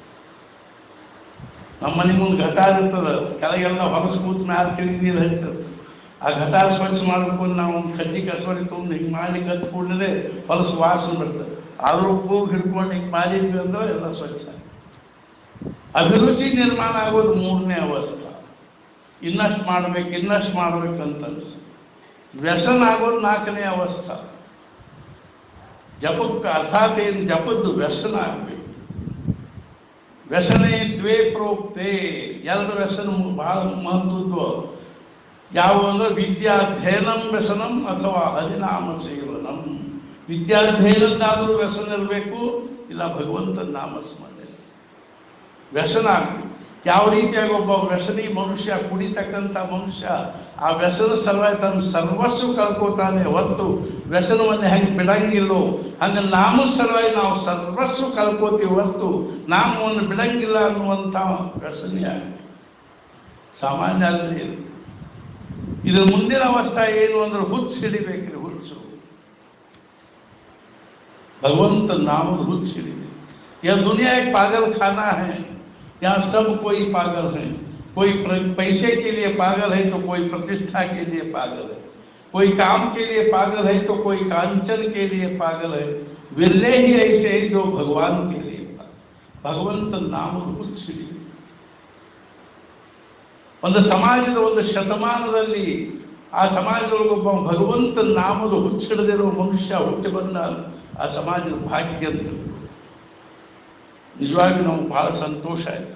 ನಮ್ಮ ಮನೆ ಮುಂದೆ ಘಟಾರ ಇರ್ತದ ಕೆಳಗೆಲ್ಲ ಹೊಲಸು ಕೂತ್ ಮ್ಯಾಲ ತಿರುಗಿ ನೀರು ಹರಿತದ ಆ ಘಟಾರ ಸ್ವಚ್ಛ ಮಾಡ್ಬೇಕು ಅಂದ್ರೆ ನಾವು ಒಂದು ಕಡ್ಡಿ ಕಸವರಿ ತೊಗೊಂಡು ಹಿಂಗೆ ಮಾಡ್ಲಿಕ್ಕೆ ಹತ್ತು ಕೂಡಲೇ ಹೊಲಸು ವಾಸನೆ ಬರ್ತದೆ ಆದ್ರೂ ಕೂಗ್ ಹಿಡ್ಕೊಂಡು ಹಿಂಗೆ ಮಾಡಿದ್ವಿ ಅಂದ್ರೆ ಎಲ್ಲ ಸ್ವಚ್ಛ ಅಭಿರುಚಿ ನಿರ್ಮಾಣ ಆಗೋದು ಮೂರನೇ ಅವಸ್ಥೆ ಇನ್ನಷ್ಟು ಮಾಡ್ಬೇಕು ಇನ್ನಷ್ಟು ಮಾಡ್ಬೇಕಂತ ಅನ್ಸುತ್ತೆ ವ್ಯಸನ ಆಗೋದು ನಾಲ್ಕನೇ ಅವಸ್ಥೆ ಜಪಕ್ಕೆ ಅರ್ಥಾತ್ ಏನು ಜಪದ್ದು ವ್ಯಸನ ಆಗ್ಬೇಕು ವ್ಯಸನೆ ದ್ವೇ ಪ್ರೋಕ್ತೆ ಎರಡು ವ್ಯಸನ ಮು- ಬಹಳ ಮಹತ್ವದ್ದು ಯಾವ ಅಂದ್ರೆ ವಿದ್ಯಾಧ್ಯಯನಂ ವ್ಯಸನಂ ಅಥವಾ ಹರಿನಾಮ ಸೇವನಂ ವಿದ್ಯಾಧ್ಯಯನದ್ದಾದರೂ ವ್ಯಸನ ಇರಬೇಕು ಇಲ್ಲ ಭಗವಂತನ ನಾಮ ಸ್ಮರಣೆ ವ್ಯಸನ ಆಗ್ಬೇಕು ಯಾವ ರೀತಿಯಾಗಿ ಒಬ್ಬ ವ್ಯಸನಿ ಮನುಷ್ಯ ಕುಡಿತಕ್ಕಂಥ ಮನುಷ್ಯ ಆ ವ್ಯಸನ ಸಲುವಾಗಿ ತನ್ನ ಸರ್ವಸ್ವ ಕಳ್ಕೋತಾನೆ ಹೊತ್ತು ವ್ಯಸನವನ್ನು ಹೆಂಗೆ ಬಿಡಂಗಿಲ್ಲೋ ಹಂಗ ನಾಮ ಸಲುವಾಗಿ ನಾವು ಸರ್ವಸ್ವ ಕಳ್ಕೋತೀವಿ ಹೊತ್ತು ನಾಮವನ್ನು ಬಿಡಂಗಿಲ್ಲ ಅನ್ನುವಂಥ ವ್ಯಸನಿ ಆಗ್ಬೇಕು ಸಾಮಾನ್ಯ ಅಲ್ಲದೆ ಇದು ಇದ್ರ ಮುಂದಿನ ಅವಸ್ಥೆ ಏನು ಅಂದ್ರೆ ಹುಚ್ಚು ಹಿಡಿಬೇಕ್ರಿ ಹುಚ್ಚು भगवंत नाम रुच छिड़ी यह दुनिया एक पागल खाना है यहाँ सब कोई पागल है कोई प्र- पैसे के लिए पागल है तो कोई प्रतिष्ठा के लिए पागल है कोई काम के लिए पागल है तो कोई कांचन के लिए पागल है विरले ही ऐसे हैं जो भगवान के लिए पागल ಭಗವಂತ ನಾಮ ಹುಚ್ಚಿಡಿ ಒಂದು ಸಮಾಜದ ಒಂದು ಶತಮಾನದಲ್ಲಿ ಆ ಸಮಾಜದೊಳಗೊಬ್ಬ ಭಗವಂತ ನಾಮದ ಹುಚ್ಚಿಡದಿರೋ ಮನುಷ್ಯ ಹುಟ್ಟಿ ಬಂದ ಆ ಸಮಾಜದ ಭಾಗ್ಯ ಅಂತ ನಿಜವಾಗಿ ನಮ್ಗೆ ಬಹಳ ಸಂತೋಷ ಆಯ್ತು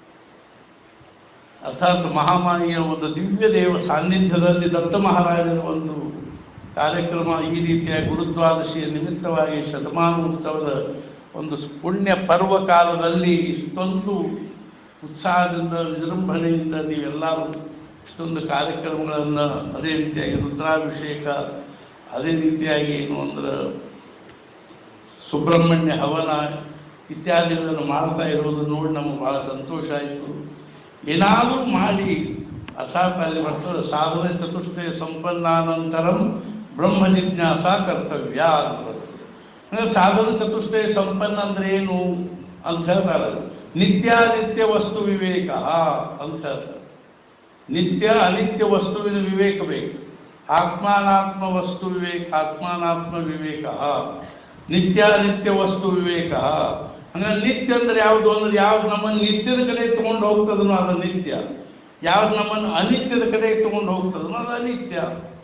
ಅರ್ಥಾತ್ ಮಹಾಮಾಯಿಯ ಒಂದು ದಿವ್ಯ ದೇವ ಸಾನ್ನಿಧ್ಯದಲ್ಲಿ ದತ್ತ ಮಹಾರಾಜರ ಒಂದು ಕಾರ್ಯಕ್ರಮ ಈ ರೀತಿಯ ಗುರುದ್ವಾದಶಿಯ ನಿಮಿತ್ತವಾಗಿ ಶತಮಾನೋತ್ಸವದ ಒಂದು ಪುಣ್ಯ ಪರ್ವ ಕಾಲದಲ್ಲಿ ಇಷ್ಟೊಂದು ಉತ್ಸಾಹದಿಂದ ವಿಜೃಂಭಣೆಯಿಂದ ನೀವೆಲ್ಲರೂ ಇಷ್ಟೊಂದು ಕಾರ್ಯಕ್ರಮಗಳನ್ನು ಅದೇ ರೀತಿಯಾಗಿ ರುದ್ರಾಭಿಷೇಕ ಅದೇ ರೀತಿಯಾಗಿ ಏನು ಅಂದ್ರೆ ಸುಬ್ರಹ್ಮಣ್ಯ ಹವನ ಇತ್ಯಾದಿಗಳನ್ನು ಮಾಡ್ತಾ ಇರೋದು ನೋಡಿ ನಮಗೆ ಬಹಳ ಸಂತೋಷ ಆಯಿತು ಏನಾದರೂ ಮಾಡಿ ಅರ್ಥಾತ್ ಅಲ್ಲಿ ಬರ್ತದೆ ಸಾಧನೆ ಚತುಷ್ಟಯ ಸಂಪನ್ನಾನಂತರಂ ಬ್ರಹ್ಮ ಜಿಜ್ಞಾಸ ಕರ್ತವ್ಯ ಅಂತ ಬರ್ತದೆ ಅಂದ್ರೆ ಸಾಧನ ಚತುಷ್ಟಯ ಸಂಪನ್ನ ಅಂದ್ರೆ ಏನು ಅಂತ ಹೇಳ್ತಾರೆ ನಿತ್ಯಾನಿತ್ಯ ವಸ್ತು ವಿವೇಕ ಅಂತ ಹೇಳ್ತಾರೆ ನಿತ್ಯ ಅನಿತ್ಯ ವಸ್ತುವಿನ ವಿವೇಕ ಬೇಕು ಆತ್ಮಾನಾತ್ಮ ವಸ್ತು ವಿವೇಕ ಆತ್ಮಾನಾತ್ಮ ವಿವೇಕ ನಿತ್ಯ ನಿತ್ಯ ವಸ್ತು ವಿವೇಕ ಹಂಗಾರೆ ನಿತ್ಯ ಅಂದ್ರೆ ಯಾವುದು ಅಂದ್ರೆ ಯಾವ್ದು ನಮ್ಮನ್ನು ನಿತ್ಯದ ಕಡೆ ತಗೊಂಡು ಹೋಗ್ತದನೋ ಅದು ನಿತ್ಯ ಯಾವ್ದು ನಮ್ಮನ್ನು ಅನಿತ್ಯದ ಕಡೆ ತಗೊಂಡು ಹೋಗ್ತದನೋ ಅದು ಅನಿತ್ಯ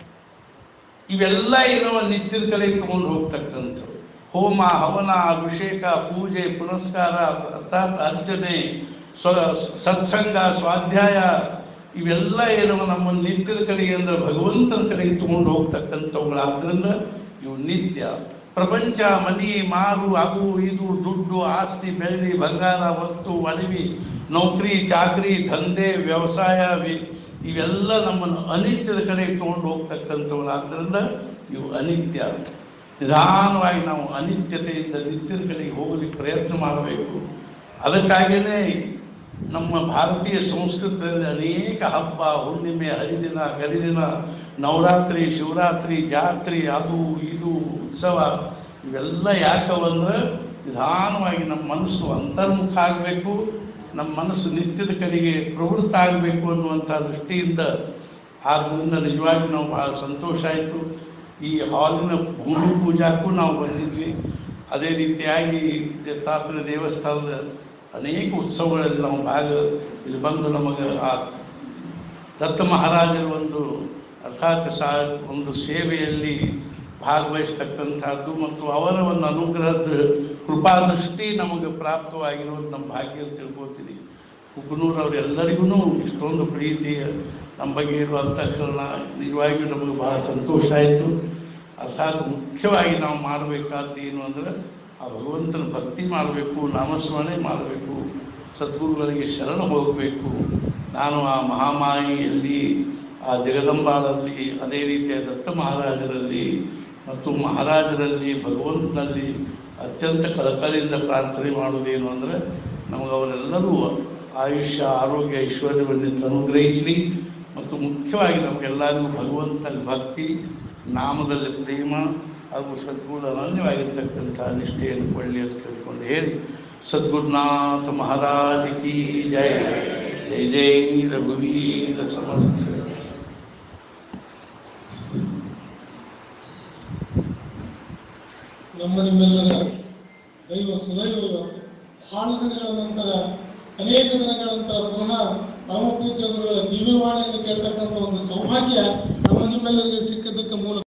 ಇವೆಲ್ಲ ಏನವ ನಿತ್ಯದ ಕಡೆ ತಗೊಂಡು ಹೋಗ್ತಕ್ಕಂಥವು ಹೋಮ ಹವನ ಅಭಿಷೇಕ ಪೂಜೆ ಪುರಸ್ಕಾರ ಅರ್ಥಾತ್ ಅರ್ಚನೆ ಸ್ವ ಸತ್ಸಂಗ ಸ್ವಾಧ್ಯಾಯ ಇವೆಲ್ಲ ಏನವ ನಮ್ಮ ನಿತ್ಯದ ಕಡೆಗೆ ಅಂದ್ರೆ ಭಗವಂತನ ಕಡೆಗೆ ತಗೊಂಡು ಹೋಗ್ತಕ್ಕಂಥವುಗಳಾದ್ರಿಂದ ಇವು ನಿತ್ಯ ಪ್ರಪಂಚ ಮನಿ ಮಾರು ಅದು ಇದು ದುಡ್ಡು ಆಸ್ತಿ ಬೆಳ್ಳಿ ಬಂಗಾರ ವಸ್ತು ಒಡವಿ ನೌಕರಿ ಚಾಕರಿ ದಂಧೆ ವ್ಯವಸಾಯ ವಿ- ಇವೆಲ್ಲ ನಮ್ಮನ್ನು ಅನಿತ್ಯದ ಕಡೆಗೆ ತಗೊಂಡು ಹೋಗ್ತಕ್ಕಂಥವುಗಳಾದ್ರಿಂದ ಇವು ಅನಿತ್ಯ ನಿಧಾನವಾಗಿ ನಾವು ಅನಿತ್ಯತೆಯಿಂದ ನಿತ್ಯದ ಕಡೆಗೆ ಹೋಗಲಿಕ್ಕೆ ಪ್ರಯತ್ನ ಮಾಡಬೇಕು ಅದಕ್ಕಾಗಿಯೇ ನಮ್ಮ ಭಾರತೀಯ ಸಂಸ್ಕೃತದಲ್ಲಿ ಅನೇಕ ಹಬ್ಬ ಹುಣ್ಣಿಮೆ ಹರಿದಿನ ಗರಿದಿನ ನವರಾತ್ರಿ ಶಿವರಾತ್ರಿ ಜಾತ್ರೆ ಅದು ಇದು ಉತ್ಸವ ಇವೆಲ್ಲ ಯಾಕವಂದ್ರೆ ನಿಧಾನವಾಗಿ ನಮ್ಮ ಮನಸ್ಸು ಅಂತರ್ಮುಖ ಆಗಬೇಕು ನಮ್ಮ ಮನಸ್ಸು ನಿತ್ಯದ ಕಡೆಗೆ ಪ್ರವೃತ್ತ ಆಗಬೇಕು ಅನ್ನುವಂಥ ದೃಷ್ಟಿಯಿಂದ ಆದ್ದರಿಂದ ನಿಜವಾಗಿ ನಾವು ಬಹಳ ಸಂತೋಷ ಆಯಿತು ಈ ಹಾಲಿನ ಭೂಮಿ ಪೂಜಾಕ್ಕೂ ನಾವು ಬಂದಿದ್ವಿ ಅದೇ ರೀತಿಯಾಗಿ ದತ್ತಾತ್ರೇಯ ದೇವಸ್ಥಾನದ ಅನೇಕ ಉತ್ಸವಗಳಲ್ಲಿ ನಾವು ಭಾಗ ಇಲ್ಲಿ ಬಂದು ನಮಗೆ ಆ ದತ್ತ ಮಹಾರಾಜರ ಒಂದು ಅರ್ಥಾತ್ ಸಾ ಒಂದು ಸೇವೆಯಲ್ಲಿ ಭಾಗವಹಿಸ್ತಕ್ಕಂಥದ್ದು ಮತ್ತು ಅವರ ಒಂದು ಅನುಗ್ರಹದ ಕೃಪಾದೃಷ್ಟಿ ನಮಗೆ ಪ್ರಾಪ್ತವಾಗಿರೋದು ನಮ್ಮ ಭಾಗ್ಯ ಅಂತ ತಿಳ್ಕೊತೀನಿ ಕುಕನೂರ್ ಅವರೆಲ್ಲರಿಗೂ ಇಷ್ಟೊಂದು ಪ್ರೀತಿ ನಮ್ಮ ಬಗ್ಗೆ ಇರುವ ಅಂತಃಕರಣ ನಿಜವಾಗಿಯೂ ನಮಗೆ ಬಹಳ ಸಂತೋಷ ಆಯಿತು ಅರ್ಥಾತ್ ಮುಖ್ಯವಾಗಿ ನಾವು ಮಾಡಬೇಕಾದ್ದು ಏನು ಅಂದ್ರೆ ಆ ಭಗವಂತನ ಭಕ್ತಿ ಮಾಡಬೇಕು ನಾಮಸ್ಮರಣೆ ಮಾಡಬೇಕು ಸದ್ಗುರುಗಳಿಗೆ ಶರಣ ಹೋಗಬೇಕು ನಾನು ಆ ಮಹಾಮಾಯಿಯಲ್ಲಿ ಆ ಜಗದಂಬಾಳಲ್ಲಿ ಅದೇ ರೀತಿಯ ದತ್ತ ಮಹಾರಾಜರಲ್ಲಿ ಮತ್ತು ಮಹಾರಾಜರಲ್ಲಿ ಭಗವಂತನಲ್ಲಿ ಅತ್ಯಂತ ಕಳಕಳಿಯಿಂದ ಪ್ರಾರ್ಥನೆ ಮಾಡುವುದೇನು ಅಂದರೆ ನಮಗೆ ಅವರೆಲ್ಲರೂ ಆಯುಷ್ಯ ಆರೋಗ್ಯ ಐಶ್ವರ್ಯವನ್ನು ಅನುಗ್ರಹಿಸಲಿ ಮತ್ತು ಮುಖ್ಯವಾಗಿ ನಮಗೆಲ್ಲರಿಗೂ ಭಗವಂತನಲ್ಲಿ ಭಕ್ತಿ ನಾಮದಲ್ಲಿ ಪ್ರೇಮ ಹಾಗೂ ಸದ್ಗುರು ಅನನ್ಯವಾಗಿರ್ತಕ್ಕಂಥ ನಿಷ್ಠೆಯನ್ನು ಕೊಳ್ಳಿ ಅಂತ ತಿಳ್ಕೊಂಡು ಹೇಳಿ ಸದ್ಗುರುನಾಥ ಮಹಾರಾಜ ಕಿ ಜಯ ಜೈ ಜೈ ರಘುವೀರ ಸಮರ್ಥ ನಮ್ಮ ನಿಮ್ಮೆಲ್ಲರ ದೈವ ಸುದೈವ ಇವತ್ತು ಬಹಳ ದಿನಗಳ ನಂತರ ಅನೇಕ ದಿನಗಳ ನಂತರ ಪುನಃ ಪರಮ ಪೂಜ್ಯ ಗುರುಗಳ ದಿವ್ಯವಾಣಿಯನ್ನು ಕೇಳ್ತಕ್ಕಂಥ ಒಂದು ಸೌಭಾಗ್ಯ ನಮ್ಮ ನಿಮ್ಮೆಲ್ಲರಿಗೆ ಸಿಕ್ಕಿದ್ದಕ್ಕೆ ಮೂಲ